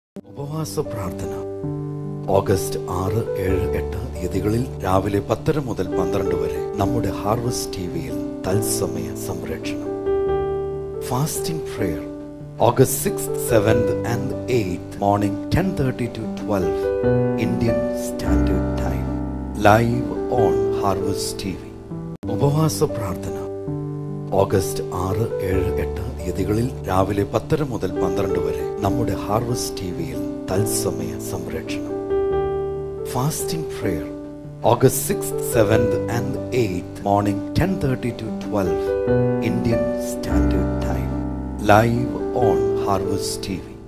ഉപവാസ പ്രാർത്ഥന ഓഗസ്റ്റ് ആറ് ഏഴ് എട്ട് തീയതികളിൽ രാവിലെ പത്തര മുതൽ പന്ത്രണ്ട് വരെ നമ്മുടെ ഹാർവസ്റ്റ് ടി വിയിൽ തത്സമയ സംരക്ഷണം fasting prayer August six seventh and eighth morning ten thirty to twelve Indian standard time live on harvest T V ഉപവാസ പ്രാർത്ഥന ഓഗസ്റ്റ് ആറ് ഏഴ് എട്ട് തീയതികളിൽ രാവിലെ പത്തര മുതൽ പന്ത്രണ്ട് വരെ നമ്മുടെ ഹാർവസ്റ്റ് ടി വിയിൽ തത്സമയ സംരക്ഷണം fasting prayer August six seventh and eighth morning ten thirty to twelve Indian standard time live on harvest T V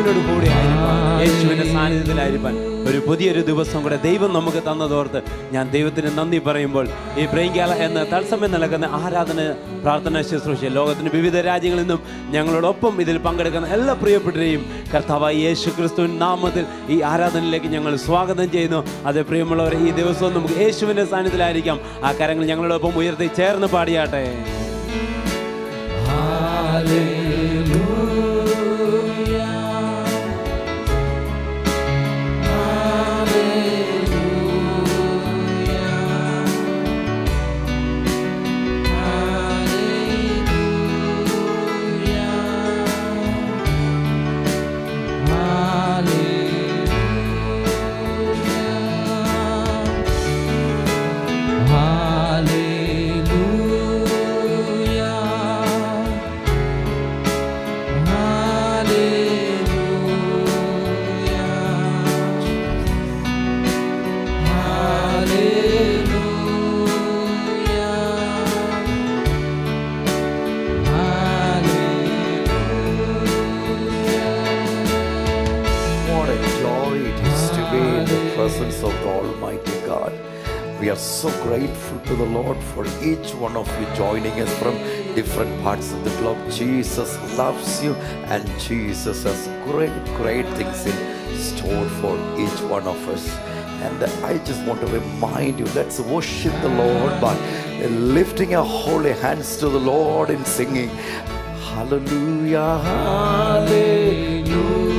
കർത്താവിനോട് കൂടെ ആയിരിക്കാൻ യേശുവിന്റെ സാന്നിധ്യത്തിലായിരിക്കാൻ ഒരു പുതിയൊരു ദിവസം കൂടെ ദൈവം നമുക്ക് തന്നതോർത്ത് ഞാൻ ദൈവത്തിന് നന്ദി പറയുമ്പോൾ ഈ ബ്രെയിൻകാല എന്ന തത്സമയം നടക്കുന്ന ആരാധന പ്രാർത്ഥന ശുശ്രൂഷ ലോകത്തിന്റെ വിവിധ രാജ്യങ്ങളിൽ നിന്നും ഞങ്ങളോടൊപ്പം ഇതിൽ പങ്കെടുക്കുന്ന എല്ലാ പ്രിയപ്പെട്ടവരെയും കർത്താവായ യേശു ക്രിസ്തുവിൻ നാമത്തിൽ ഈ ആരാധനയിലേക്ക് ഞങ്ങൾ സ്വാഗതം ചെയ്യുന്നു അത് പ്രിയമുള്ളവരെ ഈ ദിവസവും നമുക്ക് യേശുവിന്റെ സാന്നിധ്യത്തിലായിരിക്കാം ആ കരങ്ങൾ ഞങ്ങളോടൊപ്പം ഉയർത്തി ചേർന്ന് പാടിയാട്ടെ What a joy it is to be in the presence of the Almighty God. We are so grateful to the Lord for each one of you joining us from different parts of the globe. Jesus loves you and Jesus has great, great things in store for each one of us. And I just want to remind you let's worship the Lord by lifting our holy hands to the Lord in singing. Hallelujah, hallelujah.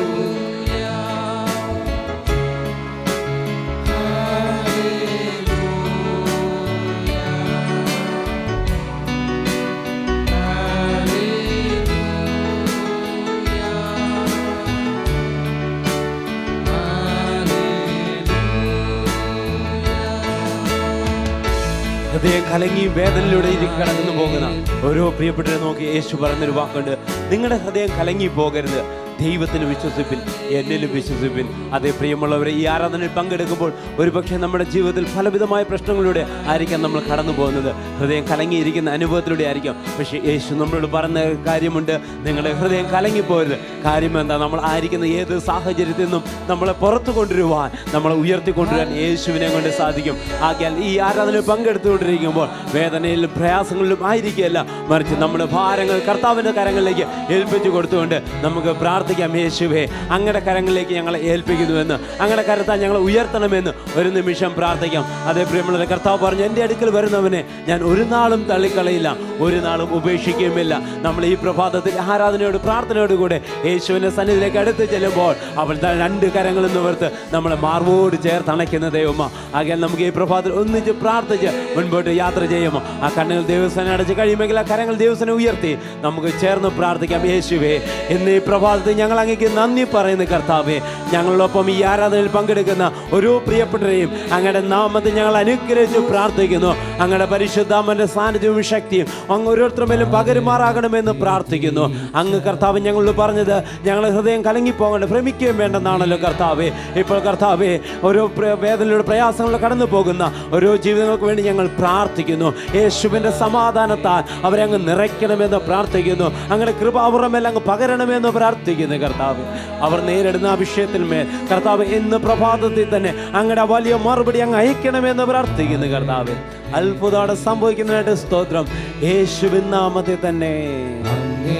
ഹൃദയം കലങ്ങി വേദനയിലൂടെ ഇരിക്ക് കടന്നു പോകുന്ന ഓരോ പ്രിയപ്പെട്ടവരെ നോക്കി യേശു പറഞ്ഞൊരു വാക്കുണ്ട് നിങ്ങളുടെ ഹൃദയം കലങ്ങി പോകരുത് ദൈവത്തിന് വിശ്വസിപ്പിൻ എന്നിലും വിശ്വസിപ്പിൻ അതേ പ്രിയമുള്ളവരെ ഈ ആരാധനയിൽ പങ്കെടുക്കുമ്പോൾ ഒരുപക്ഷെ നമ്മുടെ ജീവിതത്തിൽ പലവിധമായ പ്രശ്നങ്ങളിലൂടെ ആയിരിക്കാം നമ്മൾ കടന്നു പോകുന്നത് ഹൃദയം കലങ്ങിയിരിക്കുന്ന അനുഭവത്തിലൂടെ ആയിരിക്കാം പക്ഷേ യേശു നമ്മളോട് പറഞ്ഞ കാര്യമുണ്ട് നിങ്ങളുടെ ഹൃദയം കലങ്ങിപ്പോരുത് കാര്യം എന്താ നമ്മൾ ആയിരിക്കുന്ന ഏത് സാഹചര്യത്തിൽ നിന്നും നമ്മളെ പുറത്തു കൊണ്ടുവരുവാൻ നമ്മളെ ഉയർത്തിക്കൊണ്ടുവരാൻ യേശുവിനെ കൊണ്ട് സാധിക്കും ആക്കിയാൽ ഈ ആരാധനയിൽ പങ്കെടുത്തുകൊണ്ടിരിക്കുമ്പോൾ വേദനയിലും പ്രയാസങ്ങളിലും ആയിരിക്കുകയല്ല മറിച്ച് നമ്മുടെ ഭാരങ്ങൾ കർത്താവിൻ്റെ കരങ്ങളിലേക്ക് ഏൽപ്പിച്ചു കൊടുത്തുകൊണ്ട് നമുക്ക് പ്രാർത്ഥിക്കാം യേശുവേ അങ്ങയുടെ കരങ്ങളിലേക്ക് ഞങ്ങളെ ഏൽപ്പിക്കുന്നുവെന്ന് അങ്ങയുടെ കരത്താൽ ഞങ്ങളെ ഉയർത്തണമെന്ന് ഒരു നിമിഷം പ്രാർത്ഥിക്കാം അതേ പ്രിയമുള്ള കർത്താവ് പറഞ്ഞു എൻ്റെ അടുക്കൽ വരുന്നവനെ ഞാൻ ഒരു നാളും തള്ളിക്കളയില്ല ഒരു നാളും ഉപേക്ഷിക്കുകയുമില്ല നമ്മൾ ഈ പ്രഭാതത്തിൽ ആരാധനയോട് പ്രാർത്ഥനയോട് കൂടെ യേശുവിൻ്റെ സന്നിധിയിലേക്ക് അടുത്ത് ചെല്ലുമ്പോൾ അവൾ താൻ രണ്ട് കരങ്ങളും നിവർത്ത് നമ്മളെ മാർവോട് ചേർത്ത് അണയ്ക്കുന്ന ദൈവമോ ആകയാൽ നമുക്ക് ഈ പ്രഭാതത്തിൽ ഒന്നിച്ച് പ്രാർത്ഥിച്ച് മുൻപോട്ട് യാത്ര ചെയ്യുമോ ആ കണ്ണുകൾ ദൈവസ്ഥനെ അടച്ച് കഴിയുമെങ്കിൽ ആ കരങ്ങൾ ദൈവസ്ഥനെ ഉയർത്തി നമുക്ക് ചേർന്ന് പ്രാർത്ഥിക്കാം യേശുവേ ഇന്ന് ഈ പ്രഭാതത്തിൽ ഞങ്ങൾ അങ്ങേക്ക് നന്ദി പറയുന്ന കർത്താവേ ഞങ്ങളോടൊപ്പം ഈ ആരാധനയിൽ പങ്കെടുക്കുന്ന ഓരോ പ്രിയപ്പെട്ടവരെയും അങ്ങയുടെ നാമത്തിൽ ഞങ്ങൾ അനുഗ്രഹിച്ച് പ്രാർത്ഥിക്കുന്നു അങ്ങയുടെ പരിശുദ്ധാമന്റെ സാന്നിധ്യവും ശക്തിയും അങ്ങ് ഓരോരുത്തരുടെ മേലും പകരുമാറാകണമെന്ന് പ്രാർത്ഥിക്കുന്നു അങ്ങ് കർത്താവ് ഞങ്ങളോട് പറഞ്ഞത് ഞങ്ങൾ ഹൃദയം കലങ്ങിപ്പോകേണ്ട ഭ്രമിക്കുകയും വേണ്ടെന്നാണല്ലോ കർത്താവേ ഇപ്പോൾ കർത്താവേ ഓരോ പ്ര- വേദനയിലൂടെ പ്രയാസങ്ങൾ കടന്നു പോകുന്ന ഓരോ ജീവിതങ്ങൾക്ക് വേണ്ടി ഞങ്ങൾ പ്രാർത്ഥിക്കുന്നു യേശുവിൻ്റെ സമാധാനത്താൽ അവരെ അങ്ങ് നിറയ്ക്കണമെന്ന് പ്രാർത്ഥിക്കുന്നു അങ്ങനെ കൃപ അവരുടെ മേൽ അങ്ങ് പകരണമെന്ന് പ്രാർത്ഥിക്കുന്നു കർത്താവ് അവർ നേരിടുന്ന ആ വിഷയത്തിന്മേൽ കർത്താവ് ഇന്ന് പ്രഭാതത്തിൽ തന്നെ അങ്ങയുടെ വലിയ മറുപടി അങ്ങ് അയക്കണമെന്ന് പ്രാർത്ഥിക്കുന്നു കർത്താവ് അത്ഭുതമാണ് സംഭവിക്കുന്നതായിട്ട് സ്തോത്രം യേശുവിൻ നാമത്തിൽ തന്നെ അങ്ങേ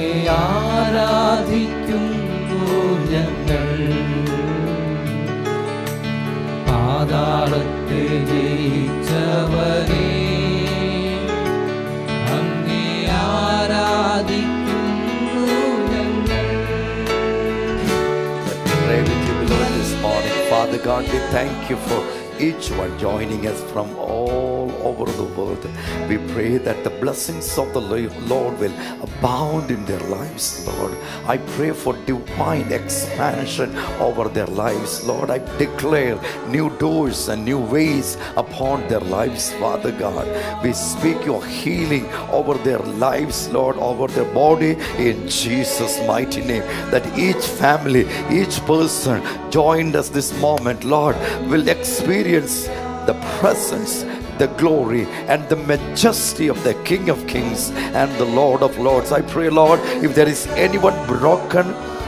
ആരാധിക്കുന്നു ഞങ്ങൾ പാതാളത്തെ ജയിച്ചവനെ അങ്ങേ ആരാധിക്കുന്നു ഞങ്ങൾ Let me pray with you, beloved, this morning. Father God, we thank you for each one joining us from all over the world. We pray that the blessings of the Lo- Lord will abound in their lives, Lord. I pray for divine expansion over their lives, Lord. I declare new doors and new ways upon their lives, Father God. We speak your healing over their lives, Lord, over their body in Jesus' mighty name. That each family, each person joined us this moment, Lord, will experience the presence, the glory, and the majesty of the King of Kings and the Lord of Lords. I pray, Lord, if there is anyone broken,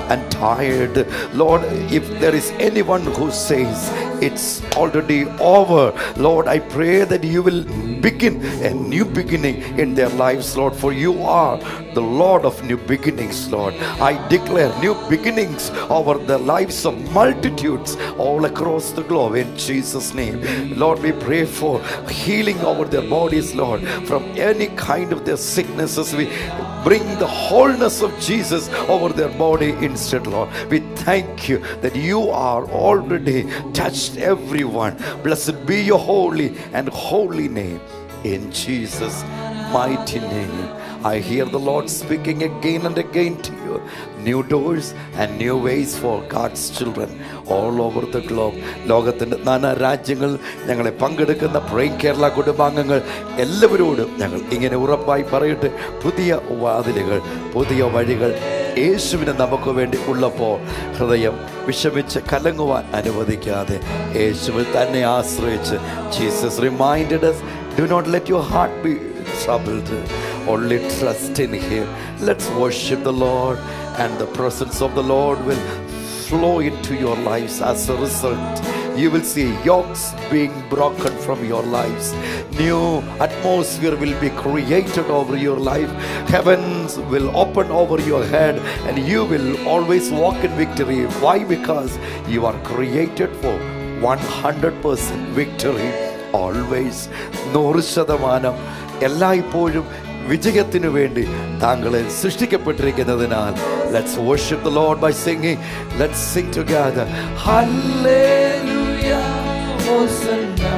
and tired. Lord, if there is anyone who says it's already over, Lord, I pray that you will begin a new beginning in their lives, Lord, for you are the Lord of new beginnings, Lord. I declare new beginnings over the lives of multitudes all across the globe in Jesus' name. Lord, we pray for healing over their bodies, Lord, from any kind of their sicknesses. We bring the wholeness of Jesus over their body instead, Lord. We thank you that you are already touched everyone. Blessed be your holy and holy name in Jesus' mighty name. I hear the Lord speaking again and again to you. New doors and new ways for God's children all over the globe. ലോകത്തിൻ്റെ നാനാ രാജ്യങ്ങൾ ഞങ്ങളെ പങ്കെടുക്കുന്ന പ്രൈ കേരള കുടുംബാംഗങ്ങൾ എല്ലാവരോടും ഞങ്ങൾ ഇങ്ങനെ ഉറപ്പായി പറയട്ടെ പുതിയ വാതിലുകൾ പുതിയ വഴികൾ യേശുവിനെ നമുക്ക് വേണ്ടി ഉള്ളപ്പോൾ ഹൃദയം വിഷമിച്ച് കലങ്ങുവാൻ അനുവദിക്കാതെ യേശുവിൽ തന്നെ ആശ്രയിച്ച് Jesus reminded do not let your heart be troubled. Only trust in Him. Let's worship the Lord, and the presence of the Lord will flow into your lives as a result. You will see yokes being broken from your lives. New atmosphere will be created over your life. Heavens will open over your head, and you will always walk in victory. Why? Because you are created for 100% victory. Always. നൂറ് ശതമാനം എല്ലായ്പ്പോഴും വിജയത്തിനു വേണ്ടി താങ്കളെ സൃഷ്ടിക്കപ്പെട്ടിരിക്കുന്നതിനാൽ let's worship the Lord by singing let's sing together hallelujah Hosanna.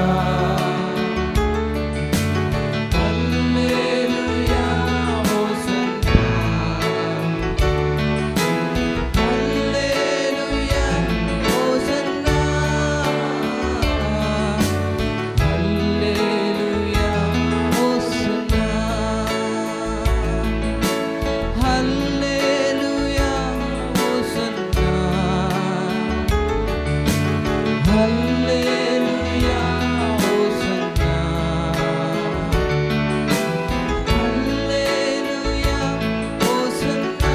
Hallelujah, Hosanna. Hallelujah, Hosanna. Hallelujah, Hosanna. Hallelujah, Hosanna. Hallelujah, Hosanna. Hallelujah, Hosanna.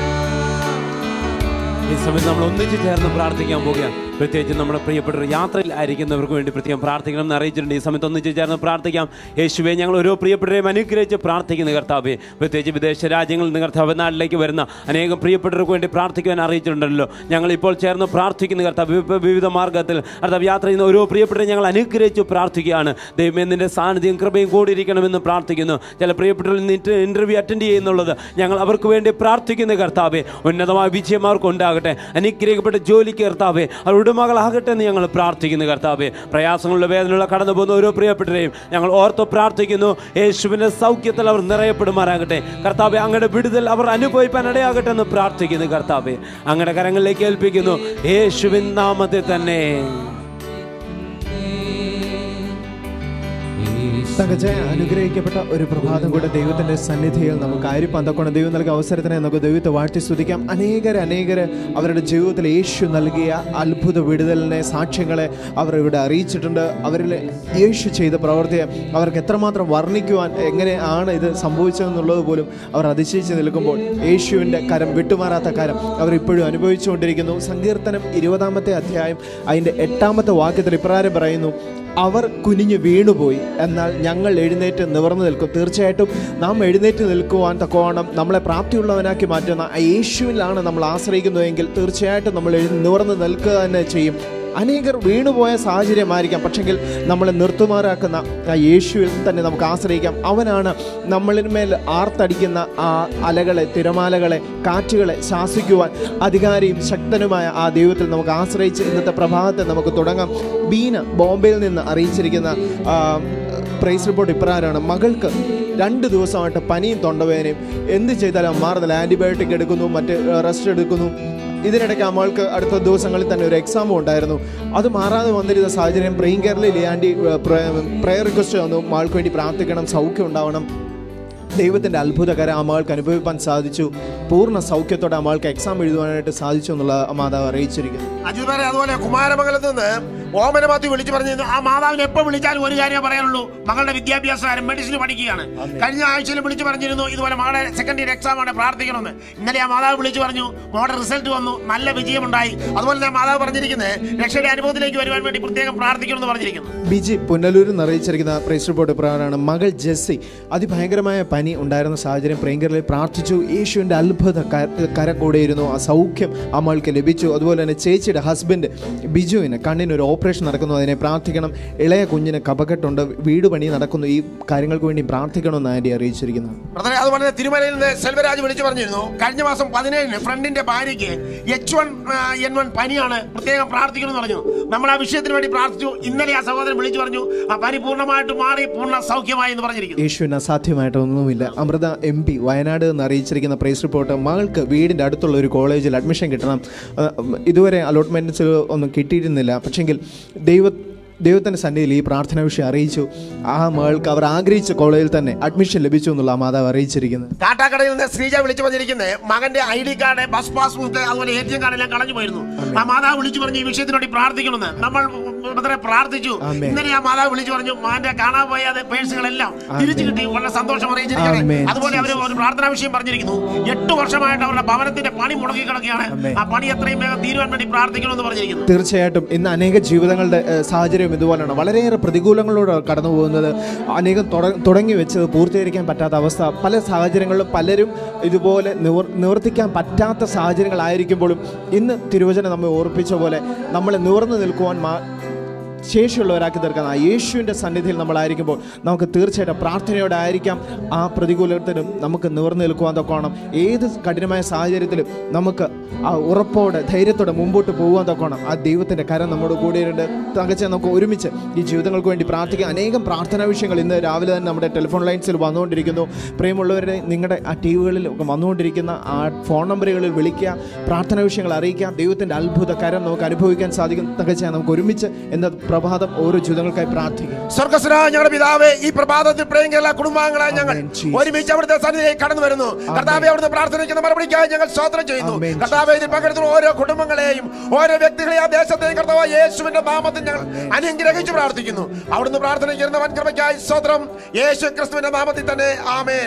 ഈ സമയത്ത് നമ്മൾ ഒന്നിച്ച് ചേർന്ന് പ്രാർത്ഥിക്കാൻ പോവുകയാണ് പ്രത്യേകിച്ച് നമ്മുടെ പ്രിയപ്പെട്ട യാത്രയിൽ ആയിരിക്കുന്നവർക്ക് വേണ്ടി പ്രത്യേകം പ്രാർത്ഥിക്കണം എന്ന് അറിയിച്ചിട്ടുണ്ട് ഈ സമയത്ത് ഒന്നിച്ച് ചേർന്ന് പ്രാർത്ഥിക്കാം യേശുവെ ഞങ്ങൾ ഓരോ പ്രിയപ്പെട്ടവരെയും അനുഗ്രഹിച്ച് പ്രാർത്ഥിക്കുന്ന കർത്താവെ പ്രത്യേകിച്ച് വിദേശ രാജ്യങ്ങളിൽ നിന്ന് കർത്താവ് നാട്ടിലേക്ക് വരുന്ന അനേകം പ്രിയപ്പെട്ടവർക്ക് വേണ്ടി പ്രാർത്ഥിക്കുവാൻ അറിയിച്ചിട്ടുണ്ടല്ലോ ഞങ്ങൾ ഇപ്പോൾ ചേർന്ന് പ്രാർത്ഥിക്കുന്ന കർത്താവ് വിവ- വിവിധ മാർഗത്തിൽ കർത്താവ് യാത്ര ചെയ്യുന്ന ഓരോ പ്രിയപ്പെട്ടവരെ ഞങ്ങൾ അനുഗ്രഹിച്ച് പ്രാർത്ഥിക്കുകയാണ് ദൈവമേ നിന്റെ സാന്നിധ്യം കൃപയും കൂടിയിരിക്കണമെന്ന് പ്രാർത്ഥിക്കുന്നു ചില പ്രിയപ്പെട്ടവരിൽ നിന്ന് ഇന്റർവ്യൂ അറ്റൻഡ് ചെയ്യുന്നുള്ളത് ഞങ്ങൾ അവർക്ക് വേണ്ടി പ്രാർത്ഥിക്കുന്ന കർത്താവെ ഉന്നതമായ വിജയം അവർക്ക് ഉണ്ടാകട്ടെ അനുഗ്രഹിക്കപ്പെട്ട ജോലിക്ക് കർത്താവെ അവർ ഉടമകളാകട്ടെ എന്ന് ഞങ്ങൾ പ്രാർത്ഥിക്കുന്നു കർത്താവെ പ്രയാസങ്ങളുടെ വേദനയുള്ള കടന്നു പോകുന്ന ഓരോ പ്രിയപ്പെട്ടവരെയും ഞങ്ങൾ ഓർത്ത് പ്രാർത്ഥിക്കുന്നു യേശുവിൻ്റെ സൗഖ്യത്തിൽ അവർ നിറയപ്പെടുമാറാകട്ടെ കർത്താവെ അങ്ങയുടെ വിടുതൽ അവർ അനുഭവിപ്പാൻ ഇടയാകട്ടെ എന്ന് പ്രാർത്ഥിക്കുന്നു കർത്താവെ അങ്ങയുടെ കരങ്ങളിലേക്ക് ഏൽപ്പിക്കുന്നു യേശുവിൻ നാമത്തെ തന്നെ തങ്കച്ച അനുഗ്രഹിക്കപ്പെട്ട ഒരു പ്രഭാതം കൂടെ ദൈവത്തിന്റെ സന്നിധിയിൽ നമുക്ക് ആയിരിപ്പന്തക്കൊണ്ട് ദൈവം നൽകിയ അവസരത്തിനെ നമുക്ക് ദൈവത്തെ വാഴ്ത്തി സ്തുതിക്കാം അനേകർ അനേകർ അവരുടെ ജീവിതത്തിൽ യേശു നൽകിയ അത്ഭുത വിടുതലിനെ സാക്ഷ്യങ്ങളെ അവർ ഇവിടെ അറിയിച്ചിട്ടുണ്ട് അവരിൽ യേശു ചെയ്ത പ്രവൃത്തിയെ അവർക്ക് എത്രമാത്രം വർണ്ണിക്കുവാൻ എങ്ങനെയാണ് ഇത് സംഭവിച്ചതെന്നുള്ളത് പോലും അവർ അതിശയിച്ച് നിൽക്കുമ്പോൾ യേശുവിൻ്റെ കരം വിട്ടുമാറാത്ത കരം അവർ ഇപ്പോഴും അനുഭവിച്ചുകൊണ്ടിരിക്കുന്നു സങ്കീർത്തനം ഇരുപതാമത്തെ അധ്യായം അതിൻ്റെ എട്ടാമത്തെ വാക്യത്തിൽ ഇപ്രകാരം പറയുന്നു അവർ കുനിഞ്ഞു വീണുപോയി എന്നാൽ ഞങ്ങൾ എഴുന്നേറ്റ് നിവർന്നു നിൽക്കും തീർച്ചയായിട്ടും നാം എഴുന്നേറ്റ് നിൽക്കുവാൻ തക്കവണ്ണം നമ്മളെ പ്രാപ്തിയുള്ളവനാക്കി മാറ്റുന്ന ആ യേശുവിലാണ് നമ്മൾ ആശ്രയിക്കുന്നതെങ്കിൽ തീർച്ചയായിട്ടും നമ്മൾ എഴു നിവർന്ന് നിൽക്കുക തന്നെ ചെയ്യും അനേകർ വീണുപോയ സാഹചര്യമായിരിക്കാം പക്ഷെങ്കിൽ നമ്മളെ നിർത്തുമാറാക്കുന്ന ആ യേശുവിൽ തന്നെ നമുക്ക് ആശ്രയിക്കാം അവനാണ് നമ്മളിന്മേൽ ആർത്തടിക്കുന്ന ആ അലകളെ തിരമാലകളെ കാറ്റുകളെ ശാസിക്കുവാൻ അധികാരിയും ശക്തനുമായ ആ ദൈവത്തിൽ നമുക്ക് ആശ്രയിച്ച് ഇന്നത്തെ പ്രഭാതത്തെ നമുക്ക് തുടങ്ങാം ബീന ബോംബെയിൽ നിന്ന് അറിയിച്ചിരിക്കുന്ന ആ, പ്രൈസ് റിപ്പോർട്ട് ഇപ്രകാരമാണ് മകൾക്ക് രണ്ട് ദിവസമായിട്ട് പനിയും തൊണ്ടവേദനയും എന്ത് ചെയ്താലും മാറുന്നില്ല ആൻറ്റിബയോട്ടിക് എടുക്കുന്നു മറ്റ് റെസ്റ്റ് എടുക്കുന്നു ഇതിനിടയ്ക്ക് അമ്മൾക്ക് അടുത്ത ദിവസങ്ങളിൽ തന്നെ ഒരു എക്സാമും ഉണ്ടായിരുന്നു അത് മാറാതെ വന്നിരുന്ന സാഹചര്യം ബ്രെയിൻ കെയറിൽ ആൻറ്റി പ്രയർ റിക്വസ്റ്റ് വന്നു മാൾക്ക് വേണ്ടി പ്രാർത്ഥിക്കണം സൗഖ്യം ഉണ്ടാവണം ദൈവത്തിൻ്റെ അത്ഭുതകര ആ മകൾക്ക് അനുഭവിപ്പാൻ സാധിച്ചു പൂർണ്ണ സൗഖ്യത്തോടെ ആ മകൾക്ക് എക്സാം എഴുതുവാനായിട്ട് സാധിച്ചു എന്നുള്ള ആ മാതാവ് അറിയിച്ചിരിക്കുന്നു അജിത് പറയാം അതുപോലെ കുമാരമംഗലത്ത് നിന്ന് ഓമന മാത്യു വിളിച്ചു പറഞ്ഞിരുന്നു ആ മാതാവിനെ എപ്പോ വിളിച്ചാലും ഒരു കാര്യം പറയാനുള്ളൂ മകളുടെ വിദ്യാഭ്യാസകാരൻ മെഡിസിൻ പഠിക്കുകയാണ് കഴിഞ്ഞ ആഴ്ചയിൽ വിളിച്ചു പറഞ്ഞിരുന്നു ഇതുപോലെ മകളുടെ സെക്കൻഡ് ഇയർ എക്സാം ആണ് പ്രാർത്ഥിക്കണമെന്ന് ഇന്നലെ ആ മാതാവ് വിളിച്ചു പറഞ്ഞു മോളുടെ റിസൾട്ട് വന്നു നല്ല വിജയമുണ്ടായി അതുപോലെ തന്നെ മാതാവ് പറഞ്ഞിരിക്കുന്നത് രക്ഷയുടെ അനുഭവത്തിലേക്ക് വരുവാൻ വേണ്ടി പ്രത്യേകം പ്രാർത്ഥിക്കണമെന്ന് പറഞ്ഞിരിക്കുന്നു ബിജി പുനലൂരിൽ നിന്ന് അറിയിച്ചിരിക്കുന്ന പ്രൈസ് റിപ്പോർട്ട് പ്രകാരമാണ് മകൾ ജെസ്സി അതിഭയങ്കരമായ പനി ഉണ്ടായിരുന്ന സാഹചര്യം പ്രിയങ്കരയിൽ പ്രാർത്ഥിച്ചു യേശുവിൻ്റെ അത്ഭുത ക- കരം കൂടെയിരുന്നു ആ സൗഖ്യം ആ മകൾക്ക് ലഭിച്ചു അതുപോലെ തന്നെ ചേച്ചിയുടെ ഹസ്ബൻഡ് ബിജുവിന് കണ്ണിന് ഒരു ഓപ്പറേഷൻ നടക്കുന്നു അതിനെ പ്രാർത്ഥിക്കണം ഇളയ കുഞ്ഞിന് കപക്കെട്ടുണ്ട് വീട് പണി നടക്കുന്നു ഈ കാര്യങ്ങൾക്ക് വേണ്ടി പ്രാർത്ഥിക്കണമെന്ന് ആൻറ്റി അറിയിച്ചിരിക്കുന്നത് ബ്രദറെ, അതുപോലെ തന്നെ തിരുമലയിൽ നിന്ന് സെൽവരാജ് വിളിച്ചു പറഞ്ഞിരുന്നു കഴിഞ്ഞ മാസം പതിനേഴിന് ഫ്രണ്ടിന്റെ ഭാര്യയ്ക്ക് എച്ച് വൺ എൻ വൺ പനിയാണ് പ്രത്യേകം പ്രാർത്ഥിക്കണമെന്ന് പറഞ്ഞു നമ്മൾ ആ വിഷയത്തിന് വേണ്ടി പ്രാർത്ഥിച്ചു ഇന്നലെ ആ സഹോദരൻ വിളിച്ചു പറഞ്ഞു ആ പനി പൂർണ്ണമായിട്ട് മാറി പൂർണ്ണ സൗഖ്യമായി എന്ന് പറഞ്ഞിരിക്കുന്നു യേശുവിന് അസാധ്യമായിട്ടൊന്നുമില്ല അമൃത എം പി വയനാട് എന്ന് അറിയിച്ചിരിക്കുന്ന പ്രൈസ് റിപ്പോർട്ട് മകൾക്ക് വീടിൻ്റെ അടുത്തുള്ള ഒരു കോളേജിൽ അഡ്മിഷൻ കിട്ടണം ആ, ഇതുവരെ അലോട്ട്മെൻറ്റ്സ് ഒന്നും കിട്ടിയിരുന്നില്ല പക്ഷെങ്കിൽ ദൈവ ദൈവത്തിൻ്റെ സന്നിധിയിൽ ഈ പ്രാർത്ഥന വിഷയം അറിയിച്ചു ആ മകൾക്ക് അവർ ആഗ്രഹിച്ച കോളേജിൽ തന്നെ അഡ്മിഷൻ ലഭിച്ചു എന്നുള്ള ആ മാതാവ് അറിയിച്ചിരിക്കുന്നത് കാട്ടാക്കടയിൽ നിന്ന് ശ്രീജ വിളിച്ചു പറഞ്ഞിരിക്കുന്നത് മകന്റെ I D card bus passport അതുപോലെ എ ടി എം കാർഡ് എല്ലാം കളഞ്ഞു പോയിരുന്നു ആ മാതാവ് വിളിച്ചു പറഞ്ഞു ഈ വിഷയത്തിന് വേണ്ടി പ്രാർത്ഥിക്കണമെന്ന് നമ്മൾ ബ്രദറെ പ്രാർത്ഥിച്ചു ആമേൻ. ഇന്നലെ ആ മാതാവ് വിളിച്ചു പറഞ്ഞു മകന്റെ കാണാൻ പോയ പേഴ്സുകളെല്ലാം തിരിച്ചു കിട്ടി വളരെ സന്തോഷം ആമേൻ. അറിയിച്ചിരിക്കുന്നത് അതുപോലെ അവർ ഒരു പ്രാർത്ഥനാ വിഷയം പറഞ്ഞിരിക്കുന്നു എട്ട് വർഷമായിട്ട് അവരുടെ ഭവനത്തിന്റെ പണി മുടക്കി കിടക്കുകയാണ് ആമേൻ. ആ പണി എത്രയും വേഗം തീരുവാൻ വേണ്ടി പ്രാർത്ഥിക്കണമെന്ന് പറഞ്ഞിരിക്കുന്നു തീർച്ചയായിട്ടും ഇന്ന് അനേക ജീവിതങ്ങളുടെ ഏഹ്, സാഹചര്യം ഇതുപോലെയാണ് വളരെയേറെ പ്രതികൂലങ്ങളോട് കടന്നു പോകുന്നത് അനേകം തുട- തുടങ്ങി വെച്ചത് പൂർത്തീകരിക്കാൻ പറ്റാത്ത അവസ്ഥ പല സാഹചര്യങ്ങളിലും പലരും ഇതുപോലെ നിവർ നിവർത്തിക്കാൻ പറ്റാത്ത സാഹചര്യങ്ങളായിരിക്കുമ്പോഴും ഇന്ന് തിരുവചനം നമ്മെ ഓർപ്പിച്ച പോലെ നമ്മളെ നിവർന്നു നിൽക്കുവാൻ മാ ശേഷിയുള്ളവരാക്കി തീർക്കാൻ ആ യേശുവിൻ്റെ സന്നിധിയിൽ നമ്മളായിരിക്കുമ്പോൾ നമുക്ക് തീർച്ചയായിട്ടും പ്രാർത്ഥനയോടെ ആയിരിക്കാം ആ പ്രതികൂലത്തിനും നമുക്ക് നിവർന്നു നിൽക്കുവാൻ തൊക്കോണം ഏത് കഠിനമായ സാഹചര്യത്തിലും നമുക്ക് ആ ഉറപ്പോടെ ധൈര്യത്തോടെ മുമ്പോട്ട് പോകുവാൻ തൊക്കോണം ആ ദൈവത്തിൻ്റെ കരം നമ്മുടെ കൂടെയുണ്ട് തങ്കച്ച നമുക്ക് ഒരുമിച്ച് ഈ ജീവിതങ്ങൾക്ക് വേണ്ടി പ്രാർത്ഥിക്കാം അനേകം പ്രാർത്ഥനാ വിഷയങ്ങൾ ഇന്ന് രാവിലെ തന്നെ നമ്മുടെ ടെലിഫോൺ ലൈൻസിൽ വന്നുകൊണ്ടിരിക്കുന്നു പ്രിയമുള്ളവരെ നിങ്ങളുടെ ആ ടി വികളിൽ ഒക്കെ വന്നുകൊണ്ടിരിക്കുന്ന ആ ഫോൺ നമ്പറുകളിൽ വിളിക്കുക പ്രാർത്ഥനാ വിഷയങ്ങൾ അറിയിക്കുക ദൈവത്തിൻ്റെ അത്ഭുത കരം നമുക്ക് അനുഭവിക്കാൻ സാധിക്കും തങ്കച്ച നമുക്ക് ഒരുമിച്ച് എന്ന പ്രഭാതം ഓരോ ജീവിതങ്ങൾക്കായി പ്രാർത്ഥിക്കും സ്വർഗസ്വര ഞങ്ങളുടെ പിതാവേ ഈ പ്രഭാതത്തിൽ പ്രിയങ്കര കുടുംബാംഗങ്ങളായ ഞങ്ങൾ ആമേൻ, ജീസസ്. ഒരുമിച്ച് അവിടുത്തെ സന്നിധിയിലേക്ക് കടന്നു വരുന്നു കർത്താവെ അവിടുന്ന് പ്രാർത്ഥനയ്ക്കുന്ന മറുപടിക്കായി ഞങ്ങൾ സ്തോത്രം ചെയ്യുന്നു ആമേൻ, കർത്താവെ ഇതിൽ പങ്കെടുക്കുന്ന ഓരോ കുടുംബങ്ങളെയും ഓരോ വ്യക്തികളെയും ആ ദേശത്തെയും കർത്താവ് യേശുവിന്റെ നാമത്തിൽ ഞങ്ങൾ അനുഗ്രഹിച്ച് പ്രാർത്ഥിക്കുന്നു അവിടുന്ന് പ്രാർത്ഥനയ്ക്കുന്ന വൻകൃപയ്ക്കായി സ്തോത്രം യേശു ക്രിസ്തുവിന്റെ നാമത്തിൽ തന്നെ ആമേൻ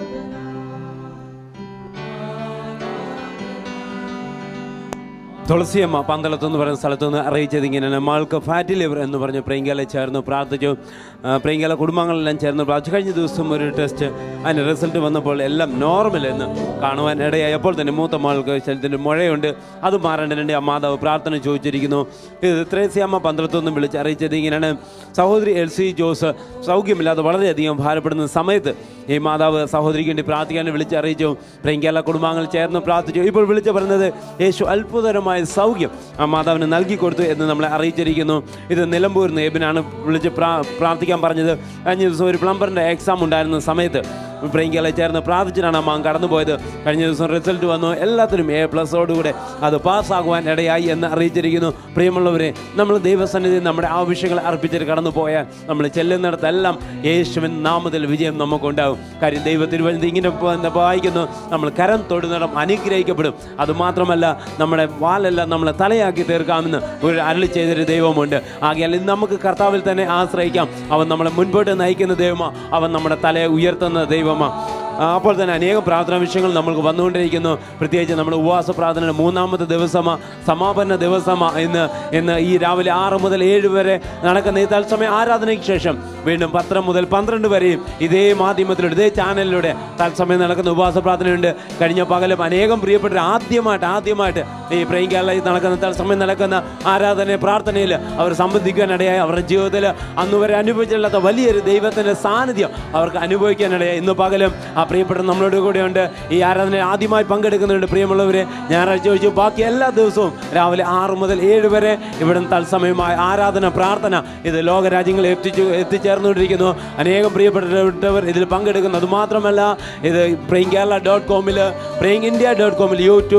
തുളസിയമ്മ പന്തളത്ത് എന്ന് പറയുന്ന സ്ഥലത്ത് നിന്ന് അറിയിച്ചത് ഇങ്ങനെയാണ് മകൾക്ക് ഫാറ്റി ലിവർ എന്ന് പറഞ്ഞ് പ്രിയങ്കല ചേർന്ന് പ്രാർത്ഥിച്ചു ആ, പ്രിയങ്കല കുടുംബങ്ങളെല്ലാം ചേർന്ന് പ്രാർത്ഥിച്ചു കഴിഞ്ഞ ദിവസം ഒരു ടെസ്റ്റ് അതിൻ്റെ റിസൾട്ട് വന്നപ്പോൾ എല്ലാം നോർമൽ എന്ന് കാണുവാൻ ഇടയായി അപ്പോൾ തന്നെ മൂത്ത മകൾക്ക് ശരീരത്തിൻ്റെ മുഴയുണ്ട് അത് മാറേണ്ടതിൻ്റെ ആ മാതാവ് പ്രാർത്ഥന ചോദിച്ചിരിക്കുന്നു ഇത് ത്രേസ്യാമ്മ പന്തളത്തു നിന്നും വിളിച്ച് അറിയിച്ചത് ഇങ്ങനെയാണ് സഹോദരി എൽ സി ജോസ് സൗഖ്യമില്ലാതെ വളരെയധികം ഭാരപ്പെടുന്ന സമയത്ത് ഈ മാതാവ് സഹോദരിക്ക് വേണ്ടി പ്രാർത്ഥിക്കാൻ വിളിച്ച് അറിയിച്ചു പ്രിയങ്കല കുടുംബാംഗങ്ങൾ ചേർന്ന് പ്രാർത്ഥിച്ചു ഇപ്പോൾ വിളിച്ച് പറഞ്ഞത് യേശു അത്ഭുതകരമായ സൗഖ്യം ആ മാതാവിന് നൽകി കൊടുത്തു എന്ന് നമ്മളെ അറിയിച്ചിരിക്കുന്നു ഇത് നിലമ്പൂരിൽ നിന്ന് എബിനാണ് വിളിച്ച് പ്രാ പ്രാർത്ഥിക്കാൻ പറഞ്ഞത് കഴിഞ്ഞ ദിവസം ഒരു പ്ലംബറിൻ്റെ എക്സാം ഉണ്ടായിരുന്ന സമയത്ത് പ്രിയങ്കല ചേർന്ന് പ്രാർത്ഥിച്ചിട്ടാണ് ആ മാൻ കടന്നുപോയത് കഴിഞ്ഞ ദിവസം റിസൾട്ട് വന്നു എല്ലാത്തിലും എ പ്ലസോടുകൂടെ അത് പാസ്സാകുവാൻ ഇടയായി എന്ന് അറിയിച്ചിരിക്കുന്നു പ്രിയമുള്ളവരെ നമ്മൾ ദൈവസന്നിധി നമ്മുടെ ആവശ്യങ്ങൾ അർപ്പിച്ചിട്ട് കടന്നു പോയാൽ നമ്മൾ ചെല്ലുന്നിടത്തെല്ലാം യേശുവിൻ നാമത്തിൽ വിജയം നമുക്കുണ്ടാകും കാര്യം ദൈവ തിരുവനന്തപുരം ഇങ്ങനെ പ- എന്താ വായിക്കുന്നു നമ്മൾ കരം തൊടുന്നിടം അനുഗ്രഹിക്കപ്പെടും അതുമാത്രമല്ല നമ്മുടെ വാലെല്ലാം നമ്മളെ തലയാക്കി തീർക്കാമെന്ന് ഒരു അരളി ചെയ്തൊരു ദൈവമുണ്ട് ആകയാൽ ഇന്ന് നമുക്ക് കർത്താവിൽ തന്നെ ആശ്രയിക്കാം അവൻ നമ്മളെ മുൻപോട്ട് നയിക്കുന്ന ദൈവമാ അവൻ നമ്മുടെ തലയെ ഉയർത്തുന്ന ദൈവമാ ആ, അപ്പോൾ തന്നെ അനേകം പ്രാർത്ഥനാ വിഷയങ്ങൾ നമ്മൾക്ക് വന്നുകൊണ്ടിരിക്കുന്നു പ്രത്യേകിച്ച് നമ്മുടെ ഉപവാസ പ്രാർത്ഥനയുടെ മൂന്നാമത്തെ ദിവസമാ സമാപന ദിവസമാ ഇന്ന് ഇന്ന് ഈ രാവിലെ ആറ് മുതൽ ഏഴ് വരെ നടക്കുന്ന ഈ തത്സമയ ആരാധനയ്ക്ക് ശേഷം വീണ്ടും പത്രം മുതൽ പന്ത്രണ്ട് വരെയും ഇതേ മാധ്യമത്തിലൂടെ ഇതേ ചാനലിലൂടെ തത്സമയം നടക്കുന്ന ഉപവാസ പ്രാർത്ഥനയുണ്ട് കഴിഞ്ഞ പകലും അനേകം പ്രിയപ്പെട്ടവർ ആദ്യമായിട്ട് ആദ്യമായിട്ട് ഈ പ്രൈം കേരളയിൽ നടക്കുന്ന തത്സമയം നടക്കുന്ന ആരാധന പ്രാർത്ഥനയിൽ അവർ സംബന്ധിക്കാനിടയായി അവരുടെ ജീവിതത്തിൽ അന്ന് വരെ അനുഭവിച്ചില്ലാത്ത വലിയൊരു ദൈവത്തിൻ്റെ സാന്നിധ്യം അവർക്ക് അനുഭവിക്കാനിടയായി ഇന്ന് പകലും ആ പ്രിയപ്പെട്ട നമ്മളോട് കൂടെയുണ്ട് ഈ ആരാധനയിൽ ആദ്യമായി പങ്കെടുക്കുന്നുണ്ട് പ്രിയമുള്ളവരെ ഞായറാഴ്ച ഒഴിച്ചു ബാക്കി എല്ലാ ദിവസവും രാവിലെ ആറ് മുതൽ ഏഴ് വരെ ഇവിടെ പ്രത്യേകമായ ആരാധന പ്രാർത്ഥന ഇത് ലോകരാജ്യങ്ങളിൽ എത്തിച്ചു എത്തിച്ചേർന്നുകൊണ്ടിരിക്കുന്നു അനേകം പ്രിയപ്പെട്ടവർ ഇതിൽ പങ്കെടുക്കുന്നു അതുമാത്രമല്ല ഇത് പ്രേം കേരള ഡോട്ട് കോമിൽ പ്രേം ഇന്ത്യ ഡോട്ട് കോമിൽ യൂട്യൂബിൽ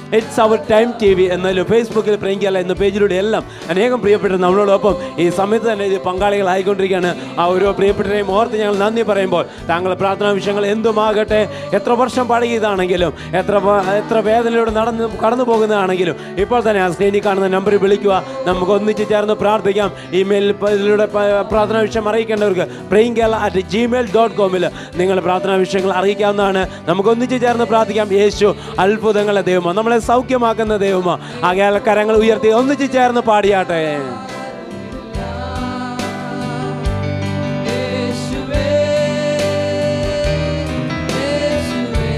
it's our time T V എന്നാലും ഫേസ്ബുക്കിൽ പ്രിയങ്കല എന്ന പേജിലൂടെ എല്ലാം അനേകം പ്രിയപ്പെട്ട നമ്മളോടൊപ്പം ഈ സമയത്ത് തന്നെ ഇത് പങ്കാളികളായിക്കൊണ്ടിരിക്കുകയാണ് ആ ഓരോ പ്രിയപ്പെട്ടവരെയും ഓർത്ത് ഞങ്ങൾ നന്ദി പറയുമ്പോൾ താങ്കളുടെ പ്രാർത്ഥനാ വിഷയങ്ങൾ എന്തുമാകട്ടെ എത്ര വർഷം പഴകിയതാണെങ്കിലും എത്ര വ- എത്ര വേദനയിലൂടെ നടന്ന് കടന്നു പോകുന്നതാണെങ്കിലും ഇപ്പോൾ തന്നെ ആ സ്ക്രീനിൽ കാണുന്ന നമ്പറിൽ വിളിക്കുക നമുക്ക് ഒന്നിച്ച് ചേർന്ന് പ്രാർത്ഥിക്കാം ഇമെയിൽ ഇതിലൂടെ പ- പ്രാർത്ഥനാ വിഷയം അറിയിക്കേണ്ടവർക്ക് പ്രിയങ്കല അറ്റ് ജിമെയിൽ ഡോട്ട് കോമിൽ നിങ്ങളുടെ പ്രാർത്ഥനാ വിഷയങ്ങൾ അറിയിക്കാവുന്നതാണ് നമുക്ക് ഒന്നിച്ച് ചേർന്ന് പ്രാർത്ഥിക്കാം യേശു അത്ഭുതങ്ങളെ ദൈവമോ നമ്മളെ സൗഖ്യമാക്കുന്ന ദൈവമോ ആകെ കരങ്ങൾ ഉയർത്തി ഒന്നിച്ച് ചേർന്ന് പാടിയാട്ടെ യേശുവേ യേശുവേ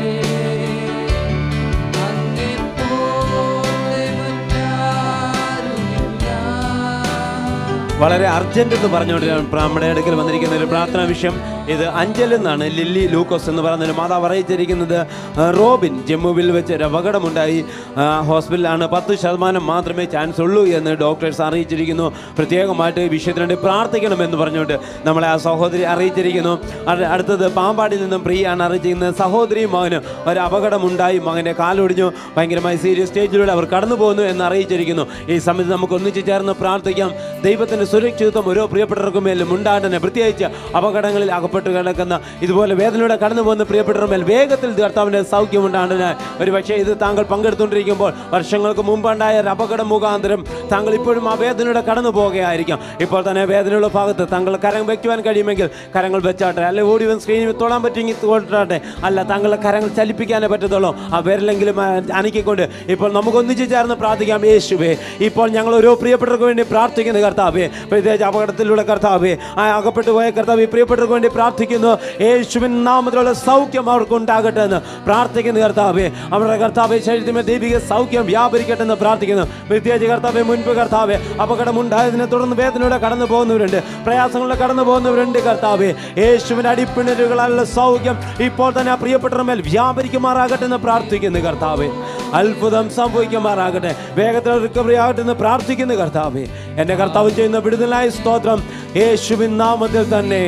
അങ്ങേ പോലെ മറ്റാരുമില്ല വളരെ അർജന്റ് എന്ന് പറഞ്ഞുകൊണ്ട് നമ്മുടെ അടുക്കൽ വന്നിരിക്കുന്ന ഒരു പ്രാർത്ഥനാ വിഷയം ഇത് അഞ്ചൽ എന്നാണ് ലില്ലി ലൂക്കോസ് എന്ന് പറയുന്ന ഒരു മാതാവ് അറിയിച്ചിരിക്കുന്നത് ആ, റോബിൻ ജമ്മുവിൽ വെച്ച് ഒരു അപകടമുണ്ടായി ആ, ഹോസ്പിറ്റലാണ് പത്ത് ശതമാനം മാത്രമേ ചാൻസ് ഉള്ളൂ എന്ന് ഡോക്ടേഴ്സ് അറിയിച്ചിരിക്കുന്നു പ്രത്യേകമായിട്ട് ഈ വിഷയത്തിന് വേണ്ടി പ്രാർത്ഥിക്കണമെന്ന് പറഞ്ഞുകൊണ്ട് നമ്മളെ ആ സഹോദരി അറിയിച്ചിരിക്കുന്നു അത് അടുത്തത് പാമ്പാടിൽ നിന്നും പ്രിയാണ് അറിയിച്ചിരിക്കുന്നത് സഹോദരിയും മകനും ഒരു അപകടമുണ്ടായി മകൻ്റെ കാലൊടിഞ്ഞു ഭയങ്കരമായി സീരിയസ് സ്റ്റേജിലൂടെ അവർ കടന്നു പോകുന്നു എന്ന് അറിയിച്ചിരിക്കുന്നു ഈ സമയത്ത് നമുക്ക് ഒന്നിച്ച് ചേർന്ന് പ്രാർത്ഥിക്കാം ദൈവത്തിൻ്റെ സുരക്ഷിതത്വം ഓരോ പ്രിയപ്പെട്ടവർക്കും മേലും ഉണ്ടാകട്ടെ പ്രത്യേകിച്ച് അപകടങ്ങളിൽ അകപ്പെട്ട് കിടക്കുന്ന ഇതുപോലെ വേദനയുടെ കടന്നു പോകുന്ന പ്രിയപ്പെട്ടവരുടെ മേൽ വേഗത്തിൽ കർത്താവിൻ്റെ സൗഖ്യം ഉണ്ടാകട്ടെ ഒരു പക്ഷേ ഇത് താങ്കൾ പങ്കെടുത്തുകൊണ്ടിരിക്കുമ്പോൾ വർഷങ്ങൾക്ക് മുമ്പുണ്ടായ ഒരു അപകടം മുഖാന്തരം താങ്കൾ ഇപ്പോഴും ആ വേദനയുടെ കടന്നു പോകുകയായിരിക്കാം ഇപ്പോൾ തന്നെ വേദനയുള്ള ഭാഗത്ത് താങ്കൾ കരം വയ്ക്കുവാൻ കഴിയുമെങ്കിൽ കരങ്ങൾ വെച്ചാട്ടെ അല്ലെ ഓടി വന്ന് സ്ക്രീനിൽ തൊടാൻ പറ്റുമെങ്കിൽ തൊട്ടാട്ടെ അല്ല താങ്കളുടെ കരങ്ങൾ ചലിപ്പിക്കാനേ പറ്റത്തുള്ളൂ ആ വിരലെങ്കിലും ആ, അനക്കിക്കൊണ്ട് ഇപ്പോൾ നമുക്ക് ഒന്നിച്ച് ചേർന്ന് പ്രാർത്ഥിക്കാം യേശുവേ ഇപ്പോൾ ഞങ്ങൾ ഓരോ പ്രിയപ്പെട്ടവർക്ക് വേണ്ടി പ്രാർത്ഥിക്കുന്നു കർത്താവേ പ്രത്യേകിച്ച് അപകടത്തിലൂടെ കർത്താവേ ആ അകപ്പെട്ടു പോയ കർത്താവ് പ്രിയപ്പെട്ടവർക്ക് വേണ്ടി പ്രാർത്ഥിക്കുന്നു യേശുവിൻ നാമത്തിലുള്ള സൗഖ്യം അവർക്ക് ഉണ്ടാകട്ടെ എന്ന് പ്രാർത്ഥിക്കുന്നു കർത്താവേ അവരുടെ കർത്താവെ ശരീരത്തിന്മേൽ ദൈവിക സൗഖ്യം വ്യാപരിക്കട്ടെ എന്ന് പ്രാർത്ഥിക്കുന്നു പ്രത്യേകിച്ച് കർത്താവെ മുൻപ് കർത്താവെ അപകടം ഉണ്ടായതിനെ തുടർന്ന് വേദനയുടെ കടന്നു പോകുന്നവരുണ്ട് പ്രയാസങ്ങളിലൂടെ കടന്നു പോകുന്നവരുണ്ട് കർത്താവെ യേശുവിന്റെ അടിപ്പിണരുകളാലുള്ള സൗഖ്യം ഇപ്പോൾ തന്നെ ആ പ്രിയപ്പെട്ടവരുടെ മേൽ വ്യാപരിക്കുമാറാകട്ടെ എന്ന് പ്രാർത്ഥിക്കുന്നു കർത്താവെ അത്ഭുതം സംഭവിക്കുമാറാകട്ടെ വേഗത്തിൽ റിക്കവറി ആകട്ടെ എന്ന് പ്രാർത്ഥിക്കുന്നു കർത്താവെ എന്റെ കർത്താവ് ചെയ്യുന്ന വിടുതലായ സ്തോത്രം യേശുവിൻ നാമത്തിൽ തന്നെ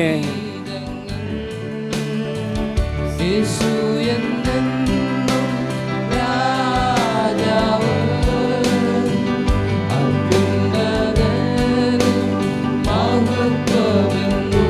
യേശു എന്നെന്നും രാജാവ് അത്യുന്നതനും മഹത്വമെന്നും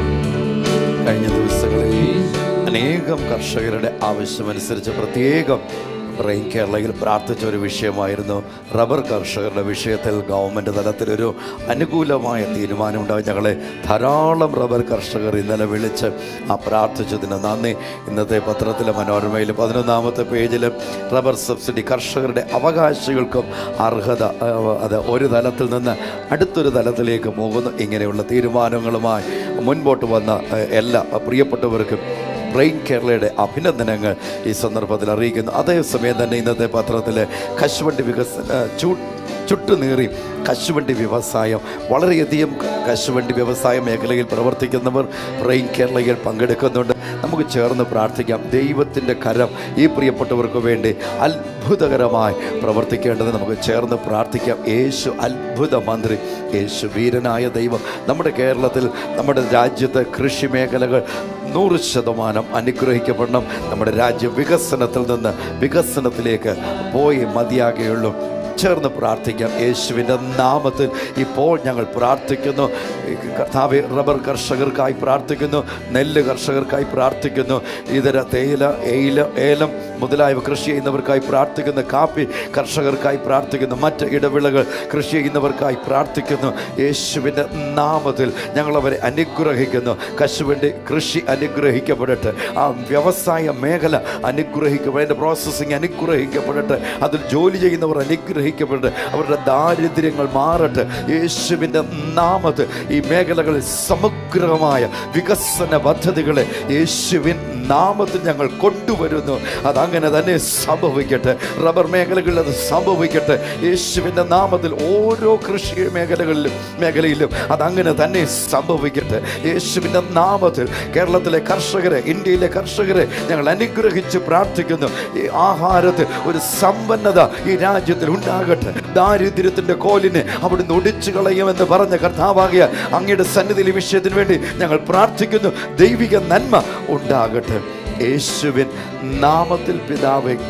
കഴിഞ്ഞ ദിവസങ്ങളിൽ അനേകം കർഷകരുടെ ആവശ്യമനുസരിച്ച് പ്രത്യേകം റെയിൻ കേരളയിൽ പ്രാർത്ഥിച്ച ഒരു വിഷയമായിരുന്നു റബ്ബർ കർഷകരുടെ വിഷയത്തിൽ ഗവൺമെൻറ് തലത്തിലൊരു അനുകൂലമായ തീരുമാനമുണ്ടായി ഞങ്ങളെ ധാരാളം റബ്ബർ കർഷകർ ഇന്നലെ വിളിച്ച് ആ പ്രാർത്ഥിച്ചതിന് നന്ദി ഇന്നത്തെ പത്രത്തിലെ മനോരമയിൽ പതിനൊന്നാമത്തെ പേജിൽ റബ്ബർ സബ്സിഡി കർഷകരുടെ അവകാശികൾക്കും അർഹത ആ, അത് ഒരു തലത്തിൽ നിന്ന് അടുത്തൊരു തലത്തിലേക്ക് പോകുന്നു ഇങ്ങനെയുള്ള തീരുമാനങ്ങളുമായി മുൻപോട്ട് വന്ന ആ, എല്ലാ പ്രിയപ്പെട്ടവർക്കും ബ്രെയിൻ കേരളയുടെ അഭിനന്ദനങ്ങൾ ഈ സന്ദർഭത്തിൽ അറിയിക്കുന്നു അതേസമയം തന്നെ ഇന്നത്തെ പത്രത്തിൽ കശുവണ്ടി വികസന ചൂ ചുട്ടുനീറി കശുവണ്ടി വ്യവസായം വളരെയധികം ക- കശുവണ്ടി വ്യവസായ മേഖലയിൽ പ്രവർത്തിക്കുന്നവർ ബ്രെയിൻ കേരളയിൽ പങ്കെടുക്കുന്നുണ്ട് നമുക്ക് ചേർന്ന് പ്രാർത്ഥിക്കാം ദൈവത്തിൻ്റെ കരം ഈ പ്രിയപ്പെട്ടവർക്ക് വേണ്ടി അത്ഭുതകരമായി പ്രവർത്തിക്കേണ്ടത് നമുക്ക് ചേർന്ന് പ്രാർത്ഥിക്കാം യേശു അത്ഭുത മന്ത്രി യേശു വീരനായ ദൈവം നമ്മുടെ കേരളത്തിൽ നമ്മുടെ രാജ്യത്തെ കൃഷി മേഖലകൾ നൂറ് ശതമാനം അനുഗ്രഹിക്കപ്പെടണം നമ്മുടെ രാജ്യം വികസനത്തിൽ നിന്ന് വികസനത്തിലേക്ക് പോയി മതിയാകുകയുള്ളൂ ചേർന്ന് പ്രാർത്ഥിക്കാം യേശുവിൻ്റെ നാമത്തിൽ ഇപ്പോൾ ഞങ്ങൾ പ്രാർത്ഥിക്കുന്നു ഈ കർത്താവെ റബ്ബർ കർഷകർക്കായി പ്രാർത്ഥിക്കുന്നു നെല്ല് കർഷകർക്കായി പ്രാർത്ഥിക്കുന്നു ഇതര തേയില ഏയില ഏലം മുതലായവ കൃഷി ചെയ്യുന്നവർക്കായി പ്രാർത്ഥിക്കുന്നു കാപ്പി കർഷകർക്കായി പ്രാർത്ഥിക്കുന്നു മറ്റ് ഇടവിളകൾ കൃഷി ചെയ്യുന്നവർക്കായി പ്രാർത്ഥിക്കുന്നു യേശുവിൻ്റെ നാമത്തിൽ ഞങ്ങളവരെ അനുഗ്രഹിക്കുന്നു കശുവണ്ടി കൃഷി അനുഗ്രഹിക്കപ്പെടട്ടെ ആ വ്യവസായ മേഖല അനുഗ്രഹിക്കപ്പെടട്ടെ പ്രോസസ്സിങ് അനുഗ്രഹിക്കപ്പെടട്ടെ അതിൽ ജോലി ചെയ്യുന്നവർ അനുഗ്രഹിക്കപ്പെടട്ടെ അവരുടെ ദാരിദ്ര്യങ്ങൾ മാറട്ടെ യേശുവിൻ്റെ നാമത്തിൽ ഈ മേഖലകളിൽ സമഗ്രമായ വികസന പദ്ധതികളെ യേശുവിൻ നാമത്തിൽ ഞങ്ങൾ കൊണ്ടുവരുന്നു അതങ്ങനെ തന്നെ സംഭവിക്കട്ടെ റബ്ബർ മേഖലകളിൽ അത് സംഭവിക്കട്ടെ യേശുവിൻ്റെ നാമത്തിൽ ഓരോ കൃഷി മേഖലകളിലും മേഖലയിലും അതങ്ങനെ തന്നെ സംഭവിക്കട്ടെ യേശുവിൻ്റെ നാമത്തിൽ കേരളത്തിലെ കർഷകരെ ഇന്ത്യയിലെ കർഷകരെ ഞങ്ങൾ അനുഗ്രഹിച്ച് പ്രാർത്ഥിക്കുന്നു ഈ ആഹാരത്തിൽ ഒരു സമ്പന്നത ഈ രാജ്യത്തിൽ ഉണ്ടാകട്ടെ ദാരിദ്ര്യത്തിന്റെ കോലിനെ അവിടുന്ന് ഒടിച്ചു കളയുമെന്ന് പറഞ്ഞ കർത്താവാകിയ അങ്ങയുടെ സന്നിധിയിൽ ഈ വിഷയത്തിന് വേണ്ടി ഞങ്ങൾ പ്രാർത്ഥിക്കുന്നു ദൈവിക നന്മ ഉണ്ടാകട്ടെ യേശുവിൻ നാമത്തിൽ പിതാവേ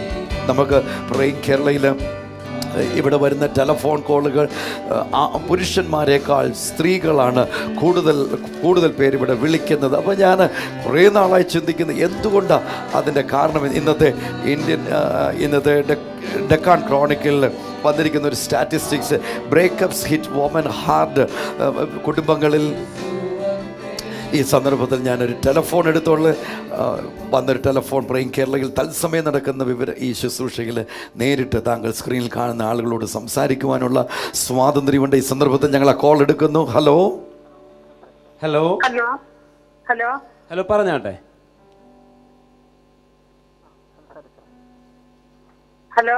നമുക്ക് പ്രൈം കേരളയിൽ ഇവിടെ വരുന്ന ടെലഫോൺ കോളുകൾ ആ, പുരുഷന്മാരെക്കാൾ സ്ത്രീകളാണ് കൂടുതൽ കൂടുതൽ പേര് ഇവിടെ വിളിക്കുന്നത് അപ്പോൾ ഞാൻ കുറേ നാളായി ചിന്തിക്കുന്നത് എന്തുകൊണ്ടാണ് അതിൻ്റെ കാരണം ഇന്നത്തെ ഇന്ത്യൻ ആ, ഇന്നത്തെ ഡെക്- ഡെക്കാൻ ക്രോണിക്കലിൽ വന്നിരിക്കുന്ന ഒരു statistics breakups hit women hard കുടുംബങ്ങളിൽ ഈ സന്ദർഭത്തിൽ ഞാനൊരു ടെലഫോൺ എടുത്തോള് ആ, വന്നൊരു ടെലഫോൺ പ്രൈം കേരളയിൽ തത്സമയം നടക്കുന്ന വിവര ഈ ശുശ്രൂഷയിൽ നേരിട്ട് താങ്കൾ സ്ക്രീനിൽ കാണുന്ന ആളുകളോട് സംസാരിക്കുവാനുള്ള സ്വാതന്ത്ര്യമുണ്ട് ഈ സന്ദർഭത്തിൽ ഞങ്ങൾ ആ കോൾ എടുക്കുന്നു hello hello hello hello hello പറഞ്ഞാട്ടെ ഹലോ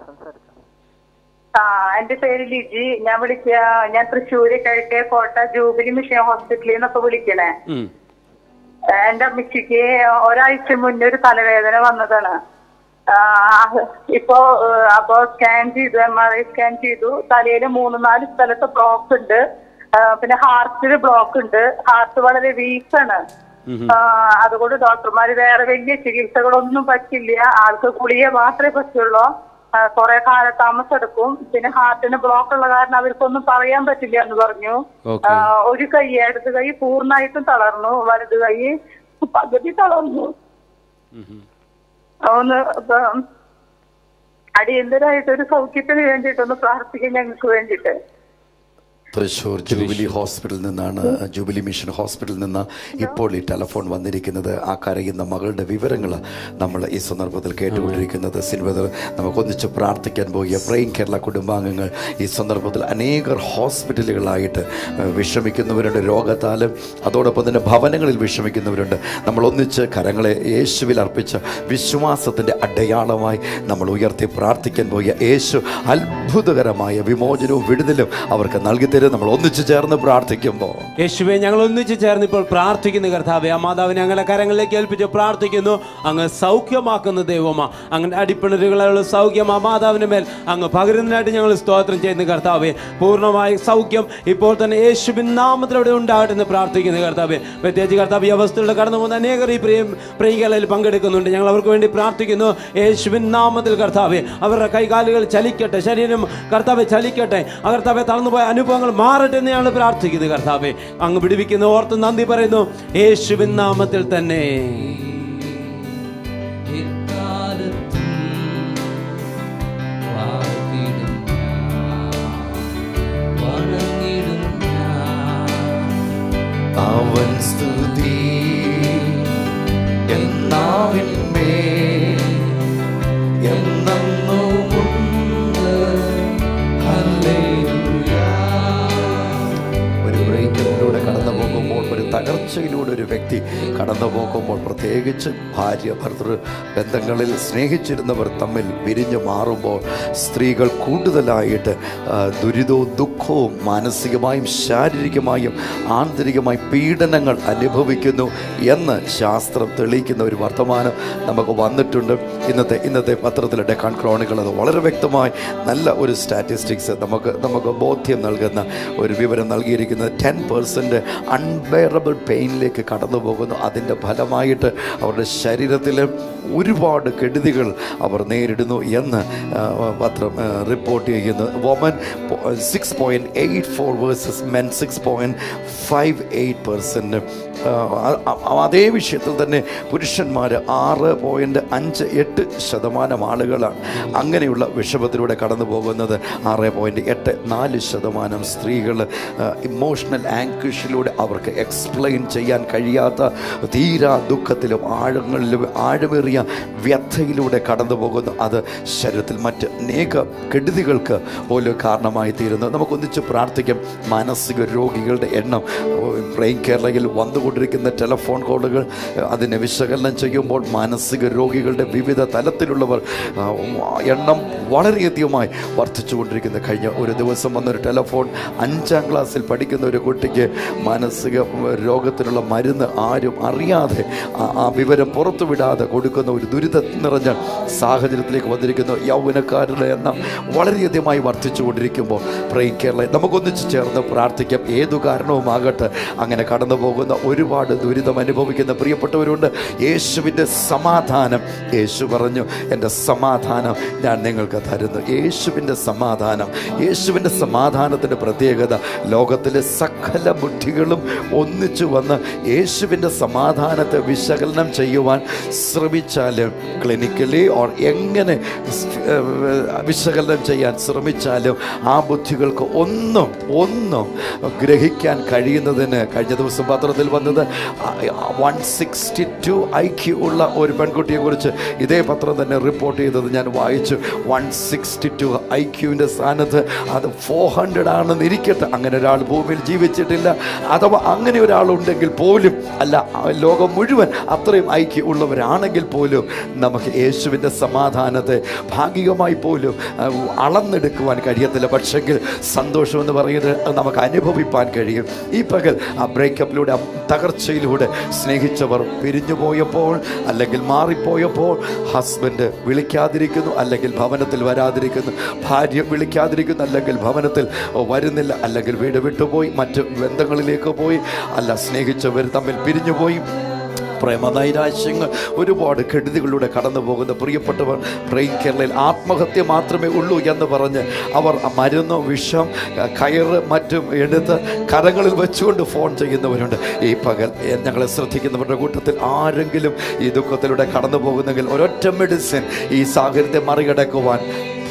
ആ എന്റെ പേര് ലിജി ഞാൻ വിളിക്ക ഞാൻ തൃശ്ശൂര് കിഴക്കേ കോട്ട ജൂബിലി മിഷൻ ഹോസ്പിറ്റലിൽ നിന്നൊക്കെ വിളിക്കണേ ഉം. എന്റെ അമ്മച്ചിക്ക് ഒരാഴ്ച മുന്നേ ഒരു തലവേദന വന്നതാണ് ആ, ഇപ്പോ ഏഹ്, അപ്പോ സ്കാൻ ചെയ്തു എം ആർ ഐ സ്കാൻ ചെയ്തു തലയിൽ മൂന്ന് നാല് സ്ഥലത്ത് ബ്ലോക്ക് ഉണ്ട് ആ, പിന്നെ ഹാർട്ടിൽ ബ്ലോക്ക് ഉണ്ട് ഹാർട്ട് വളരെ വീക്കാണ് അതുകൊണ്ട് ഡോക്ടർമാര് വേറെ വലിയ ചികിത്സകളൊന്നും പറ്റില്ല ആൾക്ക് ഗുളിക മാത്രമേ പറ്റുള്ളൂ ആ, കുറെ കാലതാമസം എടുക്കും പിന്നെ ഹാർട്ടിന് ബ്ലോക്ക് ഉള്ള കാരണം അവർക്കൊന്നും പറയാൻ പറ്റില്ല എന്ന് പറഞ്ഞു Okay. ആ, ഒരു കൈ ഇടത് കൈ പൂർണ്ണമായിട്ടും തളർന്നു വലത് കൈ പകുതി തളർന്നു ഒന്ന് ഇപ്പം അടിയന്തരമായിട്ട് ഒരു സൗഖ്യത്തിന് വേണ്ടിയിട്ടൊന്ന് പ്രാർത്ഥിക്കാൻ ഞങ്ങൾക്ക് വേണ്ടിയിട്ട് തൃശ്ശൂർ ജൂബിലി ഹോസ്പിറ്റലിൽ നിന്നാണ് ജൂബിലി മിഷൻ ഹോസ്പിറ്റലിൽ നിന്ന് ഇപ്പോൾ ഈ ടെലഫോൺ വന്നിരിക്കുന്നത് ആ കരയുന്ന മകളുടെ വിവരങ്ങൾ നമ്മൾ ഈ സന്ദർഭത്തിൽ കേട്ടുകൊണ്ടിരിക്കുന്നത് സിൽവദർ നമുക്കൊന്നിച്ച് പ്രാർത്ഥിക്കാൻ പോയ പ്രൈം കേരള കുടുംബാംഗങ്ങൾ ഈ സന്ദർഭത്തിൽ അനേകർ ഹോസ്പിറ്റലുകളായിട്ട് ഏഹ്, വിഷമിക്കുന്നവരുണ്ട് രോഗത്താലും അതോടൊപ്പം തന്നെ ഭവനങ്ങളിൽ വിഷമിക്കുന്നവരുണ്ട് നമ്മൾ ഒന്നിച്ച് കരങ്ങളെ യേശുവിൽ അർപ്പിച്ച വിശ്വാസത്തിൻ്റെ അടയാളമായി നമ്മൾ ഉയർത്തി പ്രാർത്ഥിക്കാൻ പോയ യേശു അത്ഭുതകരമായ വിമോചനവും വിടുതലും അവർക്ക് നൽകി തരും നമ്മൾ ഒന്നിച്ചു ചേർന്ന് പ്രാർത്ഥിക്കുമ്പോൾ യേശുവെ ഞങ്ങൾ ഒന്നിച്ചു ചേർന്ന് ഇപ്പോൾ പ്രാർത്ഥിക്കുന്ന കർത്താവെ ആ മാതാവ് ഞങ്ങളുടെ കരങ്ങളിലേക്ക് ഏൽപ്പിച്ച് പ്രാർത്ഥിക്കുന്നു അങ്ങ് സൗഖ്യമാക്കുന്ന ദൈവമാ അങ്ങനെ അടിപ്പിണരുകളുള്ള സൗഖ്യം ആ മാതാവിന്റെ മേൽ അങ്ങ് പകരുന്നതിനായിട്ട് ഞങ്ങൾ സ്തോത്രം ചെയ്യുന്ന കർത്താവെ പൂർണ്ണമായ സൗഖ്യം ഇപ്പോൾ തന്നെ യേശുവിൻ നാമത്തിലൂടെ ഉണ്ടാകട്ടെ എന്ന് പ്രാർത്ഥിക്കുന്ന കർത്താവെ പ്രത്യേകിച്ച് കർത്താവ് ഈ അവസ്ഥയിലൂടെ കടന്നു പോകുന്ന അനേകർ ഈ പ്രിയ പ്രിയകളിൽ പങ്കെടുക്കുന്നുണ്ട് ഞങ്ങൾ അവർക്ക് വേണ്ടി പ്രാർത്ഥിക്കുന്നു യേശുവിൻ നാമത്തിൽ കർത്താവെ അവരുടെ കൈകാലുകൾ ചലിക്കട്ടെ ശരീരം കർത്താവെ ചലിക്കട്ടെ ആ കർത്താവെ തളർന്നുപോയ അനുഭവങ്ങൾ മാറട്ടെ എന്ന് ഞങ്ങൾ പ്രാർത്ഥിക്കുന്നു കർത്താവെ അങ്ങ് പിടിവിക്കുന്ന ഓർത്ത് നന്ദി പറയുന്നു യേശുവിൻ നാമത്തിൽ തന്നെ എക്കാലത്തും വാഴ്ത്തിടും ഞാൻ, വണങ്ങിടും ഞാൻ. അവൻ സ്തുതി എന്നാവിന്മേ എന്നെന്നുമുണ്ട് ഒരു ബ്രേക്കിലൂടെ കടന്നു പോകുമ്പോൾ ഒരു തകർച്ചയിലൂടെ ഒരു വ്യക്തി കടന്നു പോകുമ്പോൾ പ്രത്യേകിച്ച് ഭാര്യ ഭർത്തൃ ബന്ധങ്ങളിൽ സ്നേഹിച്ചിരുന്നവർ തമ്മിൽ വിരിഞ്ഞു മാറുമ്പോൾ സ്ത്രീകൾ കൂടുതലായിട്ട് ആ, ദുരിതവും ദുഃഖവും മാനസികമായും ശാരീരികമായും ആന്തരികമായി പീഡനങ്ങൾ അനുഭവിക്കുന്നു എന്ന് ശാസ്ത്രം തെളിയിക്കുന്ന ഒരു വർത്തമാനം നമുക്ക് വന്നിട്ടുണ്ട് ഇന്നത്തെ ഇന്നത്തെ പത്രത്തിലെ ഡെക്കാൻ ക്രോണികൾ അത് വളരെ വ്യക്തമായി നല്ല ഒരു സ്റ്റാറ്റിസ്റ്റിക്സ് നമുക്ക് നമുക്ക് ബോധ്യം നൽകുന്ന ഒരു വിവരം നൽകിയിരിക്കുന്നത് ടെൻ പേഴ്സൻറ്റ് അൺബെയറബിൾ പെയിനിലേക്ക് കടന്നു പോകുന്നു അതിൻ്റെ ഫലമായിട്ട് അവരുടെ ശരീരത്തിൽ ഒരുപാട് കെടുതികൾ അവർ നേരിടുന്നു എന്ന് ആ, പത്രം ആ, റിപ്പോർട്ട് ചെയ്യുന്നു women six point eight four versus men six point five eight percent അതേ വിഷയത്തിൽ തന്നെ പുരുഷന്മാർ ആറ് പോയിൻറ്റ് അഞ്ച് എട്ട് ശതമാനം ആളുകളാണ് അങ്ങനെയുള്ള വിഷമത്തിലൂടെ കടന്നു പോകുന്നത് ആറ് പോയിൻറ്റ് എട്ട് നാല് ശതമാനം സ്ത്രീകൾ ഇമോഷണൽ ആങ്ക്വിഷിലൂടെ അവർക്ക് എക്സ്പ്ലെയിൻ ചെയ്യാൻ കഴിയാത്ത തീരാ ദുഃഖത്തിലും ആഴങ്ങളിലും ആഴമേറിയ വ്യഥയിലൂടെ കടന്നു പോകുന്നു അത് ശരീരത്തിൽ മറ്റ് അനേക കെടുതികൾക്ക് പോലും കാരണമായി തീരുന്നു നമുക്കൊന്നിച്ച് പ്രാർത്ഥിക്കാം മാനസിക രോഗികളുടെ എണ്ണം ബ്രെയിൻ കേരളയിൽ വന്നുകൊണ്ടിരിക്കുന്ന ടെലഫോൺ കോളുകൾ അതിനെ വിശകലനം ചെയ്യുമ്പോൾ മാനസിക രോഗികളുടെ വിവിധ തലത്തിലുള്ളവർ ആ, എണ്ണം വളരെയധികമായി വർദ്ധിച്ചുകൊണ്ടിരിക്കുന്ന കഴിഞ്ഞ ഒരു ദിവസം വന്നൊരു ടെലഫോൺ അഞ്ചാം ക്ലാസ്സിൽ പഠിക്കുന്ന ഒരു കുട്ടിക്ക് മാനസിക രോഗത്തിൽ രോഗത്തിനുള്ള മരുന്ന് ആരും അറിയാതെ ആ- ആ വിവരം പുറത്തു വിടാതെ കൊടുക്കുന്ന ഒരു ദുരിതം നിറഞ്ഞ സാഹചര്യത്തിലേക്ക് വന്നിരിക്കുന്ന യൗവനക്കാരുടെ എണ്ണം വളരെയധികമായി വർദ്ധിച്ചു കൊണ്ടിരിക്കുമ്പോൾ പ്രൈ കേരള നമുക്കൊന്നിച്ച് ചേർന്ന് പ്രാർത്ഥിക്കാം ഏതു കാരണവുമാകട്ടെ അങ്ങനെ കടന്നു പോകുന്ന ഒരുപാട് ദുരിതം അനുഭവിക്കുന്ന പ്രിയപ്പെട്ടവരുണ്ട് യേശുവിൻ്റെ സമാധാനം യേശു പറഞ്ഞു എൻ്റെ സമാധാനം ഞാൻ നിങ്ങൾക്ക് തരുന്നു യേശുവിൻ്റെ സമാധാനം യേശുവിൻ്റെ സമാധാനത്തിൻ്റെ പ്രത്യേകത ലോകത്തിലെ സകല ബുദ്ധികളും ഒന്നിച്ചു വന്ന് യേശുവിൻ്റെ സമാധാനത്തെ വിശകലനം ചെയ്യുവാൻ ശ്രമിച്ചാലും ക്ലിനിക്കലി ഓർ എങ്ങനെ സ്- ഏഹ് വിശകലനം ചെയ്യാൻ ശ്രമിച്ചാലും ആ ബുദ്ധികൾക്ക് ഒന്നും ഒന്നും ഗ്രഹിക്കാൻ കഴിയുന്നതിന് കഴിഞ്ഞ ദിവസം പത്രത്തിൽ വന്നത് one sixty two I Q ഉള്ള ഒരു പെൺകുട്ടിയെ കുറിച്ച് ഇതേ പത്രം തന്നെ റിപ്പോർട്ട് ചെയ്തത് ഞാൻ വായിച്ചു വൺ സിക്സ്റ്റി ടു ഐ ക്യുവിൻ്റെ സ്ഥാനത്ത് അത് ഫോർ ഹൺഡ്രഡ് ആണെന്ന് ഇരിക്കട്ടെ അങ്ങനെ ഒരാൾ ഭൂമിയിൽ ജീവിച്ചിട്ടില്ല അഥവാ അങ്ങനെ ഒരാളുണ്ടെങ്കിൽ പോലും അല്ല ആ ലോകം മുഴുവൻ അത്രയും ഐക്യം ഉള്ളവരാണെങ്കിൽ പോലും നമുക്ക് യേശുവിൻ്റെ സമാധാനത്തെ ഭാഗികമായി പോലും ആ, അളന്നെടുക്കുവാൻ കഴിയത്തില്ല പക്ഷെങ്കിൽ സന്തോഷം എന്ന് പറയുന്നത് അത് നമുക്ക് അനുഭവിപ്പാൻ കഴിയും ഈ പകൽ ആ ബ്രേക്കപ്പിലൂടെ ആ തകർച്ചയിലൂടെ സ്നേഹിച്ചവർ പിരിഞ്ഞു പോയപ്പോൾ അല്ലെങ്കിൽ മാറിപ്പോയപ്പോൾ ഹസ്ബൻഡ് വിളിക്കാതിരിക്കുന്നു അല്ലെങ്കിൽ ഭവനത്തിൽ വരാതിരിക്കുന്നു ഭാര്യ വിളിക്കാതിരിക്കുന്നു അല്ലെങ്കിൽ ഭവനത്തിൽ വരുന്നില്ല അല്ലെങ്കിൽ വീട് വിട്ടുപോയി മറ്റ് ബന്ധങ്ങളിലേക്ക് പോയി അല്ല സ്നേഹിച്ചവർ തമ്മിൽ പിരിഞ്ഞുപോയി പ്രേമനൈരാശ്യങ്ങൾ ഒരുപാട് കെടുതികളിലൂടെ കടന്നു പോകുന്ന പ്രിയപ്പെട്ടവർ ബ്രെയിൻ കേരളയിൽ ആത്മഹത്യ മാത്രമേ ഉള്ളൂ എന്ന് പറഞ്ഞ് അവർ ആ മരുന്ന് വിഷം കയറ് മറ്റും എടുത്ത് കരങ്ങളിൽ വെച്ചുകൊണ്ട് ഫോൺ ചെയ്യുന്നവരുണ്ട് ഈ പകൽ എ, ഞങ്ങളെ ശ്രദ്ധിക്കുന്നവരുടെ കൂട്ടത്തിൽ ആരെങ്കിലും ഈ ദുഃഖത്തിലൂടെ കടന്നു പോകുന്നെങ്കിൽ ഒരൊറ്റ മെഡിസിൻ ഈ സാഹചര്യത്തെ മറികടക്കുവാൻ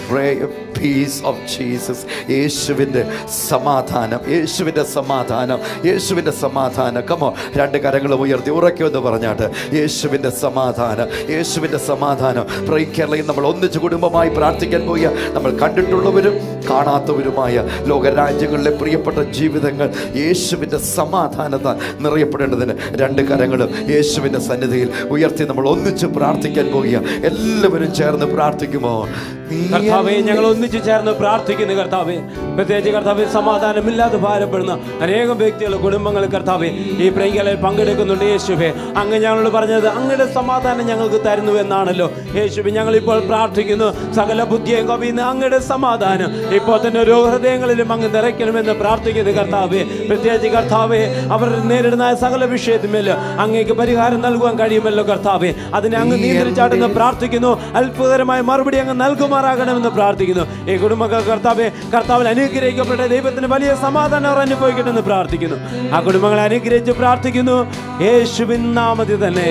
പീസ് ഓഫ് ജീസസ് യേശുവിൻ്റെ സമാധാനം യേശുവിൻ്റെ സമാധാനം യേശുവിൻ്റെ സമാധാനം കമോ രണ്ട് കരങ്ങളും ഉയർത്തി ഉറക്കുമെന്ന് പറഞ്ഞാട്ട് യേശുവിൻ്റെ സമാധാനം യേശുവിൻ്റെ സമാധാനം പ്രൈ കേരളയിൽ നമ്മൾ ഒന്നിച്ച് കുടുംബമായി പ്രാർത്ഥിക്കാൻ പോയ നമ്മൾ കണ്ടിട്ടുള്ളവരും കാണാത്തവരുമായ ലോകരാജ്യങ്ങളിലെ പ്രിയപ്പെട്ട ജീവിതങ്ങൾ യേശുവിൻ്റെ സമാധാനത്താൽ നിറയപ്പെടേണ്ടതിന് രണ്ട് കരങ്ങളും യേശുവിൻ്റെ സന്നിധിയിൽ ഉയർത്തി നമ്മൾ ഒന്നിച്ച് പ്രാർത്ഥിക്കാൻ പോകുക എല്ലാവരും ചേർന്ന് പ്രാർത്ഥിക്കുമോ നീ കർത്താവെ ഞങ്ങൾ ഒന്നിച്ചു ചേർന്ന് പ്രാർത്ഥിക്കുന്നു കർത്താവെ പ്രത്യേകിച്ച് കർത്താവെ സമാധാനമില്ലാതെ ഭാരപ്പെടുന്ന അനേകം വ്യക്തികൾ കുടുംബങ്ങൾ കർത്താവെ ഈ പ്രൈകളിൽ പങ്കെടുക്കുന്നുണ്ട് യേശുവെ അങ്ങ് ഞങ്ങളോട് പറഞ്ഞത് അങ്ങയുടെ സമാധാനം ഞങ്ങൾക്ക് തരുന്നു എന്നാണല്ലോ യേശുവെ ഞങ്ങൾ ഇപ്പോൾ പ്രാർത്ഥിക്കുന്നു സകല ബുദ്ധിയും കവിയുന്ന അങ്ങയുടെ സമാധാനം ഇപ്പോൾ തന്നെ ഓരോ ഹൃദയങ്ങളിലും അങ്ങ് നിറയ്ക്കണമെന്ന് പ്രാർത്ഥിക്കുന്നു കർത്താവെ പ്രത്യേകിച്ച് കർത്താവെ അവർ നേരിടുന്ന സകല വിഷയത്തിന്മേൽ അങ്ങേക്ക് പരിഹാരം നൽകുവാൻ കഴിയുമല്ലോ കർത്താവെ അതിനെ അങ്ങ് നിയന്ത്രിച്ചാട്ടെന്ന് പ്രാർത്ഥിക്കുന്നു അത്ഭുതകരമായ മറുപടി അങ്ങ് നൽകുമാറാകണമെന്ന് പ്രാർത്ഥിക്കുന്നു ഈ കുടുംബ കർത്താവെ കർത്താവിൽ അനുഗ്രഹിക്കപ്പെട്ട ദൈവത്തിന് വലിയ സമാധാനം അവർ അനുഭവിക്കട്ടെ എന്ന് പ്രാർത്ഥിക്കുന്നു ആ കുടുംബങ്ങളെ അനുഗ്രഹിച്ച് പ്രാർത്ഥിക്കുന്നു യേശുവിൻ നാമത്തിൽ തന്നെ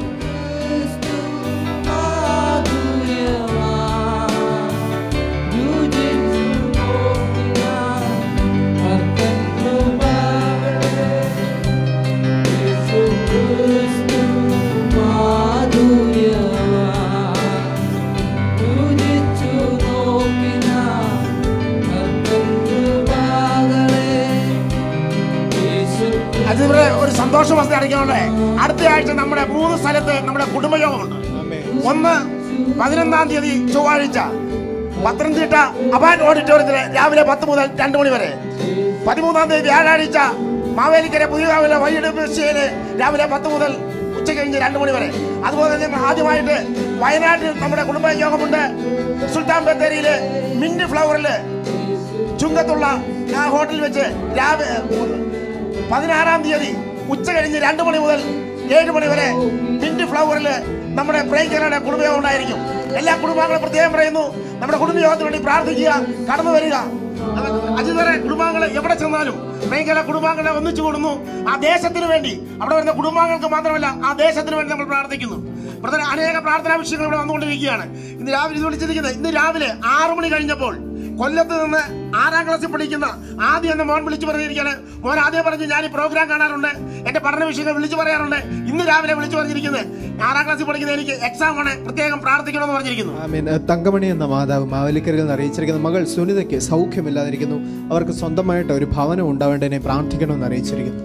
അതിവിടെ ഒരു സന്തോഷ വസ്തു അറിയിക്കാനുള്ളേ അടുത്ത ആഴ്ച നമ്മുടെ മൂന്ന് സ്ഥലത്ത് നമ്മുടെ കുടുംബയോഗമുണ്ട് ഒന്ന് പതിനൊന്നാം തീയതി ചൊവ്വാഴ്ച പത്തനംതിട്ട അബാൻ ഓഡിറ്റോറിയത്തിൽ രാവിലെ പത്ത് മുതൽ രണ്ട് മണി വരെ പതിമൂന്നാം തീയതി വ്യാഴാഴ്ച മാവേലിക്കര പുതിയകാവിലെ വൈകിട്ട് ബസ്സിന് രാവിലെ പത്ത് മുതൽ ഉച്ച കഴിഞ്ഞ് രണ്ട് മണി വരെ അതുപോലെ തന്നെ ആദ്യമായിട്ട് വയനാട്ടിൽ നമ്മുടെ കുടുംബ യോഗമുണ്ട് സുൽത്താൻ ബത്തേരിയിലെ മിന്റ് ഫ്ലവറില് ചുങ്കത്തുള്ള ആ ഹോട്ടലിൽ വെച്ച് രാവിലെ പതിനാറാം തീയതി ഉച്ച കഴിഞ്ഞ് രണ്ട് മണി മുതൽ ഏഴ് മണി വരെ മിന്റ് ഫ്ലവറിൽ നമ്മുടെ പ്രേക്കരുടെ കുടുംബയോഗം ഉണ്ടായിരിക്കും എല്ലാ കുടുംബാംഗങ്ങളും പ്രത്യേകം പറയുന്നു നമ്മുടെ കുടുംബയോഗത്തിന് വേണ്ടി പ്രാർത്ഥിക്കുക കടന്നു വരിക അജിതരെ കുടുംബാംഗങ്ങൾ എവിടെ ചെന്നാലും പ്രേക്കല കുടുംബാംഗങ്ങളെ ഒന്നിച്ചു കൂടുന്നു ആ ദേശത്തിന് വേണ്ടി അവിടെ വരുന്ന കുടുംബാംഗങ്ങൾക്ക് മാത്രമല്ല ആ ദേശത്തിന് വേണ്ടി നമ്മൾ പ്രാർത്ഥിക്കുന്നു പ്രധാന അനേക പ്രാർത്ഥനാ വിഷയങ്ങൾ ഇവിടെ വന്നുകൊണ്ടിരിക്കുകയാണ് ഇന്ന് രാവിലെ ഇത് വിളിച്ചിരിക്കുന്നത് ഇന്ന് രാവിലെ ആറു മണി കഴിഞ്ഞപ്പോൾ കൊല്ലത്ത് നിന്ന് ആറാം ക്ലാസ്സിൽ പഠിക്കുന്ന ആദ്യം എന്നെ മോൻ വിളിച്ചു പറഞ്ഞിരിക്കുകയാണ് മോൻ ആദ്യം പറഞ്ഞു ഞാൻ ഈ പ്രോഗ്രാം കാണാറുണ്ട് എന്റെ പഠന വിഷയങ്ങൾ വിളിച്ചു പറയാറുണ്ട് ഇന്ന് രാവിലെ വിളിച്ചു പറഞ്ഞിരിക്കുന്നത് ആറാം ക്ലാസ്സിൽ പഠിക്കുന്ന എനിക്ക് എക്സാം ആണ് പ്രത്യേകം പ്രാർത്ഥിക്കണമെന്ന് പറഞ്ഞിരിക്കുന്നു ആമീൻ തങ്കമണി എന്ന മാതാവ് മാവേലിക്കരയിൽ നിന്ന് അറിയിച്ചിരിക്കുന്ന മകൾ സുനിതയ്ക്ക് സൗഖ്യമില്ലാതിരിക്കുന്നു അവർക്ക് സ്വന്തമായിട്ട് ഒരു ഭവനം ഉണ്ടാവേണ്ടതിനെ പ്രാർത്ഥിക്കണമെന്ന് അറിയിച്ചിരിക്കുന്നു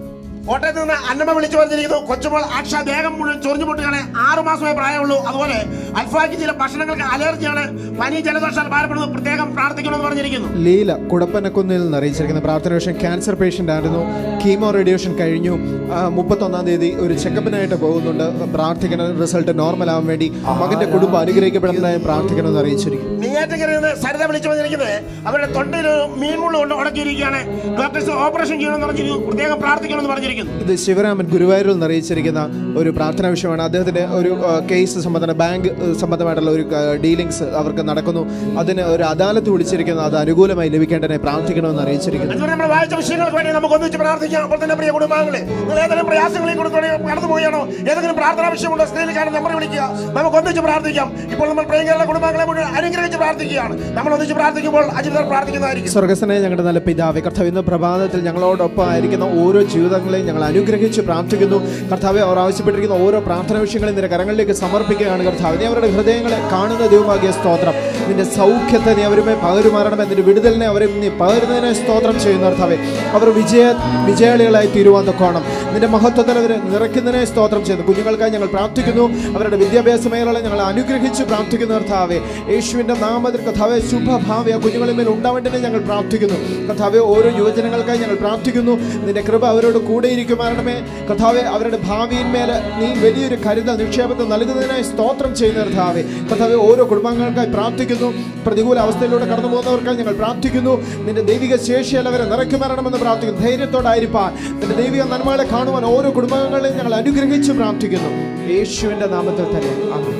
കോട്ടയത്ത് നിന്ന് അന്നമ്മ വിളിച്ചു പറഞ്ഞിരിക്കുന്നു കൊച്ചുമോൾ അക്ഷ ദേഹം മുഴുവൻ ചൊറിഞ്ഞു പൊട്ടുകയാണ് ആറു മാസമേ പ്രായമുള്ളൂ അതുപോലെ അൽഫാക്ക് ചില ഭക്ഷണങ്ങൾക്ക് അലർജിയാണ് പനി ജലദോഷാൽ ഭാരപ്പെടുന്നത് പ്രത്യേകം പ്രാർത്ഥിക്കണമെന്ന് പറഞ്ഞിരിക്കുന്നു ലീല കുടപ്പനക്കുന്നിൽ നിന്ന് അറിയിച്ചിരിക്കുന്ന പ്രാർത്ഥന വിഷയം ക്യാൻസർ പേഷ്യൻ്റ് ആയിരുന്നു കീമോ റേഡിയേഷൻ കഴിഞ്ഞു ആ, മുപ്പത്തൊന്നാം തീയതി ഒരു ചെക്കപ്പിനായിട്ട് പോകുന്നുണ്ട് പ്രാർത്ഥിക്കണം റിസൾട്ട് നോർമൽ ആവാൻ വേണ്ടി മകന്റെ കുടുംബം അനുഗ്രഹിക്കപ്പെടുന്നതായി പ്രാർത്ഥിക്കണമെന്ന് അറിയിച്ചിരിക്കുന്നു നെയ്യാറ്റക്കരയിൽ നിന്ന് സരിത വിളിച്ചു വന്നിരിക്കുന്നത് അവരുടെ തൊണ്ടയിൽ ഒരു മീൻമുള്ള കൊണ്ട് ഉടക്കിയിരിക്കുകയാണ് ഡോക്ടേഴ്സ് ഓപ്പറേഷൻ ചെയ്യണമെന്ന് പറഞ്ഞിരിക്കുന്നു പ്രത്യേകം പ്രാർത്ഥിക്കണമെന്ന് പറഞ്ഞിരിക്കുന്നു ഇത് ശിവരാമൻ ഗുരുവായൂരിൽ നിന്ന് അറിയിച്ചിരിക്കുന്ന ഒരു പ്രാർത്ഥനാ വിഷയമാണ് അദ്ദേഹത്തിന്റെ ഒരു ആ, കേസ് സംബന്ധന ബാങ്ക് ആ, സംബന്ധമായിട്ടുള്ള ഒരു ഡീലിങ്സ് അവർക്ക് നടക്കുന്നു അതിന് ഒരു അദാലത്ത് വിളിച്ചിരിക്കുന്നു അത് അനുകൂലമായി ലഭിക്കേണ്ടതിനെ പ്രാർത്ഥിക്കണമെന്ന് അറിയിച്ചിരിക്കുന്നു അതുപോലെ നമ്മൾ വായിച്ച വിഷയങ്ങൾക്ക് വേണ്ടി നമുക്ക് ഒന്നിച്ച് പ്രാർത്ഥിക്കാം അപ്പോൾ തന്നെ പ്രിയ കുടുംബാംഗങ്ങളെ നിങ്ങൾ ഏതെങ്കിലും പ്രയാസങ്ങളിൽ കൂടെ കടന്നു പോയാണോ ഏതെങ്കിലും പ്രാർത്ഥനാ വിഷയമുണ്ടോ സ്ത്രീയിൽ കാണുന്ന നമ്പർ വിളിക്കുക നമുക്ക് ഒന്നിച്ച് പ്രാർത്ഥിക്കാം ഇപ്പോൾ നമ്മൾ പ്രിയങ്കരുടെ കുടുംബാംഗങ്ങളെ മുഴുവൻ അനുഗ്രഹിച്ച് പ്രാർത്ഥിക്കുകയാണ് നമ്മൾ ഒന്നിച്ച് പ്രാർത്ഥിക്കുമ്പോൾ അജിതർ പ്രാർത്ഥിക്കുന്നതായിരിക്കും സ്വർഗസ്സനെ ഞങ്ങളുടെ നല്ല പിതാവേ കർത്താവ് ഇന്ന് പ്രഭാതത്തിൽ ഞങ്ങളോടൊപ്പം ആയിരിക്കുന്ന ഓരോ ജീവിതങ്ങളെയും ഞങ്ങൾ അനുഗ്രഹിച്ച് പ്രാർത്ഥിക്കുന്നു കർത്താവെ അവർ ആവശ്യപ്പെട്ടിരിക്കുന്ന ഓരോ പ്രാർത്ഥന വിഷയങ്ങളും നിന്റെ കരങ്ങളിലേക്ക് സമർപ്പിക്കുകയാണ് കർത്താവ് നീ അവരുടെ ഹൃദയങ്ങളെ കാണുന്ന ദൈവമാകിയ സ്തോത്രം നിന്റെ സൗഖ്യത്തെ നീ അവരുമേ പകരുമാറണമേ നിന്റെ വിടുതലിനെ അവരെ നീ പകരുന്നതിനെ സ്തോത്രം ചെയ്യുന്ന കർത്താവെ അവർ വിജയ വിജയാളികളായി തീരുവാൻ തൊക്കോണം നിന്റെ മഹത്വത്തിൽ അവർ നിറയ്ക്കുന്നതിനെ സ്തോത്രം ചെയ്യുന്നു കുഞ്ഞുങ്ങൾക്കായി ഞങ്ങൾ പ്രാർത്ഥിക്കുന്നു അവരുടെ വിദ്യാഭ്യാസ മേഖലകളെ ഞങ്ങൾ അനുഗ്രഹിച്ച് പ്രാർത്ഥിക്കുന്നു കർത്താവെ യേശുവിന്റെ നാമത്തിൽ കർത്താവെ ശുഭഭാവി ആ കുഞ്ഞുങ്ങളിൽ മേൽ ഉണ്ടാവേണ്ടതിനെ ഞങ്ങൾ പ്രാർത്ഥിക്കുന്നു കർത്താവെ ഓരോ യുവജനങ്ങൾക്കായി ഞങ്ങൾ പ്രാർത്ഥിക്കുന്നു നിന്റെ കൃപ അവരോട് കൂടെ ഇരിക്കുമാരണമേ കർത്താവെ അവരുടെ ഭാവിയിന്മേൽ നീ വലിയൊരു കരുതൽ നിക്ഷേപത്തെ നൽകുന്നതിനായി സ്തോത്രം ചെയ്യുന്ന കർത്താവെ കർത്താവെ ഓരോ കുടുംബാംഗങ്ങൾക്കായി പ്രാർത്ഥിക്കുന്നു പ്രതികൂല അവസ്ഥയിലൂടെ കടന്നു പോകുന്നവർക്കായി ഞങ്ങൾ പ്രാർത്ഥിക്കുന്നു നിന്റെ ദൈവിക ശേഷിയാൽ അവരെ നിറയ്ക്കുമാരണമെന്ന് പ്രാർത്ഥിക്കുന്നു ധൈര്യത്തോടായിരിക്കാൻ നിന്റെ ദൈവിക നന്മകളെ കാണുവാൻ ഓരോ കുടുംബാംഗങ്ങളെയും ഞങ്ങൾ അനുഗ്രഹിച്ച് പ്രാർത്ഥിക്കുന്നു യേശുവിന്റെ നാമത്തിൽ തന്നെ ആമേൻ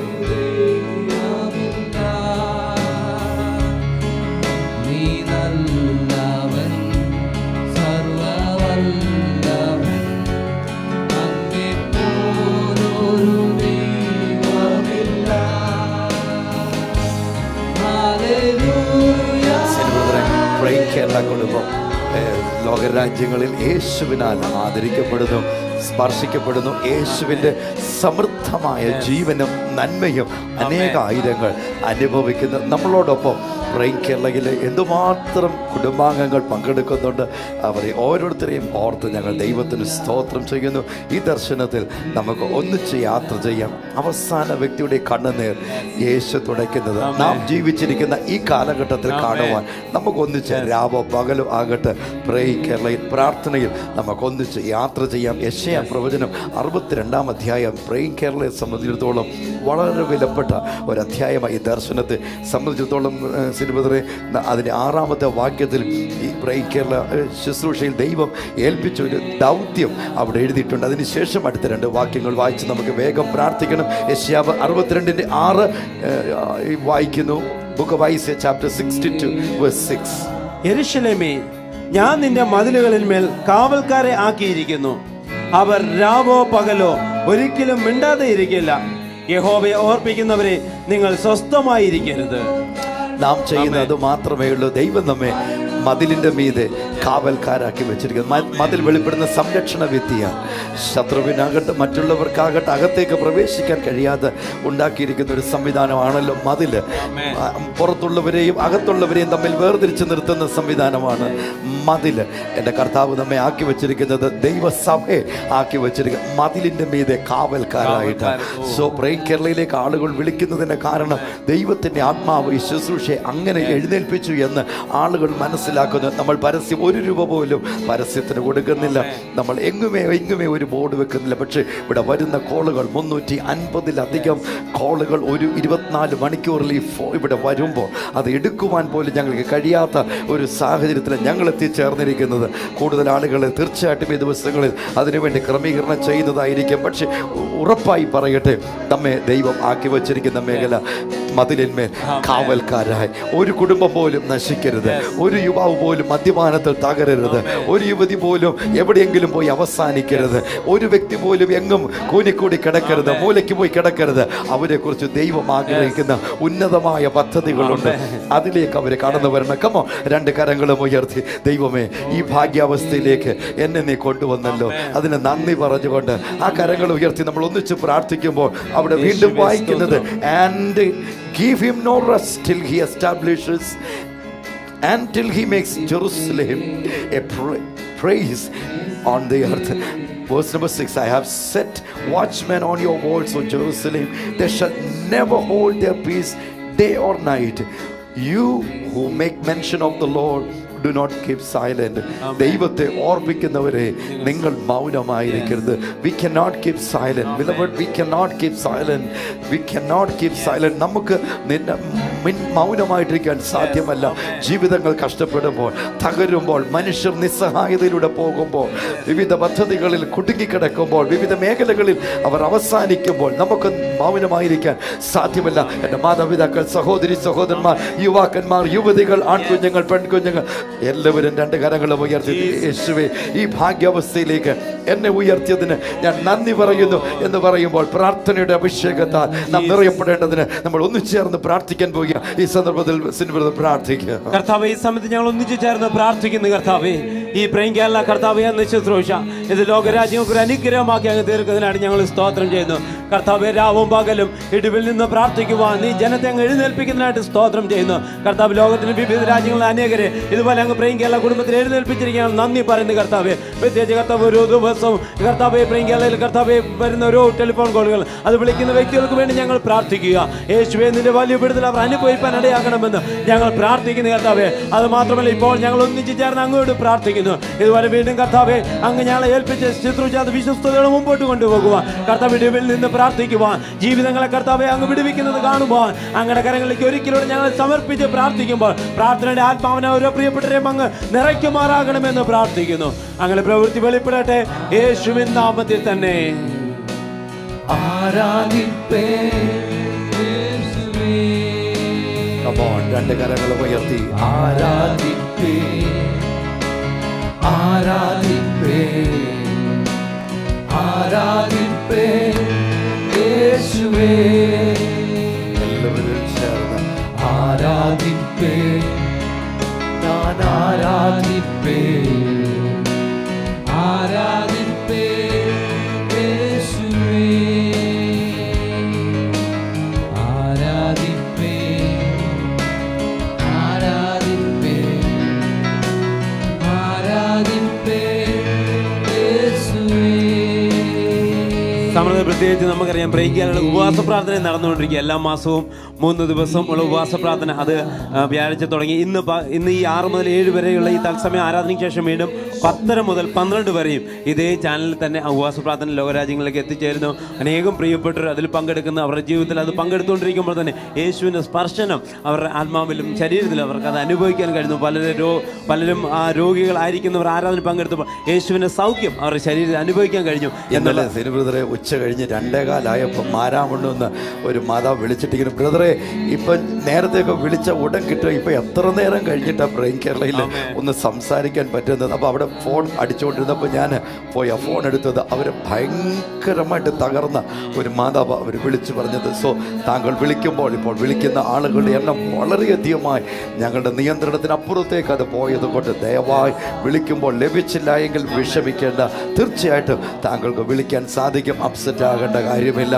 നീ നല്ലവൻ സർവവല്ലഭൻ അങ്ങേ പോലൊരു ദൈവമില്ല ഹല്ലേലൂയ പ്രൈ കേരള കുടുംബം ഏഹ്, ലോകരാജ്യങ്ങളിൽ യേശുവിനാൽ ആദരിക്കപ്പെടുന്നു സ്പർശിക്കപ്പെടുന്നു യേശുവിൻ്റെ സമൃദ്ധമായ ജീവനും നന്മയും അനേക ആയിരങ്ങൾ അനുഭവിക്കുന്നു നമ്മളോടൊപ്പം പ്രൈ കേരളയിൽ എന്തുമാത്രം കുടുംബാംഗങ്ങൾ പങ്കെടുക്കുന്നുണ്ട് അവരെ ഓരോരുത്തരെയും ഓർത്ത് ഞങ്ങൾ ദൈവത്തിന് സ്തോത്രം ചെയ്യുന്നു ഈ ദർശനത്തിൽ നമുക്ക് ഒന്നിച്ച് യാത്ര ചെയ്യാം അവസാന വ്യക്തിയുടെ കണ്ണുനീർ യേശു തുടയ്ക്കുന്നത് നാം ജീവിച്ചിരിക്കുന്ന ഈ കാലഘട്ടത്തിൽ കാണുവാൻ നമുക്കൊന്നിച്ച് രാവോ പകലോ ആകട്ടെ പ്രേയ് കേരളയിൽ പ്രാർത്ഥനയിൽ നമുക്കൊന്നിച്ച് യാത്ര ചെയ്യാം യശയ പ്രവചനം അറുപത്തിരണ്ടാം അധ്യായം പ്രേയ് കേരളയെ സംബന്ധിച്ചിടത്തോളം വളരെ വിലപ്പെട്ട ഒരു അധ്യായമായി ഈ ദർശനത്തെ സംബന്ധിച്ചിടത്തോളം സിനിമതറെ അതിൻ്റെ ആറാമത്തെ വാക്യത്തിൽ ഈ പ്രേയ് കേരള ഏഹ്, ശുശ്രൂഷയിൽ ദൈവം ഏൽപ്പിച്ച ഒരു ദൗത്യം അവിടെ എഴുതിയിട്ടുണ്ട് അതിനുശേഷം അടുത്ത രണ്ട് വാക്യങ്ങൾ വായിച്ച് നമുക്ക് വേഗം പ്രാർത്ഥിക്കണം യശ്യാവ് അറുപത്തിരണ്ടിൻ്റെ ആറ് ഏഹ്, ഈ വായിക്കുന്നു book of Isaiah chapter sixty two six യെരുശലേമേ ഞാൻ നിന്റെ മതിലുകളിൽ മേൽ കാവൽക്കാരെ ആക്കിയിരിക്കുന്നു അവർ രാവോ പകലോ ഒരിക്കലും മിണ്ടാതെ ഇരിക്കില്ല യഹോവയെ ഓർപ്പിക്കുന്നവരെ നിങ്ങൾ സ്വസ്ഥമായിരിക്കരുത് നാം ചെയ്യുന്നത് മാത്രമേ ഉള്ളൂ ദൈവം നമ്മെ മതിലിന്റെ മീതെ കാവൽക്കാരാക്കി വെച്ചിരിക്കുന്നത് മ- മതിൽ വെളിപ്പെടുന്ന സംരക്ഷണ ഭിത്തിയാണ് ശത്രുവിനാകട്ടെ മറ്റുള്ളവർക്കാകട്ടെ അകത്തേക്ക് പ്രവേശിക്കാൻ കഴിയാതെ ഉണ്ടാക്കിയിരിക്കുന്ന ഒരു സംവിധാനമാണല്ലോ മതില് ആ, പുറത്തുള്ളവരെയും അകത്തുള്ളവരെയും തമ്മിൽ വേർതിരിച്ച് നിർത്തുന്ന സംവിധാനമാണ് മതില് എൻ്റെ കർത്താവ് നമ്മെ ആക്കി വെച്ചിരിക്കുന്നത് ദൈവസഭയെ ആക്കി വെച്ചിരിക്കുന്നത് മതിലിന്റെ മീതെ കാവൽക്കാരായിട്ടാണ് സോ പ്രേം കേരളയിലേക്ക് ആളുകൾ വിളിക്കുന്നതിന് കാരണം ദൈവത്തിൻ്റെ ആത്മാവ് ഈ ശുശ്രൂഷയെ അങ്ങനെ എഴുന്നേൽപ്പിച്ചു എന്ന് ആളുകൾ മനസ്സിലാക്കുന്നു നമ്മൾ പരസ്യം ഒരു രൂപ പോലും പരസ്യത്തിന് കൊടുക്കുന്നില്ല നമ്മൾ എങ്ങുമേ എങ്ങുമേ ഒരു ബോർഡ് വെക്കുന്നില്ല പക്ഷേ ഇവിടെ വരുന്ന കോളുകൾ മുന്നൂറ്റി അൻപതിലധികം കോളുകൾ ഒരു ഇരുപത്തിനാല് മണിക്കൂറിൽ ഈ ഫോ ഇവിടെ വരുമ്പോൾ അത് എടുക്കുവാൻ പോലും ഞങ്ങൾക്ക് കഴിയാത്ത ഒരു സാഹചര്യത്തിൽ ഞങ്ങൾ എത്തിച്ചേർന്നിരിക്കുന്നത് കൂടുതൽ ആളുകൾ തീർച്ചയായിട്ടും ഈ ദിവസങ്ങളിൽ അതിനുവേണ്ടി ക്രമീകരണം ചെയ്യുന്നതായിരിക്കും പക്ഷേ ഉ- ഉറപ്പായി പറയട്ടെ നമ്മെ ദൈവം ആക്കി വച്ചിരിക്കുന്ന മേഖല മതിലിന്മേൽ കാവൽക്കാരായി ഒരു കുടുംബം പോലും നശിക്കരുത് ഒരു യുവാവ് പോലും മദ്യപാനത്തിൽ തകരരുത് ഒരു യുവതി പോലും എവിടെയെങ്കിലും പോയി അവസാനിക്കരുത് ഒരു വ്യക്തി പോലും എങ്ങും കൂനിക്കൂടി കിടക്കരുത് മൂലയ്ക്ക് പോയി കിടക്കരുത് അവരെക്കുറിച്ച് ദൈവം ആഗ്രഹിക്കുന്ന ഉന്നതമായ പദ്ധതികളുണ്ട് അതിലേക്ക് അവർ കടന്നു വരണം കമോ രണ്ട് കരങ്ങളും ഉയർത്തി ദൈവമേ ഈ ഭാഗ്യാവസ്ഥയിലേക്ക് എന്നെ നീ കൊണ്ടുവന്നല്ലോ അതിന് നന്ദി പറഞ്ഞുകൊണ്ട് ആ കരങ്ങൾ ഉയർത്തി നമ്മൾ ഒന്നിച്ച് പ്രാർത്ഥിക്കുമ്പോൾ അവിടെ വീണ്ടും വായിക്കുന്നത് and give him no rest till he establishes until he makes Jerusalem a pra- praise on the earth Verse number six I have set watchmen on your walls, O Jerusalem. They shall never hold their peace day or night. You who make mention of the Lord. Do not keep silent ദൈവത്തെ ഓർമ്മിക്കുന്നവരെ നിങ്ങൾ മൗനമായിരിക്കരുത് we can not keep silent we can not keep silent we can not keep silent നമുക്ക് നിന്നെ മിൻ- മൗനമായിട്ടിരിക്കാൻ സാധ്യമല്ല ജീവിതങ്ങൾ കഷ്ടപ്പെടുമ്പോൾ തകരുമ്പോൾ മനുഷ്യർ നിസ്സഹായതയിലൂടെ പോകുമ്പോൾ വിവിധ പദ്ധതികളിൽ കുടുങ്ങിക്കിടക്കുമ്പോൾ വിവിധ മേഖലകളിൽ അവർ അവസാനിക്കുമ്പോൾ നമുക്ക് മൗനമായിരിക്കാൻ സാധ്യമല്ല എൻ്റെ മാതാപിതാക്കൾ സഹോദരി സഹോദരന്മാർ യുവാക്കന്മാർ യുവതികൾ ആൺകുഞ്ഞുങ്ങൾ പെൺകുഞ്ഞുങ്ങൾ എല്ലാവരും രണ്ട് കരങ്ങളും ഉയർത്തി യേശുവെ ഈ ഭാഗ്യാവസ്ഥയിലേക്ക് എന്നെ ഉയർത്തിയതിന് ഞാൻ നന്ദി പറയുന്നു എന്ന് പറയുമ്പോൾ പ്രാർത്ഥനയുടെ അഭിഷേകത്താൽ നാം നിറയപ്പെടേണ്ടതിന് നമ്മൾ ഒന്നിച്ചേർന്ന് പ്രാർത്ഥിക്കാൻ പോവുക ഈ സന്ദർഭത്തിൽ സിനിമ പ്രാർത്ഥിക്കുക കർത്താവ് ഈ സമയത്ത് ഞങ്ങൾ ഒന്നിച്ചു ചേർന്ന് പ്രാർത്ഥിക്കുന്നു കർത്താവേ ഈ പ്രേം കേരള കർത്താവെ എന്ന ശുശ്രൂഷ ഇത് ലോകരാജ്യങ്ങൾക്ക് ഒരു അനുഗ്രഹമാക്കി അങ്ങ് തീർക്കുന്നതിനാണ് ഞങ്ങൾ സ്തോത്രം ചെയ്യുന്നു കർത്താവെ രാവും പകലും ഇടിവിൽ നിന്ന് പ്രാർത്ഥിക്കുവാൻ നീ ജനത്തെ അങ്ങ് എഴുന്നേൽപ്പിക്കുന്നതിനായിട്ട് സ്തോത്രം ചെയ്യുന്നു കർത്താവ് ലോകത്തിലെ വിവിധ രാജ്യങ്ങളിലെ അനേകരെ ഇതുപോലെ അങ്ങ് പ്രേം കേരള കുടുംബത്തിൽ എഴുന്നേൽപ്പിച്ചിരിക്കുകയാണ് നന്ദി പറയുന്നു കർത്താവെ പ്രത്യേകിച്ച് കർത്താവ് ഓരോ ദിവസവും കർത്താവെ പ്രേം കേരളയിൽ കർത്താവെ വരുന്ന ഓരോ ടെലിഫോൺ കോളുകൾ അത് വിളിക്കുന്ന വ്യക്തികൾക്ക് വേണ്ടി ഞങ്ങൾ പ്രാർത്ഥിക്കുക യേശുവെ നിന്റെ വലിയ വിടുതൽ അവർ അനുഭവിപ്പാൻ ഇടയാക്കണമെന്ന് ഞങ്ങൾ പ്രാർത്ഥിക്കുന്നു കർത്താവെ അത് മാത്രമല്ല ഇപ്പോൾ ഞങ്ങൾ ഒന്നിച്ചു ചേർന്ന് അങ്ങോട്ട് പ്രാർത്ഥിക്കുന്നു ഇതുപോലെ വീണ്ടും കർത്താവെ അങ്ങ് ഞങ്ങളെ ഏൽപ്പിച്ച് ശുശ്രൂഷ അത് വിശ്വസ്തയോടെ മുമ്പോട്ട് കൊണ്ടുപോകുവാൻ കർത്താവ് ഇടിവിൽ നിന്ന് പ്രാർത്ഥിക്കുവാൻ ജീവിതങ്ങളെ കർത്താവെ അങ്ങ് വിടുവിക്കുന്നത് കാണുവാൻ അങ്ങയുടെ കരങ്ങളിലേക്ക് ഒരിക്കലൂടെ ഞങ്ങൾ സമർപ്പിച്ച് പ്രാർത്ഥിക്കുമ്പോൾ പ്രാർത്ഥനയുടെ ആത്മാവിനെ ഓരോ പ്രിയപ്പെട്ടവരെയും അങ്ങ് നിറയ്ക്കുമാറാകണമെന്ന് പ്രാർത്ഥിക്കുന്നു അങ്ങനെ പ്രവൃത്തി വെളിപ്പെടട്ടെ യേശുവിൻ നാമത്തിൽ തന്നെ ആരാധിപ്പേ യേശുവേ Come on, രണ്ട് കരങ്ങളും ഉയർത്തി ആരാധിപ്പേ ആരാധിപ്പേ ആരാധിപ്പേ യേശുവേ എല്ലാവരും ചേർന്ന് ആരാധിപ്പേ ഞാൻ ആരാധിപ്പേ ആരാധിപ്പേ യേശുവേ ആരാധിപ്പേ ആരാധിപ്പേ ആരാധിപ്പേ യേശുവേ സമൃദ്ധ പ്രത്യേകിച്ച് നമുക്കറിയാം ബ്രേക്കാനുള്ള ഉപവാസ പ്രാർത്ഥന നടന്നുകൊണ്ടിരിക്കുക എല്ലാ മാസവും മൂന്ന് ദിവസം ഉള്ള ഉപവാസ പ്രാർത്ഥന അത് ആ, വ്യാഴാഴ്ച തുടങ്ങി ഇന്ന് പ- ഇന്ന് ഈ ആറ് മുതൽ ഏഴ് വരെയുള്ള ഈ തത്സമയ ആരാധനയ്ക്ക് ശേഷം വീണ്ടും പത്തര മുതൽ പന്ത്രണ്ട് വരെയും ഇതേ ചാനലിൽ തന്നെ ആ ഉപവാസ പ്രാർത്ഥന ലോകരാജ്യങ്ങളിലേക്ക് എത്തിച്ചേരുന്നു അനേകം പ്രിയപ്പെട്ടവർ അതിൽ പങ്കെടുക്കുന്ന അവരുടെ ജീവിതത്തിൽ അത് പങ്കെടുത്തുകൊണ്ടിരിക്കുമ്പോൾ തന്നെ യേശുവിൻ്റെ സ്പർശനം അവരുടെ ആത്മാവിലും ശരീരത്തിലും അവർക്ക് അത് അനുഭവിക്കാൻ കഴിയുന്നു പലരും രോ പലരും ആ രോഗികളായിരിക്കുന്നവർ ആരാധന പങ്കെടുത്തപ്പോൾ യേശുവിൻ്റെ സൗഖ്യം അവരുടെ ശരീരത്തിൽ അനുഭവിക്കാൻ കഴിഞ്ഞു ഇന്നലെ എന്നുള്ള സിനി ബ്രദറെ ഉച്ച കഴിഞ്ഞ് രണ്ടേകാലായപ്പോൾ മാരാമുണ്ടെന്ന് ഒരു മാതാവ് വിളിച്ചിട്ടിങ്ങനെ ബ്രദറെ ഇപ്പം നേരത്തെയൊക്കെ വിളിച്ച ഉടൻ കിട്ടുക ഇപ്പം എത്ര നേരം കഴിഞ്ഞിട്ടാണ് ബ്രെയിൻ കേരളയിൽ ഒന്ന് സംസാരിക്കാൻ പറ്റുന്നത് അപ്പോൾ അവിടെ ഫോൺ അടിച്ചുകൊണ്ടിരുന്നപ്പോൾ ഞാൻ പോയി ആ ഫോൺ എടുത്തത് അവർ ഭയങ്കരമായിട്ട് തകർന്ന ഒരു മാതാവ് അവർ വിളിച്ചു പറഞ്ഞത് സോ താങ്കൾ വിളിക്കുമ്പോൾ ഇപ്പോൾ വിളിക്കുന്ന ആളുകളുടെ എണ്ണം വളരെയധികമായി ഞങ്ങളുടെ നിയന്ത്രണത്തിനപ്പുറത്തേക്ക് അത് പോയത് കൊണ്ട് ദയവായി വിളിക്കുമ്പോൾ ലഭിച്ചില്ല എങ്കിൽ വിഷമിക്കേണ്ട തീർച്ചയായിട്ടും താങ്കൾക്ക് വിളിക്കാൻ സാധിക്കും അപ്സെറ്റ് ആകേണ്ട കാര്യമില്ല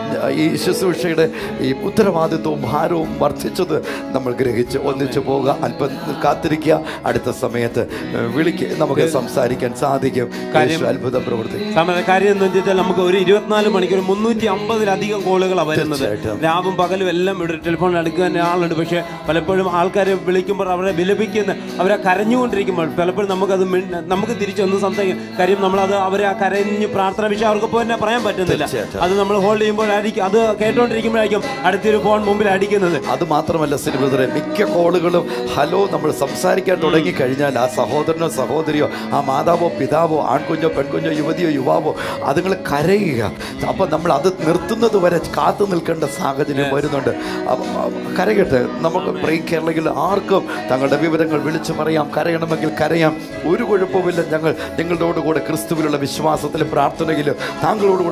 ഈ ശുശ്രൂഷയുടെ ഈ ഉത്തരവാദിത്വവും ഭാരവും വർദ്ധിച്ചത് നമ്മൾ ഗ്രഹിച്ച് ഒന്നിച്ചു പോവുക അല്പം കാത്തിരിക്കുക അടുത്ത സമയത്ത് വിളിക്ക് നമുക്ക് സംസാരിക്കാൻ സാധിക്കും കാര്യം- യേശു അത്ഭുത പ്രവൃത്തി സമയ കാര്യം എന്ന് വെച്ചാൽ നമുക്ക് ഒരു ഇരുപത്തിനാല് മണിക്കൂർ മുന്നൂറ്റി അമ്പതിലധികം കോളുകളാണ് വരുന്നത് തീർച്ചയായിട്ടും. രാവും പകലും എല്ലാം ഇവിടെ ടെലിഫോണിൽ അടുക്കാൻ ആളുണ്ട് പക്ഷേ പലപ്പോഴും ആൾക്കാർ വിളിക്കുമ്പോൾ അവരെ വിലപിക്കുന്ന അവരെ കരഞ്ഞുകൊണ്ടിരിക്കുമ്പോൾ പലപ്പോഴും നമുക്കത് മിണ്ട- നമുക്ക് തിരിച്ചൊന്നും സംസാരിക്കും കാര്യം നമ്മളത് അവരെ ആ കരഞ്ഞ് പ്രാർത്ഥന വിഷയം അവർക്ക് ഇപ്പോൾ തന്നെ പറയാൻ പറ്റുന്നില്ല തീർച്ചയായിട്ടും. അത് നമ്മൾ ഹോൾഡ് ചെയ്യുമ്പോഴായിരിക്കും അത് കേട്ടോണ്ടിരിക്കുമ്പോഴായിരിക്കും അടുത്തൊരു ഫോൺ മുമ്പിൽ അടിക്കുന്നത് അത് മാത്രമല്ല സിനിമതരെ മിക്ക കോളുകളും ഹലോ നമ്മൾ സംസാരിക്കാൻ തുടങ്ങി കഴിഞ്ഞാൽ ആ സഹോദരനോ സഹോദരിയോ ആ മാതാവോ പിതാവോ ആൺകുഞ്ഞോ പെൺകുഞ്ഞോ യുവതിയോ യുവാവോ അതുങ്ങൾ കരയുക അപ്പം നമ്മൾ അത് നിർത്തുന്നത് വരെ കാത്തു നിൽക്കേണ്ട സാഹചര്യം വരുന്നുണ്ട് അപ്പൊ, ആ, കരയട്ടെ നമുക്ക് ബ്രേക്ക് കേരളയിൽ ആർക്കും തങ്ങളുടെ വിവരങ്ങൾ വിളിച്ചു പറയാം കരയണമെങ്കിൽ കരയാം ഒരു കുഴപ്പമില്ല ഞങ്ങൾ നിങ്ങളോടുകൂടെ ക്രിസ്തുവിലുള്ള വിശ്വാസത്തിലും പ്രാർത്ഥനയിലും താങ്കളോടുകൂടെ നിൽക്കാൻ താങ്കൾ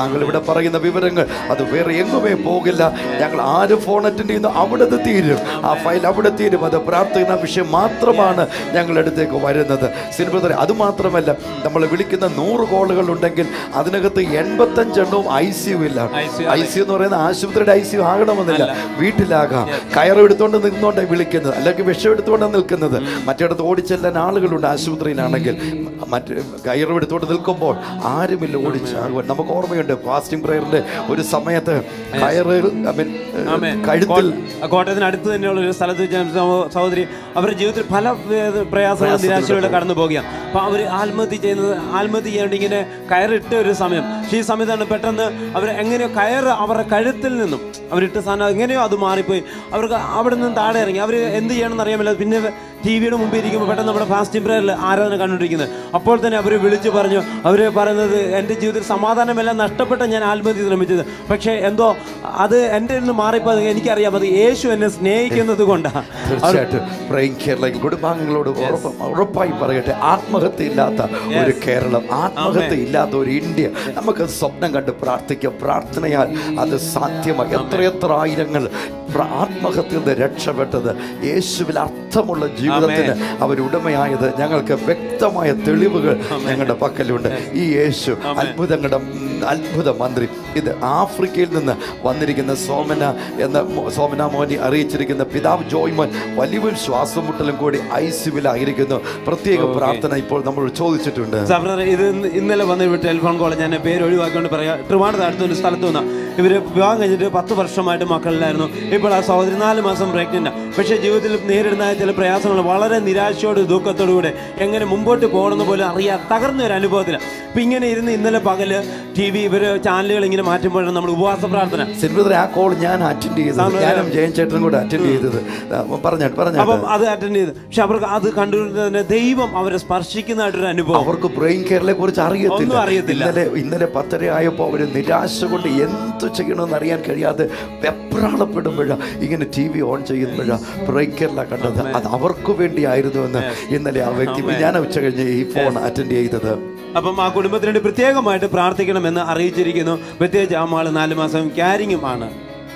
താങ്കൾ ഇവിടെ പറയുന്ന വിവരങ്ങൾ അത് വേറെ എങ്ങുമേ പോകില്ല ഞങ്ങൾ ആര് ഫോൺ അറ്റൻഡ് ചെയ്യുന്നു അവിടെ അത് തീരും ആ ഫയൽ അവിടെ തീരും അത് പ്രാർത്ഥന വിഷയം മാത്രമാണ് ഞങ്ങളുടെ അടുത്തേക്ക് വരുന്നത് സിനിമ അത് മാത്രമല്ല നമ്മൾ വിളിക്കുന്ന നൂറ് കോളുകൾ ഉണ്ടെങ്കിൽ അതിനകത്ത് എൺപത്തഞ്ചെണ്ണവും ഐ സി യു ഇല്ല ICU, ഐ സി യു എന്ന് പറയുന്ന ആശുപത്രിയുടെ ഐ സി യു ആകണമെന്നില്ല വീട്ടിലാകാം കയറെടുത്തോണ്ട് നിന്നുകൊണ്ടേ വിളിക്കുന്നത് അല്ലെങ്കിൽ വിഷം എടുത്തുകൊണ്ടാണ് നിൽക്കുന്നത് മറ്റിടത്ത് ഓടിച്ചെല്ലാൻ ആളുകളുണ്ട് ആശുപത്രിയിലാണെങ്കിൽ മറ്റ് കയറെടുത്തോണ്ട് നിൽക്കുമ്പോൾ ആരുമില്ല ഓടിച്ചാകുവാൻ നമുക്ക് ഓർമ്മയുണ്ട് ഫാസ്റ്റിംഗ് പ്രയറിന്റെ ഒരു സമയത്ത് കയറ് ഐ മീൻ ആമേൻ. കഴുത്തിൽ കോ- കോട്ടയത്തിന് അടുത്ത് തന്നെയുള്ള ഒരു സ്ഥലത്ത് വെച്ച് സഹോ- സഹോദരി അവരുടെ ജീവിതത്തിൽ പല വേ- പ്രയാസങ്ങളും നിരാശയിലൂടെ കടന്നു പോകുകയാണ് അപ്പൊ അവർ ആത്മഹത്യ ചെയ്യുന്നത് ആത്മഹത്യ ചെയ്യേണ്ട ഇങ്ങനെ കയറിട്ട ഒരു സമയം പക്ഷേ ഈ സമയത്താണ് പെട്ടെന്ന് അവർ എങ്ങനെയോ കയറ് അവരുടെ കഴുത്തിൽ നിന്നും അവരിട്ട സാധനം എങ്ങനെയോ അത് മാറിപ്പോയി അവർക്ക് അവിടെ നിന്ന് താഴെ ഇറങ്ങി അവർ എന്ത് ചെയ്യണമെന്ന് അറിയാമല്ലോ പിന്നെ ടി വിയുടെ മുമ്പിൽ ഇരിക്കുമ്പോൾ പെട്ടെന്ന് നമ്മുടെ ഫാസ്റ്റിംഗ് പ്രയറിൽ ആരാധന കണ്ടുകൊണ്ടിരിക്കുന്നത് അപ്പോൾ തന്നെ അവർ വിളിച്ചു പറഞ്ഞു അവർ പറയുന്നത് എൻ്റെ ജീവിതത്തിൽ സമാധാനമെല്ലാം നഷ്ടപ്പെട്ട ഞാൻ ആത്മഹത്യ ശ്രമിച്ചത് പക്ഷേ എന്തോ അത് എൻ്റെ നിന്ന് മാറിപ്പോ എനിക്കറിയാം അത് യേശു എന്നെ സ്നേഹിക്കുന്നത് കൊണ്ടാണ് തീർച്ചയായിട്ടും പ്രൈം കേരളയിൽ കുടുംബാംഗങ്ങളോട് ഉറപ്പ് ഉറപ്പായി പറയട്ടെ ആത്മഹത്യ ഇല്ലാത്ത ഒരു കേരളം ആത്മഹത്യ ഇല്ലാത്ത ഒരു ഇന്ത്യ നമുക്ക് സ്വപ്നം കണ്ട് പ്രാർത്ഥിക്കാം പ്രാർത്ഥനയാൽ അത് സാധ്യമായി എത്രയെത്ര ആയിരങ്ങൾ പ്ര- ആത്മഹത്യയിൽ നിന്ന് രക്ഷപ്പെട്ടത് യേശുവിൽ അർത്ഥമുള്ള ജീവിതത്തിന് അവരുടമയായത് ഞങ്ങൾക്ക് വ്യക്തമായ തെളിവുകൾ ഞങ്ങളുടെ പക്കലുണ്ട് ഈ യേശു അത്ഭുതങ്ങളുടെ ഉം, അത്ഭുത മന്ത്രി ഇത് ആഫ്രിക്കയിൽ നിന്ന് വന്നിരിക്കുന്ന സോമന എന്ന മോ- സോമന മോനി അറിയിച്ചിരിക്കുന്ന പിതാവ് ജോയ്മോൻ വലിയൊരു ശ്വാസം മുട്ടലും കൂടി ഐസിയുവിലായിരിക്കുന്നു പ്രത്യേക പ്രാർത്ഥന ഇപ്പോൾ നമ്മൾ ചോദിച്ചിട്ടുണ്ട് സഹോദരൻ ഇത് ഇന്ന് ഇന്നലെ വന്ന ഒരു ടെലിഫോൺ കോൾ ഞാൻ പേര് ഒഴിവാക്കിക്കൊണ്ട് പറയാം ട്രിവാണ്ടത്ത് അടുത്തൊരു സ്ഥലത്ത് വന്ന ഇവര് വിവാഹം കഴിഞ്ഞിട്ട് പത്ത് വർഷമായിട്ട് മക്കളിലായിരുന്നു ഇപ്പോൾ ആ സഹോദരി നാല് മാസം പ്രഗ്നന്റ് പക്ഷേ ജീവിതത്തിൽ നേരിടുന്ന ചില പ്രയാസങ്ങൾ വളരെ നിരാശയോട് ദുഃഖത്തോടു കൂടെ എങ്ങനെ മുമ്പോട്ട് പോകണമെന്ന് പോലും അറിയാൻ തകർന്ന ഒരു അനുഭവത്തിലാണ് ഇപ്പൊ ഇങ്ങനെ ഇരുന്ന് ഇന്നലെ പകല് ടി വി ഇവര് ചാനലുകൾ ഇങ്ങനെ മാറ്റുമ്പോഴാണ് നമ്മൾ ഉപവാസ പ്രാർത്ഥന സിൽവർ ആ കോൾ ഞാൻ അറ്റൻഡ് ചെയ്തത് സാറിന് ഞാനും ജയൻ ചേട്ടനും കൂടെ അറ്റൻഡ് ചെയ്തത് പറഞ്ഞാട്ട് അപ്പം പറഞ്ഞാട്ട് അത് അറ്റൻഡ് ചെയ്ത് പക്ഷെ അവർക്ക് അത് കണ്ടുകൊണ്ട് തന്നെ ദൈവം അവരെ സ്പർശിക്കുന്നതായിട്ടൊരു അനുഭവം അവർക്ക് ബ്രെയിൻ കെയറിനെ കുറിച്ച് അറിയത്തില്ല ഒന്നും അറിയത്തില്ല. ഇന്നലെ ഇന്നലെ പത്തര ആയപ്പോൾ അവർ നിരാശ കൊണ്ട് എന്തു ചെയ്യണമെന്ന് അറിയാൻ കഴിയാതെ വെപ്രാളപ്പെടുമ്പോഴാണ് ഇങ്ങനെ ടി വി ഓൺ ചെയ്യുമ്പോഴാണ് ബ്രെയിൻ കെയറിലാണ് കണ്ടത് അത് അവർക്ക് വേണ്ടിയായിരുന്നു എന്ന് ഇന്നലെ ആ വ്യക്തി ഞാൻ ഉച്ച കഴിഞ്ഞ് ഈ ഫോൺ അറ്റൻഡ് ചെയ്തത് അപ്പം ആ കുടുംബത്തിന് വേണ്ടി പ്രത്യേകമായിട്ട് പ്രാർത്ഥിക്കണമെന്ന് അറിയിച്ചിരിക്കുന്നു പ്രത്യേകിച്ച് ആ മാള് നാല് മാസം ക്യാരിങ്ങും ആണ്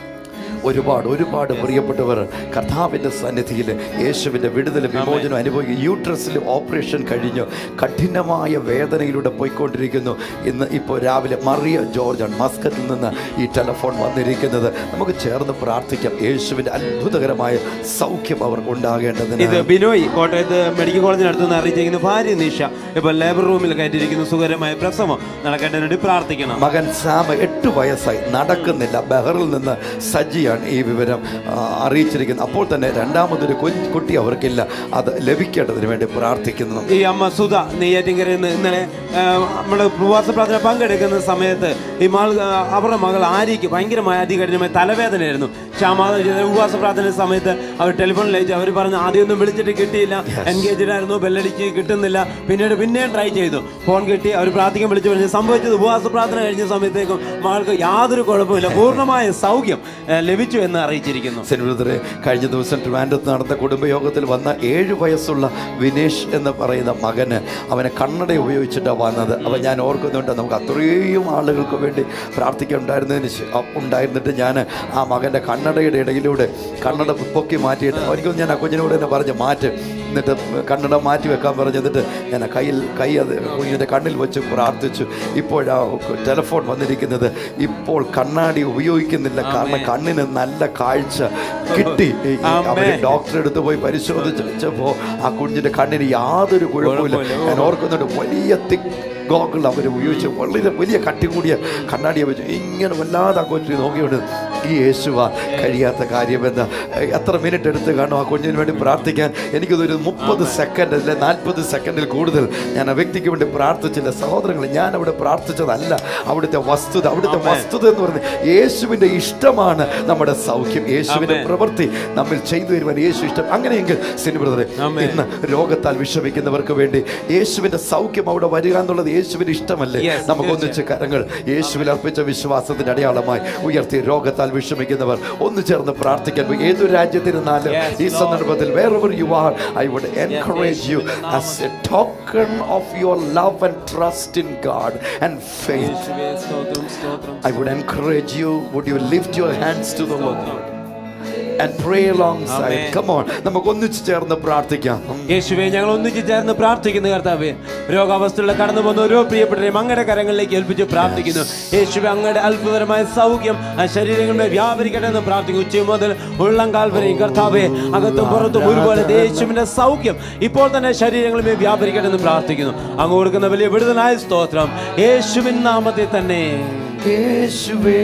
ഒരുപാട് ഒരുപാട് പ്രിയപ്പെട്ടവർ കർത്താവിൻ്റെ സന്നിധിയിൽ യേശുവിൻ്റെ വിടുതൽ വിമോചനം അനുഭവിക്കും യൂട്രസിൽ ഓപ്പറേഷൻ കഴിഞ്ഞു കഠിനമായ വേദനയിലൂടെ പോയിക്കൊണ്ടിരിക്കുന്നു ഇന്ന് ഇപ്പോൾ രാവിലെ മറിയ ജോർജാണ് മസ്കറ്റിൽ നിന്ന് ഈ ടെലഫോൺ വന്നിരിക്കുന്നത് നമുക്ക് ചേർന്ന് പ്രാർത്ഥിക്കാം യേശുവിൻ്റെ അത്ഭുതകരമായ സൗഖ്യം അവർക്ക് ഉണ്ടാകേണ്ടതിന് ഇത് ബിനോയ് കോട്ടയത്ത് മെഡിക്കൽ കോളേജിനടുത്ത് നിന്ന് അറിയിച്ചിരിക്കുന്നു ഭാര്യ നിഷ ഇപ്പൊ ലേബർ റൂമിൽ കയറ്റിയിരിക്കുന്നു സുഖകരമായ പ്രസവം നടക്കേണ്ടതിന് വേണ്ടി പ്രാർത്ഥിക്കണം മകൻ സാം എട്ട് വയസ്സായി നടക്കുന്നില്ല ബഹറിൽ നിന്ന് സജിയാണ് ഈ വിവരം ആ, അറിയിച്ചിരിക്കുന്നത് അപ്പോൾ തന്നെ രണ്ടാമതൊരു കുഞ്ഞ് കുട്ടി അവർക്കില്ല അത് ലഭിക്കേണ്ടതിന് വേണ്ടി പ്രാർത്ഥിക്കുന്നു ഈ അമ്മ സുധ നെയ്യാറ്റിങ്കരയിൽ നിന്ന് ഇന്നലെ നമ്മുടെ പ്രവാസ പ്രാർത്ഥന പങ്കെടുക്കുന്ന സമയത്ത് ഈ മകൾ ആ, അവരുടെ മകൾ ആര്യയ്ക്ക് ഭയങ്കരമായ അതികഠിനമായ തലവേദനയായിരുന്നു ശ്യാമാത ഉപവാസ പ്രാർത്ഥന സമയത്ത് അവർ ടെലിഫോണിൽ അയച്ചു അവർ പറഞ്ഞു ആദ്യമൊന്നും വിളിച്ചിട്ട് കിട്ടിയില്ല എൻഗേജ്ഡ് ആയിരുന്നു ബെല്ലടിച്ച് കിട്ടുന്നില്ല പിന്നീട് പിന്നെയും ട്രൈ ചെയ്തു ഫോൺ കിട്ടി അവർ പ്രാർത്ഥിക്കാൻ വിളിച്ചു പറഞ്ഞു സംഭവിച്ചത് ഉപവാസ പ്രാർത്ഥന കഴിഞ്ഞ സമയത്തേക്കും മകൾക്ക് യാതൊരു കുഴപ്പമില്ല പൂർണ്ണമായ സൗഖ്യം ആ, ലഭിച്ചു എന്ന് അറിയിച്ചിരിക്കുന്നു സെൻബ്രദറെ കഴിഞ്ഞ ദിവസം ട്രിവാൻഡ്രത്ത് നടന്ന കുടുംബയോഗത്തിൽ വന്ന ഏഴ് വയസ്സുള്ള വിനേഷ് എന്ന് പറയുന്ന മകന് അവനെ കണ്ണട ഉപയോഗിച്ചിട്ടാണ് വന്നത് അപ്പം ഞാൻ ഓർക്കുന്നുണ്ട് നമുക്ക് അത്രയും ആളുകൾക്ക് വേണ്ടി പ്രാർത്ഥിക്കാനുണ്ടായിരുന്നതിന് ശേ- അ- ഉണ്ടായിരുന്നിട്ട് ഞാൻ ആ മകൻ്റെ കണ്ണടയുടെ ഇടയിലൂടെ കണ്ണട പൊക്കി മാറ്റിയിട്ട് ഒരിക്കലും ഞാൻ ആ കുഞ്ഞിനോട് തന്നെ പറഞ്ഞ് മാറ്റ് എന്നിട്ട് കണ്ണട മാറ്റി വെക്കാൻ പറഞ്ഞു എന്നിട്ട് ഞാൻ ആ കയ്യിൽ കൈ അത് കുഞ്ഞിൻ്റെ കണ്ണിൽ വെച്ച് പ്രാർത്ഥിച്ചു ഇപ്പോഴാ ടെലിഫോൺ വന്നിരിക്കുന്നത് ഇപ്പോൾ കണ്ണാടി ഉപയോഗിക്കുന്നില്ല കാരണം കണ്ണിന് നല്ല കാഴ്ച കിട്ടി ഈ- ഈ അവര് ആമേൻ. ഡോക്ടറെ അടുത്ത് പോയി പരിശോധിച്ചപ്പോ ആ കുഞ്ഞിന്റെ കണ്ണിന് യാതൊരു കുഴപ്പമില്ല കുഴപ്പമില്ല. ഞാൻ ഓർക്കുന്നുണ്ട് വലിയ തിക് ഗോഗിൾ അവർ ഉപയോഗിച്ച് വളരെ വലിയ കട്ടി കൂടിയ കണ്ണാടിയെ വെച്ച് ഇങ്ങനെ വല്ലാതെ ആ കൊച്ചിനെ നോക്കിയോണ്ട് ഈ യേശുവ കഴിയാത്ത കാര്യമെന്ന് എത്ര മിനിറ്റ് എടുത്ത് കാണും ആ കുഞ്ഞിന് വേണ്ടി പ്രാർത്ഥിക്കാൻ എനിക്കതൊരു മുപ്പത് സെക്കൻഡ് അല്ലെ നാൽപ്പത് സെക്കൻഡിൽ കൂടുതൽ ഞാൻ ആ വ്യക്തിക്ക് വേണ്ടി പ്രാർത്ഥിച്ചില്ല സഹോദരങ്ങൾ ഞാൻ അവിടെ പ്രാർത്ഥിച്ചതല്ല അവിടുത്തെ വസ്തുത അവിടുത്തെ വസ്തുത എന്ന് പറയുന്നത് യേശുവിൻ്റെ ഇഷ്ടമാണ് നമ്മുടെ സൗഖ്യം യേശുവിൻ്റെ ആമേൻ. പ്രവൃത്തി നമ്മിൽ ചെയ്തു തരുവാൻ യേശു ഇഷ്ടം അങ്ങനെയെങ്കിൽ സിനി ബ്രദറെ ആമേൻ. ഇന്ന് രോഗത്താൽ വിഷമിക്കുന്നവർക്ക് വേണ്ടി യേശുവിന്റെ സൗഖ്യം അവിടെ വരിക എന്നുള്ളത് യേശുവിന് ഇഷ്ടമല്ലേ Yes, നമുക്ക് ഒന്നിച്ച് കരങ്ങൾ യേശുവിൽ അർപ്പിച്ച വിശ്വാസത്തിന്റെ അടയാളമായി ഉയർത്തി രോഗത്താൽ വിഷമിക്കുന്നവർ ഒന്ന് ചേർന്ന് പ്രാർത്ഥിക്കാൻ പോയി ഏതൊരു രാജ്യത്തിരുന്നാലും Yes, ഈ Lord. സന്ദർഭത്തിൽ വേറെവർ you are I would encourage you as a token of your love and trust in God and faith യേശുവേ, സ്തോത്രം സ്തോത്രം I would encourage you, would you lift your hands to the Lord and pray alongside? Amen. Come on, നമുക്ക് ഒന്നിച്ച് ചേർന്ന് പ്രാർത്ഥിക്കാം യേശുവെ ഞങ്ങൾ ഒന്നിച്ച് ചേർന്ന് പ്രാർത്ഥിക്കുന്നു കർത്താവേ രോഗാവസ്ഥയിലൂടെ കടന്നു പോകുന്ന ഓരോ പ്രിയപ്പെട്ടവരെയും അങ്ങയുടെ കരങ്ങളിലേക്ക് ഏൽപ്പിച്ച് പ്രാർത്ഥിക്കുന്നു യേശുവെ അങ്ങയുടെ അത്ഭുതകരമായ സൗഖ്യം ആ ശരീരങ്ങളുടെ വ്യാപരിക്കട്ടെ എന്ന് പ്രാർത്ഥിക്കുന്നു ഉച്ച മുതൽ ഉള്ളംകാൽ വരെയും കർത്താവെ അകത്തും പുറത്തും ഒരുപോലെ യേശുവിന്റെ സൗഖ്യം ഇപ്പോൾ തന്നെ ശരീരങ്ങളിൽ വ്യാപരിക്കട്ടെ എന്ന് പ്രാർത്ഥിക്കുന്നു അങ്ങ് കൊടുക്കുന്ന വലിയ വിടുതലായ സ്തോത്രം യേശുവിൻ നാമത്തെ തന്നെ യേശുവേ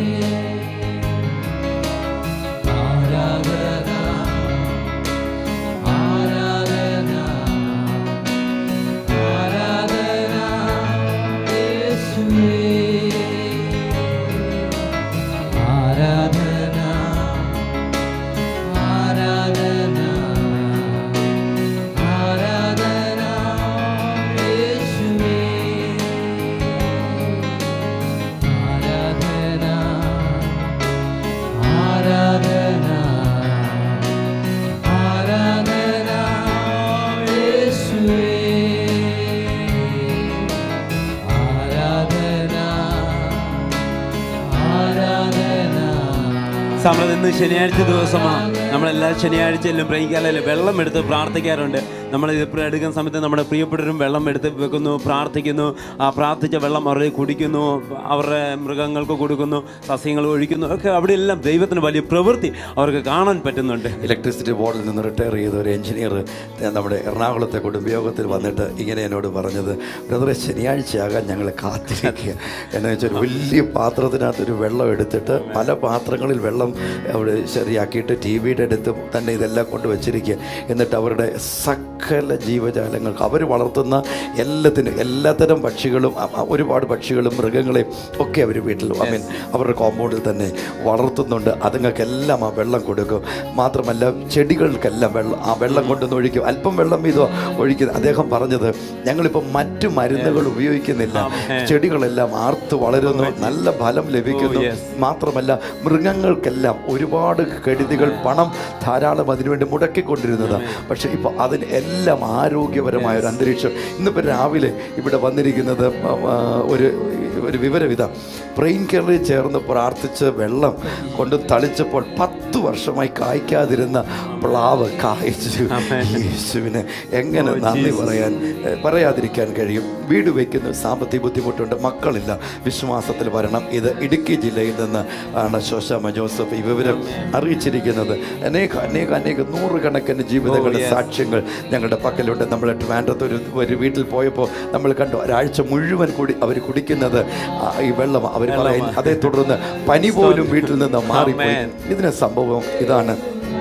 സമൃദ്ധ ഇന്ന് ശനിയാഴ്ച ദിവസമാണ് നമ്മളെല്ലാ ശനിയാഴ്ചയിലും ബ്രേക്കാലയിലും വെള്ളം എടുത്ത് പ്രാർത്ഥിക്കാറുണ്ട് നമ്മൾ ഇത് എടുക്കുന്ന സമയത്ത് നമ്മുടെ പ്രിയപ്പെട്ടവരും വെള്ളം എടുത്ത് വെക്കുന്നു പ്രാർത്ഥിക്കുന്നു ആ പ്രാർത്ഥിച്ച വെള്ളം അവർ കുടിക്കുന്നു അവരുടെ മൃഗങ്ങൾക്ക് കൊടുക്കുന്നു സസ്യങ്ങൾ ഒഴിക്കുന്നു ഒക്കെ അവിടെ എല്ലാം ദൈവത്തിന് വലിയ പ്രവൃത്തി അവർക്ക് കാണാൻ പറ്റുന്നുണ്ട് ഇലക്ട്രിസിറ്റി ബോർഡിൽ നിന്ന് റിട്ടയർ ചെയ്ത ഒരു എഞ്ചിനീയർ നമ്മുടെ എറണാകുളത്തെ കുടുംബയോഗത്തിൽ വന്നിട്ട് ഇങ്ങനെ എന്നോട് പറഞ്ഞത് ബ്രദറെ ശനിയാഴ്ചയാകാൻ ഞങ്ങൾ കാത്തിരിക്കുക എന്ന് വെച്ചാൽ ഒരു വലിയ പാത്രത്തിനകത്ത് ഒരു വെള്ളം എടുത്തിട്ട് പല പാത്രങ്ങളിൽ വെള്ളം അവിടെ ശരിയാക്കിയിട്ട് ടി വിയുടെ അടുത്ത് തന്നെ ഇതെല്ലാം കൊണ്ട് വെച്ചിരിക്കുക എന്നിട്ട് അവരുടെ സകല ജീവജാലങ്ങൾക്ക് അവർ വളർത്തുന്ന എല്ലാത്തിനും എല്ലാത്തരം പക്ഷികളും അ- അ- ഒരുപാട് പക്ഷികളും മൃഗങ്ങളെയും ഒക്കെ അവർ വീട്ടിൽ ഐ മീൻ അവരുടെ കോമ്പൗണ്ടിൽ തന്നെ വളർത്തുന്നുണ്ട് അതുങ്ങൾക്കെല്ലാം ആ വെള്ളം കൊടുക്കും മാത്രമല്ല ചെടികൾക്കെല്ലാം വെള്ളം ആ വെള്ളം കൊണ്ടുവന്ന് ഒഴിക്കും അല്പം വെള്ളം വീതം ഒഴിക്കുന്നത് അദ്ദേഹം പറഞ്ഞത് ഞങ്ങളിപ്പോൾ മറ്റു മരുന്നുകൾ ഉപയോഗിക്കുന്നില്ല ചെടികളെല്ലാം ആർത്ത് വളരുന്നു നല്ല ഫലം ലഭിക്കുന്നു Oh, yes. മാത്രമല്ല മൃഗങ്ങൾക്കെല്ലാം ഒരുപാട് കെടുതികൾ പണം ധാരാളം അതിനുവേണ്ടി മുടക്കിക്കൊണ്ടിരുന്നതാണ് പക്ഷെ ഇപ്പോൾ അതിന് എല്ലാം ആരോഗ്യപരമായ ഒരു അന്തരീക്ഷം ഇന്നിപ്പോൾ രാവിലെ ഇവിടെ വന്നിരിക്കുന്നത് ആ, ആ, ഒരു ഒരു വിവരവിധ ബ്രെയിൻ കെയറിൽ ചേർന്ന് പ്രാർത്ഥിച്ച് വെള്ളം കൊണ്ട് തളിച്ചപ്പോൾ പത്ത് വർഷമായി കായ്ക്കാതിരുന്ന പ്ലാവ് കായ്ച്ചു യേശുവിന് എങ്ങനെ നന്ദി പറയാൻ ഏ, പറയാതിരിക്കാൻ കഴിയും വീട് വയ്ക്കുന്ന സാമ്പത്തിക ബുദ്ധിമുട്ടുണ്ട് മക്കളില്ല വിശ്വാസത്തിൽ വരണം ഇത് ഇടുക്കി ജില്ലയിൽ നിന്ന് ആണ് ശോശാമ ജോസഫ് ഈ വിവരം അറിയിച്ചിരിക്കുന്നത് അനേക അനേക അനേക നൂറുകണക്കിന് ജീവിതങ്ങളുടെ സാക്ഷ്യങ്ങൾ ഞങ്ങളുടെ പക്കലുണ്ട് നമ്മൾ ട്രിവാൻഡ്രത്ത് ഒരു ഒരു വീട്ടിൽ പോയപ്പോൾ നമ്മൾ കണ്ടു ഒരാഴ്ച മുഴുവൻ കൂടി അവർ കുടിക്കുന്നത് ആ, ഈ വെള്ളം അവർ പറയും അതേ തുടർന്ന് പനി പോലും വീട്ടിൽ നിന്ന് മാറിപ്പോയി Amen. ഇതിന് സംഭവം ഇതാണ്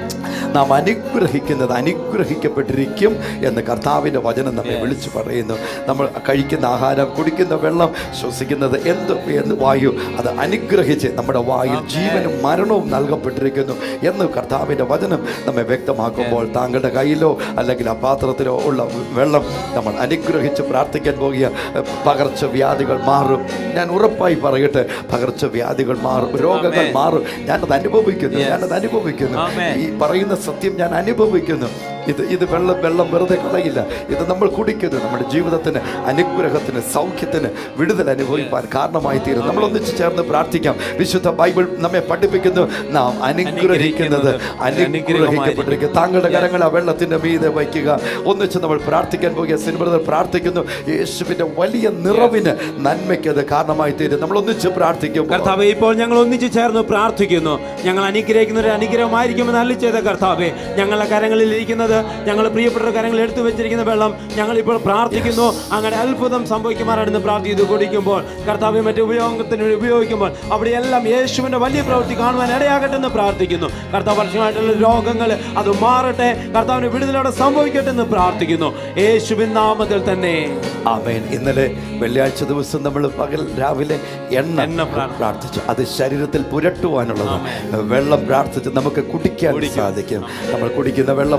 നാം അനുഗ്രഹിക്കുന്നത് അനുഗ്രഹിക്കപ്പെട്ടിരിക്കും എന്ന് കർത്താവിൻ്റെ വചനം നമ്മെ വിളിച്ചു പറയുന്നു നമ്മൾ കഴിക്കുന്ന ആഹാരം കുടിക്കുന്ന വെള്ളം ശ്വസിക്കുന്നത് എന്ത് എന്ത് വായു അത് അനുഗ്രഹിച്ച് നമ്മുടെ വായിൽ ജീവനും മരണവും നൽകപ്പെട്ടിരിക്കുന്നു എന്ന് കർത്താവിൻ്റെ വചനം നമ്മെ വ്യക്തമാക്കുമ്പോൾ താങ്കളുടെ കയ്യിലോ അല്ലെങ്കിൽ ആ പാത്രത്തിലോ ഉള്ള വെള്ളം നമ്മൾ അനുഗ്രഹിച്ച് പ്രാർത്ഥിക്കാൻ പോകുക പകർച്ചവ്യാധികൾ മാറും ഞാൻ ഉറപ്പായി പറയട്ടെ പകർച്ചവ്യാധികൾ മാറും രോഗങ്ങൾ മാറും ഞാനത് അനുഭവിക്കുന്നു ഞാനത് അനുഭവിക്കുന്നു Amen. ഈ പറയുന്ന സത്യം ഞാൻ അനുഭവിക്കുന്നു ഇത് ഇത് വെള്ളം വെള്ളം വെറുതെ കളയില്ല ഇത് നമ്മൾ കുടിക്കുന്നു നമ്മുടെ ജീവിതത്തിന് അനുഗ്രഹത്തിന് സൗഖ്യത്തിന് വിടുതൽ അനുഭവിപ്പാൻ കാരണമായി തീരും നമ്മൾ ഒന്നിച്ച് ചേർന്ന് പ്രാർത്ഥിക്കാം വിശുദ്ധ ബൈബിൾ നമ്മെ പഠിപ്പിക്കുന്നു നാം അനുഗ്രഹിക്കുന്നത് അനുഗ്രഹിക്കപ്പെട്ടിരിക്കും താങ്കളുടെ കരങ്ങൾ ആ വെള്ളത്തിന്റെ മീതെ വയ്ക്കുക ഒന്നിച്ച് നമ്മൾ പ്രാർത്ഥിക്കാൻ പോകുക സിൻബ്രദർ പ്രാർത്ഥിക്കുന്നു യേശുവിന്റെ വലിയ നിറവിന് നന്മയ്ക്ക് അത് കാരണമായി തീരും നമ്മൾ ഒന്നിച്ച് പ്രാർത്ഥിക്കും കർത്താവെ ഇപ്പോൾ ഞങ്ങൾ ഒന്നിച്ചു ചേർന്ന് പ്രാർത്ഥിക്കുന്നു ഞങ്ങൾ അനുഗ്രഹിക്കുന്ന ഒരു അനുഗ്രഹമായിരിക്കുമെന്ന് അല്ലി ചെയ്ത കർത്താവെ ഞങ്ങളുടെ കരങ്ങളിൽ ഇരിക്കുന്നത് ഞങ്ങൾ പ്രിയപ്പെട്ട കരങ്ങളിൽ എടുത്തു വെച്ചിരിക്കുന്ന വെള്ളം ഞങ്ങൾ ഇപ്പോൾ പ്രാർത്ഥിക്കുന്നു അങ്ങനെ അത്ഭുതം സംഭവിക്കുമാറാണെന്ന് പ്രാർത്ഥിച്ചു കുടിക്കുമ്പോൾ കർത്താവെ മറ്റു ഉപയോഗത്തിന് വേണ്ടി ഉപയോഗിക്കുമ്പോൾ അവിടെയെല്ലാം യേശുവിന്റെ വലിയ പ്രവൃത്തി കാണുവാൻ ഇടയാകട്ടെ എന്ന് പ്രാർത്ഥിക്കുന്നു കർത്താവ് വർഷമായിട്ടുള്ള രോഗങ്ങൾ അത് മാറട്ടെ കർത്താവിന് വിടുതലോടെ സംഭവിക്കട്ടെ എന്ന് പ്രാർത്ഥിക്കുന്നു യേശുവിൻ നാമത്തിൽ തന്നെ ആമേൻ ഇന്നലെ വെള്ളിയാഴ്ച ദിവസം നമ്മൾ പകൽ രാവിലെ എണ്ണ എണ്ണ പ്രാർത്ഥ- പ്രാർത്ഥിച്ചു അത് ശരീരത്തിൽ പുരട്ടുവാനുള്ളത് വെള്ളം പ്രാർത്ഥിച്ച് നമുക്ക് കുടിക്കാൻ സാധിക്കും നമ്മൾ കുടിക്കുന്ന വെള്ളമാണല്ലോ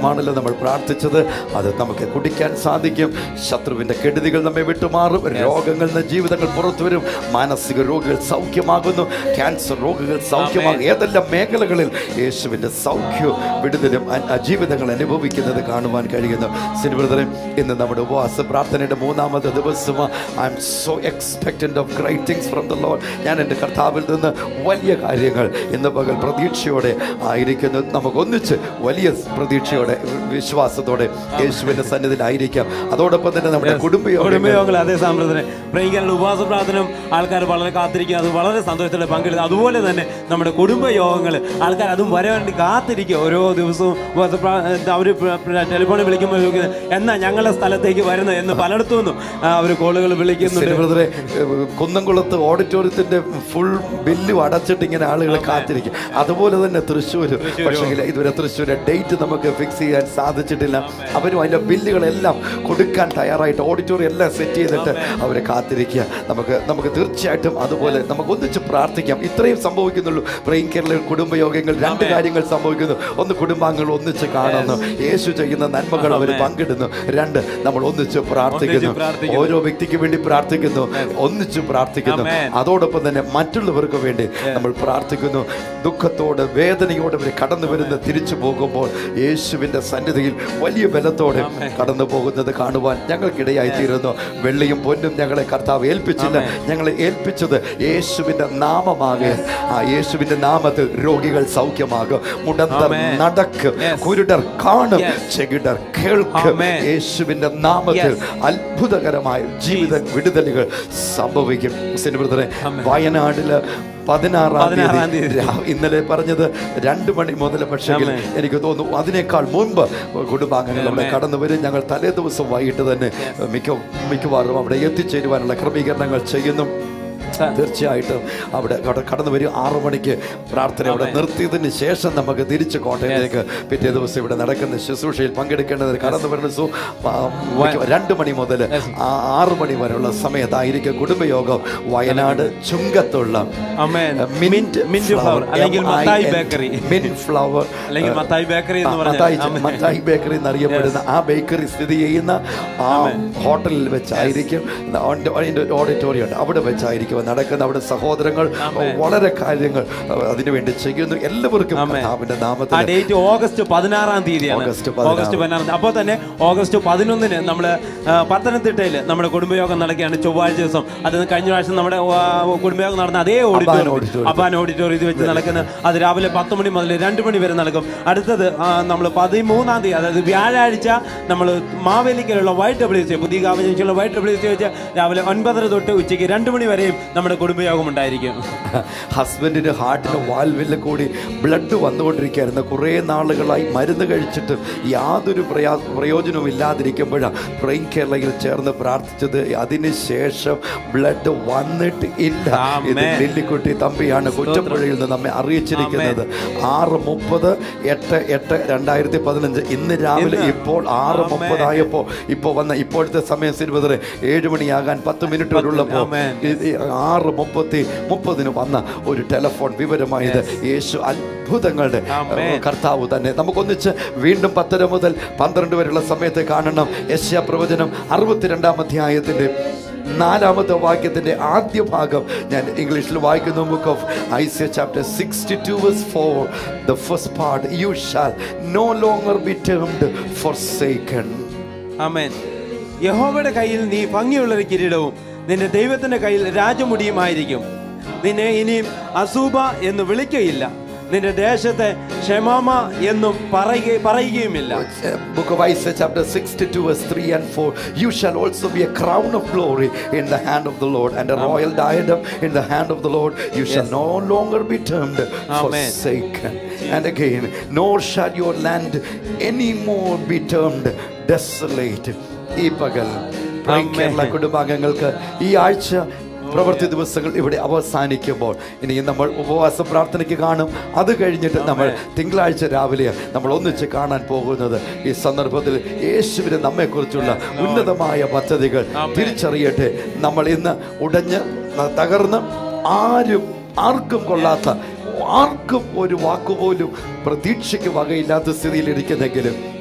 നമ്മൾ പ്രാർത്ഥിച്ചത് അത് നമുക്ക് കുടിക്കാൻ സാധിക്കും ശത്രുവിൻ്റെ കെടുതികൾ നമ്മെ വിട്ടുമാറും രോഗങ്ങളിൽ നിന്ന് ജീവിതങ്ങൾ പുറത്തു വരും മാനസിക രോഗികൾ സൗഖ്യമാകുന്നു ക്യാൻസർ രോഗികൾ സൗഖ്യമാകും ഏതെല്ലാം മേഖലകളിൽ യേശുവിൻ്റെ സൗഖ്യവും വിടുതലും അ- ആ ജീവിതങ്ങൾ അനുഭവിക്കുന്നത് കാണുവാൻ കഴിയുന്നു സിനിബ്രദറെ ഇന്ന് നമ്മുടെ ഉപവാസ പ്രാർത്ഥനയുടെ മൂന്നാമത്തെ ദിവസമാണ് I'm so expectant of great things from the Lord ഞാൻ എൻ്റെ കർത്താവിൽ നിന്ന് വലിയ കാര്യങ്ങൾ ഇന്ന് പകൽ പ്രതീക്ഷയോടെ ആയിരിക്കുന്നു നമുക്ക് ഒന്നിച്ച് വലിയ പ്രതീക്ഷയോടെ വിശ്വാസത്തോടെ യേശുവിൻ്റെ സന്നിധിയിലായിരിക്കാം അതോടൊപ്പം തന്നെ നമ്മുടെ കുടുംബയോഗങ്ങൾ കുടുംബയോഗങ്ങൾ അതേ സാമ്പ്രദായം പ്രയോഗിക്കാനുള്ള ഉപവാസ പ്രാർത്ഥന ആൾക്കാർ വളരെ കാത്തിരിക്കുക അത് വളരെ സന്തോഷത്തോടെ പങ്കെടുത്ത് അതുപോലെ തന്നെ നമ്മുടെ കുടുംബ യോഗങ്ങൾ ആൾക്കാർ അതും വരാൻ വേണ്ടി കാത്തിരിക്കുക ഓരോ ദിവസവും ഉപവാസ അവർ ടെലിഫോണിൽ വിളിക്കുമ്പോൾ ചോദിക്കുന്നത് എന്നാ ഞങ്ങളുടെ സ്ഥലത്തേക്ക് വരുന്നത് എന്ന് പലയിടത്തു നിന്നും അവർ കോളുകൾ വിളിക്കുന്നുണ്ട് ബ്രദറെ കുന്നംകുളത്ത് ഓഡിറ്റോറിയത്തിന്റെ ഫുൾ ബില്ലും അടച്ചിട്ട് ഇങ്ങനെ ആളുകൾ കാത്തിരിക്കും അതുപോലെ തന്നെ തൃശ്ശൂർ പക്ഷേ ഇതുവരെ തൃശ്ശൂരെ ഡേറ്റ് നമുക്ക് ഫിക്സ് ചെയ്യാൻ സാധിച്ചിട്ടില്ല അവരും അതിന്റെ ബില്ലുകളെല്ലാം കൊടുക്കാൻ തയ്യാറായിട്ട് ഓഡിറ്റോറിയം എല്ലാം സെറ്റ് ചെയ്തിട്ട് അവരെ കാത്തിരിക്കുക നമുക്ക് നമുക്ക് തീർച്ചയായിട്ടും അതുപോലെ നമുക്ക് ഒന്നിച്ച് പ്രാർത്ഥിക്കാം ഇത്രയും സംഭവിക്കുന്നുള്ളൂ ബ്രെയിൻ കേരള കുടുംബയോഗങ്ങൾ രണ്ട് കാര്യങ്ങൾ സംഭവിക്കുന്നു ഒന്ന് കുടുംബാംഗങ്ങൾ ഒന്നിച്ച് കാണുന്നു യേശു ചെയ്യുന്ന നന്മകൾ അവർ പങ്കിടുന്നു രണ്ട് നമ്മൾ ഒന്നിച്ച് പ്രാർത്ഥിക്കുന്നു പ്രാർത്ഥിക്കുന്നു. ഓരോ വ്യക്തിക്ക് വേണ്ടി പ്രാർത്ഥിക്കുന്നു ഒന്നിച്ച് പ്രാർത്ഥിക്കുന്നു Amen. അതോടൊപ്പം തന്നെ മറ്റുള്ളവർക്ക് വേണ്ടി നമ്മൾ പ്രാർത്ഥിക്കുന്നു ദുഃഖത്തോടെ വേദനയോടെ അവർ കടന്നു വരുന്ന തിരിച്ചു പോകുമ്പോൾ യേശുവിന്റെ സന്നിധിയിൽ വലിയ ബലത്തോടെ കടന്നു പോകുന്നത് കാണുവാൻ ഞങ്ങൾക്കിടയായി തീരുന്നു വെള്ളിയും പൊന്നും ഞങ്ങളെ കർത്താവ് ഏൽപ്പിച്ചില്ല ഞങ്ങളെ ഏൽപ്പിച്ചത് യേശുവിന്റെ നാമമാകെ ആ യേശുവിന്റെ നാമത്തിൽ രോഗികൾ സൗഖ്യമാകും മുടന്തർ Amen. നടക്കും Yes. കുരുടർ കാണും Yes. ചെകിടർ കേൾക്കും Amen. യേശുവിന്റെ നാമത്തിൽ Yes. അത്ഭുതകരമായ ജീവിത വിടുതലുകൾ സംഭവിക്കും മുസ്ലിം ബ്രദറെ Amen. വയനാട്ടില് പതിനാറാം പതിനാറാം തീയതി തീയതി. രാ- ഇന്നലെ പറഞ്ഞത് രണ്ട് മണി മുതൽ പക്ഷേ Amen. എനിക്ക് തോന്നുന്നു അതിനേക്കാൾ മുൻപ് കുടുംബാംഗങ്ങൾ അവിടെ Amen. കടന്നു വരും ഞങ്ങൾ തലേ ദിവസം വൈകിട്ട് തന്നെ മിക്ക മിക്കവാറും അവിടെ എത്തിച്ചേരുവാനുള്ള ക്രമീകരണങ്ങൾ ചെയ്യുന്നു തീർച്ചയായിട്ടും അവിടെ അവിടെ കടന്നു വരും ആറു മണിക്ക് പ്രാർത്ഥന അവിടെ Amen. നിർത്തിയതിന് ശേഷം നമുക്ക് തിരിച്ച് കോട്ടയത്തേക്ക് പിറ്റേ ദിവസം ഇവിടെ നടക്കുന്ന ശുശ്രൂഷയിൽ പങ്കെടുക്കേണ്ടത് കടന്നു വരുന്ന സു ആ, മിക്ക- രണ്ട് മണി മുതൽ ആറു മണി വരെയുള്ള സമയത്തായിരിക്കും കുടുംബയോഗം Wayanad ചുങ്കത്തുള്ള Amen. Mint Mint flower, അല്ലെങ്കിൽ മത്തായി bakery. മിന്റ് ഫ്ലവർ അല്ലെങ്കിൽ മത്തായി bakery എന്ന് പറഞ്ഞാൽ. മത്തായി Amen. മത്തായി ബേക്കറി എന്നറിയപ്പെടുന്ന ആ ബേക്കറി സ്ഥിതി ചെയ്യുന്ന ആ ഹോട്ടലിൽ വെച്ചായിരിക്കും അതിന്റെ- അതിന്റെ ഒരു ഓഡിറ്റോറിയം ഉണ്ട് അവിടെ വെച്ചായിരിക്കും അത് നടക്കുന്ന അവിടെ സഹോദരങ്ങൾ Amen. വളരെ കാര്യങ്ങൾ അഹ് അതിനുവേണ്ടി ചെയ്യുന്നു എല്ലാവർക്കും Amen. കർത്താവിന്റെ ആ നാമത്തിൽ ഡേറ്റ് ഓഗസ്റ്റ് പതിനാറാം തീയതിയാണ് ഓഗസ്റ്റ് പതിനാറ്. ഓഗസ്റ്റ് പതിനാറാം അപ്പോൾ തന്നെ ഓഗസ്റ്റ് പതിനൊന്നിന് നമ്മൾ പത്തനംതിട്ടയിൽ നമ്മുടെ കുടുംബയോഗം നടക്കുകയാണ് ചൊവ്വാഴ്ച ദിവസം അത് കഴിഞ്ഞ പ്രാവശ്യം നമ്മുടെ ആ, കുടുംബയോഗം നടന്ന അതേ ഓഡിറ്റോറിയം auditorium. അബാൻ ഓഡിറ്റോറിയത്തിൽ വെച്ച് നടക്കുന്ന അത് രാവിലെ പത്ത് മണി മുതൽ രണ്ട് മണി വരെ നടക്കും അടുത്തത് നമ്മൾ പതിമൂന്നാം തീയതി അതായത് വ്യാഴാഴ്ച നമ്മൾ മാവേലിക്കലുള്ള വൈറ്റ് ഡബ്ല്യു സി പുതിയ കാവഞ്ചിയുള്ള വൈറ്റ് ഡബ്ല്യു സി വെച്ച് രാവിലെ ഒൻപതര തൊട്ട് ഉച്ചയ്ക്ക് രണ്ട് മണി വരെയും നമ്മുടെ കുടുംബയോഗം ഉണ്ടായിരിക്കും ഹസ്ബൻഡിന് ഹാർട്ടിന് വാൽവില് കൂടി ബ്ലഡ് വന്നുകൊണ്ടിരിക്കുകയായിരുന്നു കുറേ നാളുകളായി മരുന്ന് കഴിച്ചിട്ട് യാതൊരു പ്രയാ പ്രയോജനവും ഇല്ലാതിരിക്കുമ്പോഴാണ് ബ്രെയിൻ കേരളയിൽ ചേർന്ന് പ്രാർത്ഥിച്ചത് അതിനുശേഷം ബ്ലഡ് വന്നിട്ട് ഇല്ല ഇത് Amen. ലില്ലിക്കുട്ടി തമ്പിയാണ് കുറ്റപ്പുഴയിൽ നിന്ന് നമ്മെ അറിയിച്ചിരിക്കുന്നത് ആറ് മുപ്പത് എട്ട് എട്ട് രണ്ടായിരത്തി പതിനഞ്ച് ഇന്ന് രാവിലെ ഇന്ന്. ഇപ്പോൾ ആറ് Amen. മുപ്പതായപ്പോൾ ഇപ്പോൾ വന്ന ഇപ്പോഴത്തെ സമയം സിനിമതരെ ഏഴ് മണിയാകാൻ പത്ത് മിനിറ്റ് ഉള്ളപ്പോൾ Amen. ഇത് ഈ ആറ് മുപ്പത്തി മുപ്പതിന് വന്ന ഒരു ടെലിഫോൺ വിവരമായത് യേശു അത്ഭുതങ്ങളുടെ Amen. ഏഹ്, കർത്താവ് തന്നെ നമുക്കൊന്നിച്ച് വീണ്ടും പത്തര മുതൽ പന്ത്രണ്ട് വരെയുള്ള സമയത്ത് കാണണം യശ്യാ പ്രവചനം അറുപത്തിരണ്ടാം അധ്യായത്തിന്റെ നാലാമത്തെ വാക്യത്തിന്റെ ആദ്യ ഭാഗം ഞാൻ ഇംഗ്ലീഷിൽ വായിക്കുന്നു book of Isaiah chapter sixty two verse four the first part you shall no longer be termed forsaken ആമേൻ യഹോവയുടെ കയ്യിൽ നീ ഭംഗിയുള്ള ഒരു കിരീടവും നിന്റെ ദൈവത്തിന്റെ കയ്യിൽ രാജമുടിയുമായിരിക്കും നിന്നെ ഇനിയും അസൂബ എന്ന് വിളിക്കയില്ല നിന്റെ ദേശത്തെ ക്ഷമാമ എന്നും പറയുക പറയുകയുമില്ല book of Isaiah chapter 62 verse 3 and 4 you shall also be a crown of glory in the hand of the Lord and a royal diadem in the hand of the Lord you shall Yes. no longer be termed Amen. forsaken and again nor shall your land anymore be termed desolate ഈ പകൽ Amen. Kerala കുടുംബാംഗങ്ങൾക്ക് ഈ ആഴ്ച പ്രവൃത്തി ദിവസങ്ങൾ ഇവിടെ അവസാനിക്കുമ്പോൾ ഇനി നമ്മൾ ഉപവാസ പ്രാർത്ഥനയ്ക്ക് കാണും അത് കഴിഞ്ഞിട്ട് നമ്മൾ തിങ്കളാഴ്ച രാവിലെ നമ്മൾ ഒന്നിച്ച് കാണാൻ പോകുന്നത് ഈ സന്ദർഭത്തിൽ യേശുവിന് നമ്മെക്കുറിച്ചുള്ള ഉന്നതമായ പദ്ധതികൾ തിരിച്ചറിയട്ടെ നമ്മൾ ഇന്ന് ഉടഞ്ഞ് തകർന്ന് ആരും ആർക്കും കൊള്ളാത്ത ആർക്കും ഒരു വാക്കുപോലും പ്രതീക്ഷയ്ക്ക് വകയില്ലാത്ത സ്ഥിതിയിൽ ഇരിക്കുന്നെങ്കിലും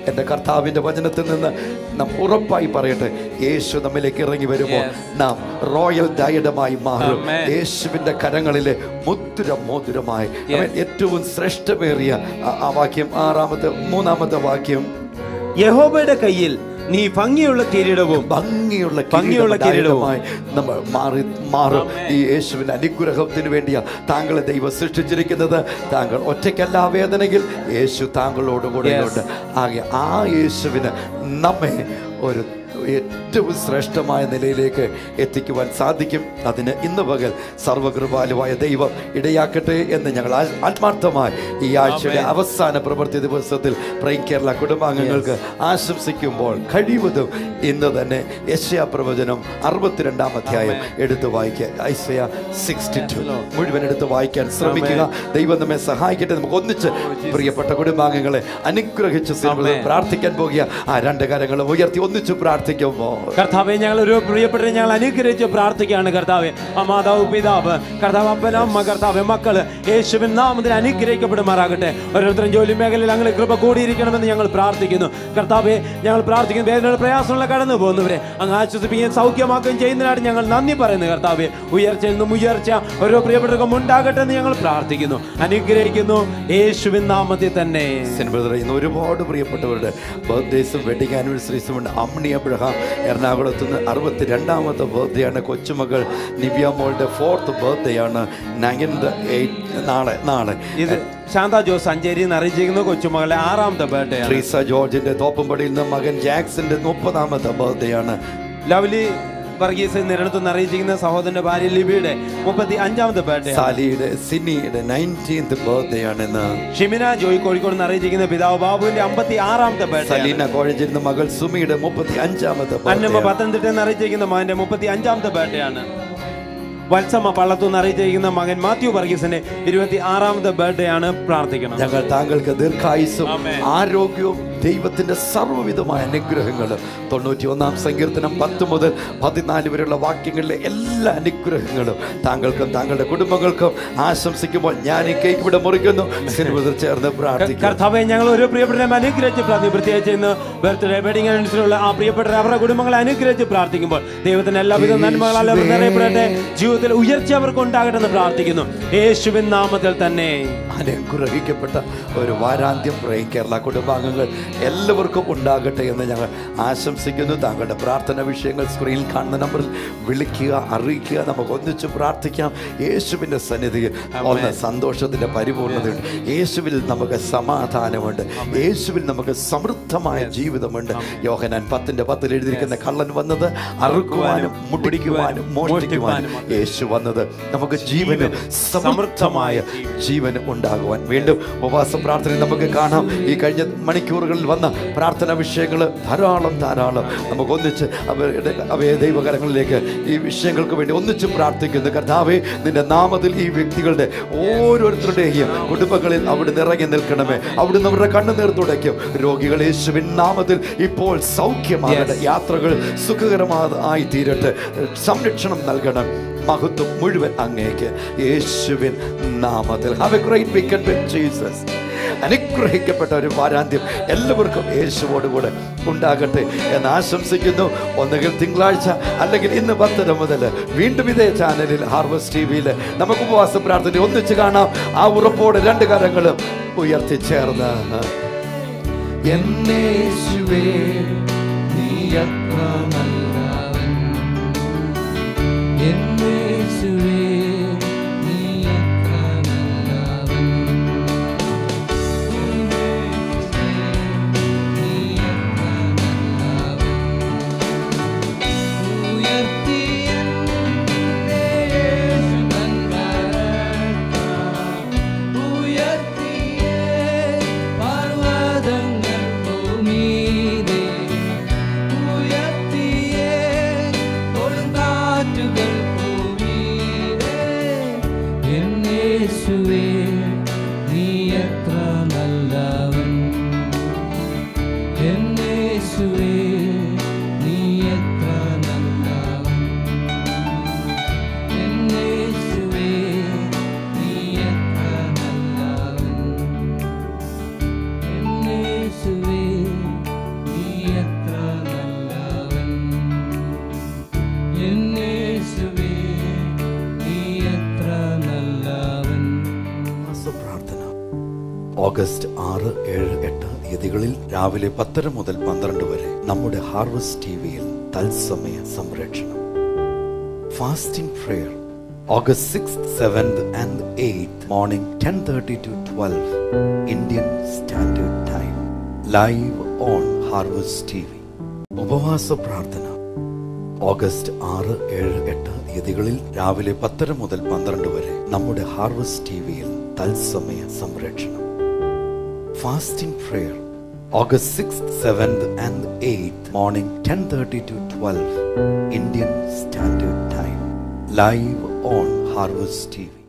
എൻ്റെ കർത്താവിൻ്റെ വചനത്തിൽ നിന്ന് നാം ഉറപ്പായി പറയട്ടെ യേശു നമ്മിലേക്ക് ഇറങ്ങി വരുമ്പോൾ നാം റോയൽ ഡയഡമായി മാറും Amen. യേശുവിൻ്റെ കരങ്ങളിലെ മുദ്ര മോതിരമായി അവൻ ഏറ്റവും ശ്രേഷ്ഠമേറിയ ആ- ആ വാക്യം ആറാമത്തെ മൂന്നാമത്തെ വാക്യം യഹോബയുടെ കയ്യിൽ നീ ഭംഗിയുള്ള കിരീടവും ഭംഗിയുള്ള ഭംഗിയുള്ള കിരീടവും. കിരീടമായി നമ്മൾ മാറി മാറും ഈ യേശുവിന്റെ അനുഗ്രഹത്തിന് വേണ്ടിയാ താങ്കളെ ദൈവം സൃഷ്ടിച്ചിരിക്കുന്നത് താങ്കൾ ഒറ്റയ്ക്കല്ല ആ വേദനയിൽ യേശു താങ്കളോട് കൂടെ Yes. ഉണ്ട് ആകെ ആ യേശുവിന് നമ്മെ ഒരു ഏറ്റവും ശ്രേഷ്ഠമായ നിലയിലേക്ക് എത്തിക്കുവാൻ സാധിക്കും അതിന് ഇന്ന് പകൽ സർവകൃപാലുവായ ദൈവം ഇടയാക്കട്ടെ എന്ന് ഞങ്ങൾ ആ- ആത്മാർത്ഥമായി ഈ ആഴ്ചയുടെ അവസാന പ്രവൃത്തി ദിവസത്തിൽ പ്രൈം കേരള കുടുംബാംഗങ്ങൾക്ക് ആശംസിക്കുമ്പോൾ കഴിവതും ഇന്ന് തന്നെ യശയ പ്രവചനം അറുപത്തിരണ്ടാം അധ്യായം എടുത്ത് വായിക്കുക ഐസയ സിക്സ്റ്റി ടു മുഴുവൻ എടുത്ത് വായിക്കാൻ ശ്രമിക്കുക ദൈവം നമ്മെ സഹായിക്കട്ടെ നമുക്ക് ഒന്നിച്ച് പ്രിയപ്പെട്ട കുടുംബാംഗങ്ങളെ അനുഗ്രഹിച്ച് സിനിമ പ്രാർത്ഥിക്കാൻ പോകുക ആ രണ്ട് കരങ്ങളും ഉയർത്തി ഒന്നിച്ച് പ്രാർത്ഥിക്കുമ്പോൾ കർത്താവെ ഞങ്ങൾ ഒരു പ്രിയപ്പെട്ട ഞങ്ങൾ അനുഗ്രഹിച്ച് പ്രാർത്ഥിക്കുകയാണ് കർത്താവെ ആ മാതാവ് പിതാവ് കർത്താവ് അപ്പൻ അമ്മ കർത്താവ് മക്കള് യേശുവിൻ നാമത്തിൽ അനുഗ്രഹിക്കപ്പെടുമാറാകട്ടെ ഓരോരുത്തരും ജോലി മേഖലയിൽ അങ്ങനെ കൃപ കൂടിയിരിക്കണമെന്ന് ഞങ്ങൾ പ്രാർത്ഥിക്കുന്നു കർത്താവെ ഞങ്ങൾ പ്രാർത്ഥിക്കുന്നു വേദനയുടെ പ്രയാസമുള്ള കടന്നു പോകുന്നവരെ അങ്ങ് ആശ്വസിപ്പിക്കുകയും സൗഖ്യമാക്കുകയും ചെയ്യുന്നതിനായിട്ട് ഞങ്ങൾ നന്ദി പറയുന്നു കർത്താവെ ഉയർച്ചയിൽ നിന്നും ഉയർച്ച ഓരോ പ്രിയപ്പെട്ടവർക്കും ഉണ്ടാകട്ടെ എന്ന് ഞങ്ങൾ പ്രാർത്ഥിക്കുന്നു അനുഗ്രഹിക്കുന്നു യേശുവിൻ നാമത്തിൽ തന്നെ ബ്രദറെ ഇന്ന് ഒരുപാട് പ്രിയപ്പെട്ടവരുടെ ബർത്ത്ഡേസും വെഡിങ് ആനിവേഴ്സറീസും ഉണ്ട് അമ്നി അബ്രഹാം എറണാകുളത്ത് നിന്ന് അറുപത്തി രണ്ടാമത്തെ ബർത്ത്ഡേ ആണ് കൊച്ചുമകൾ നിവ്യ മോളുടെ ഫോർത്ത് ബർത്ത്ഡേ ആണ് നയൻത് എയ്റ്റ് നാളെ നാളെ ഇത് ശാന്ത ജോസ് അഞ്ചേരി എന്ന് അറിയിച്ചിരിക്കുന്ന കൊച്ചുമകളെ ആറാമത്തെ ബർത്ത്ഡേ ആണ് ട്രീസ ജോർജിന്റെ തോപ്പുംപടിയിൽ നിന്ന് മകൻ ജാക്സന്റെ മുപ്പതാമത്തെ ബർത്ത്ഡേ ആണ് ലവ്ലി വർഗീസ് നിരടത്തുനിന്ന് അറിയിച്ചിരിക്കുന്ന സഹോദരന്റെ ഭാര്യ ലിബിയുടെ മുപ്പത്തി അഞ്ചാമത്തെ ബർത്ത്ഡേ സാലിയുടെ സിനിയുടെ നയൻറ്റീൻത് ബർത്ത്ഡേ ആണ് ഇന്ന് ഷിമിന ജോയി കോഴിക്കോട് നിന്ന് അറിയിച്ചിരിക്കുന്ന പിതാവ് ബാബുവിന്റെ അമ്പത്തി ആറാമത്തെ ബർത്ത്ഡേ സലീന കോഴഞ്ചിരുന്ന മകൾ സുമിയുടെ മുപ്പത്തി അഞ്ചാമത്തെ അന്നമ്മ birthday ആണ്. പത്തനംതിട്ട എന്ന് അറിയിച്ചിരിക്കുന്ന മകന്റെ മുപ്പത്തി അഞ്ചാമത്തെ ബർത്ത്ഡേ ആണ് വത്സമ്മ പള്ളത്തുനിന്ന് അറിയിച്ചിരിക്കുന്ന മകൻ മാത്യു വർഗീസിന്റെ ഇരുപത്തി ആറാമത്തെ ബർത്ത്ഡേ ആണ് പ്രാർത്ഥിക്കണം ഞങ്ങൾ താങ്കൾക്ക് ദീർഘായുസും ആമേൻ. ആരോഗ്യവും ദൈവത്തിന്റെ സർവ്വവിധമായ അനുഗ്രഹങ്ങളും തൊണ്ണൂറ്റി ഒന്നാം സങ്കീർത്തനം പത്ത് മുതൽ പതിനാല് വരെയുള്ള വാക്യങ്ങളിലെ എല്ലാ അനുഗ്രഹങ്ങളും താങ്കൾക്കും താങ്കളുടെ കുടുംബങ്ങൾക്കും ആശംസിക്കുമ്പോൾ ഞാൻ ഈ കേക്ക് ഇവിടെ മുറിക്കുന്നു സിനിമ ചേർന്ന് പ്രാർത്ഥിക്കാം കർത്താവെ ഞങ്ങൾ ഒരു പ്രിയപ്പെട്ട അനുഗ്രഹിച്ച് പ്രാർത്ഥിക്കും പ്രത്യേകിച്ച് ഇന്ന് ബർത്ത്ഡേ വെഡിങ് അനുസരിച്ചുള്ള ആ പ്രിയപ്പെട്ട അവരുടെ കുടുംബങ്ങളെ അനുഗ്രഹിച്ച് പ്രാർത്ഥിക്കുമ്പോൾ ദൈവത്തിന് എല്ലാവിധ നന്മകളാൽ അവർ നിറയപ്പെടട്ടെ ജീവിതത്തിൽ ഉയർച്ച അവർക്ക് ഉണ്ടാകട്ടെ എന്ന് പ്രാർത്ഥിക്കുന്നു യേശുവിൻ നാമത്തിൽ തന്നെ അനുഗ്രഹിക്കപ്പെട്ട ഒരു വാരാന്ത്യം പ്രേ കേരള കുടുംബാംഗങ്ങൾ എല്ലാവർക്കും ഉണ്ടാകട്ടെ എന്ന് ഞങ്ങൾ ആശംസിക്കുന്നു താങ്കളുടെ പ്രാർത്ഥന വിഷയങ്ങൾ സ്ക്രീനിൽ കാണുന്ന നമ്പറിൽ വിളിക്കുക അറിയിക്കുക നമുക്ക് ഒന്നിച്ച് പ്രാർത്ഥിക്കാം യേശുവിൻ്റെ സന്നിധിയിൽ ഒന്ന് സന്തോഷത്തിൻ്റെ പരിപൂർണതയുണ്ട് യേശുവിൽ നമുക്ക് സമാധാനമുണ്ട് യേശുവിൽ നമുക്ക് സമൃദ്ധമായ ജീവിതമുണ്ട് യോഹനാൻ പത്തിന്റെ പത്തിൽ എഴുതിയിരിക്കുന്ന കള്ളൻ വന്നത് അറുക്കുവാനും മുടിക്കുവാനും മോഷ്ടിക്കുവാനും യേശു വന്നത് നമുക്ക് ജീവന് സമൃദ്ധമായ ജീവൻ ഉണ്ടാകുവാൻ വീണ്ടും ഉപവാസ പ്രാർത്ഥന നമുക്ക് കാണാം ഈ കഴിഞ്ഞ മണിക്കൂറുകളിൽ വന്ന പ്രാർത്ഥന വിഷയങ്ങൾ ധാരാളം ധാരാളം നമുക്ക് ഒന്നിച്ച് അവരുടെ അവയെ ദൈവകരങ്ങളിലേക്ക് ഈ വിഷയങ്ങൾക്ക് വേണ്ടി ഒന്നിച്ച് പ്രാർത്ഥിക്കുന്നു കർത്താവെ നിന്റെ നാമത്തിൽ ഈ വ്യക്തികളുടെ ഓരോരുത്തരുടെയും കുടുംബങ്ങളിൽ അവിടെ ഇറങ്ങി നിൽക്കണമേ അവിടുന്ന് അവരുടെ കണ്ണുനീർ തുടയ്ക്കും രോഗികൾ യേശുവിൻ നാമത്തിൽ ഇപ്പോൾ സൗഖ്യമാകട്ടെ യാത്രകൾ സുഖകരമായി തീരട്ടെ സംരക്ഷണം നൽകണം മഹത്വം മുഴുവൻ അങ്ങേക്ക് യേശുവിൻ നാമത്തിൽ have a great weekend with Jesus അനുഗ്രഹിക്കപ്പെട്ട ഒരു വാരാന്ത്യം എല്ലാവർക്കും യേശുവോടുകൂടെ ഉണ്ടാകട്ടെ എന്ന് ആശംസിക്കുന്നു ഒന്നുകിൽ തിങ്കളാഴ്ച അല്ലെങ്കിൽ ഇന്ന് പത്തര മുതൽ വീണ്ടും ഇതേ ചാനലിൽ ഹാർവസ്റ്റ് ടി വിയിൽ നമുക്ക് ഉപവാസ പ്രാർത്ഥന ഒന്നിച്ച് കാണാം ആ ഉറപ്പോടെ രണ്ട് കരങ്ങളും ഉയർത്തിച്ചേർന്ന് എന്നേശുവേ നീ അത്ര നല്ലവൻ എന്നേശുവേ നീ അത്ര നല്ലവൻ നീ അത്ര നല്ലവൻ ഉയർത്തിയ യേശു ഉയർത്തിയേ പർവ്വതങ്ങൾ ഭൂമിയിലെ ഉയർത്തിയേ കൊടുങ്കാറ്റുകൾ ഭൂമിയിലെ എന്നേശുവേ നീ എത്ര നല്ലവൻ എന്നേശുവേ നീ എത്ര നല്ലവൻ എന്നേശുവേ നീ എത്ര നല്ലവൻ എന്നേശുവേ ഓഗസ്റ്റ് ആറ് ഏഴ് എട്ട് തീയതികളിൽ രാവിലെ പത്തര മുതൽ പന്ത്രണ്ട് വരെ നമ്മുടെ ഹാർവസ്റ്റ് ടി വിയിൽ തത്സമയ സംരക്ഷണം fasting prayer August six seventh and eighth morning ten thirty to twelve Indian standard time live on harvest T V ഉപവാസ പ്രാർത്ഥന ഓഗസ്റ്റ് ആറ് ഏഴ് എട്ട് തീയതികളിൽ രാവിലെ പത്തര മുതൽ പന്ത്രണ്ട് വരെ നമ്മുടെ ഹാർവസ്റ്റ് ടി വിയിൽ തത്സമയ സംരക്ഷണം fasting prayer August six seventh and eighth morning ten thirty to twelve Indian standard time live on harvest T V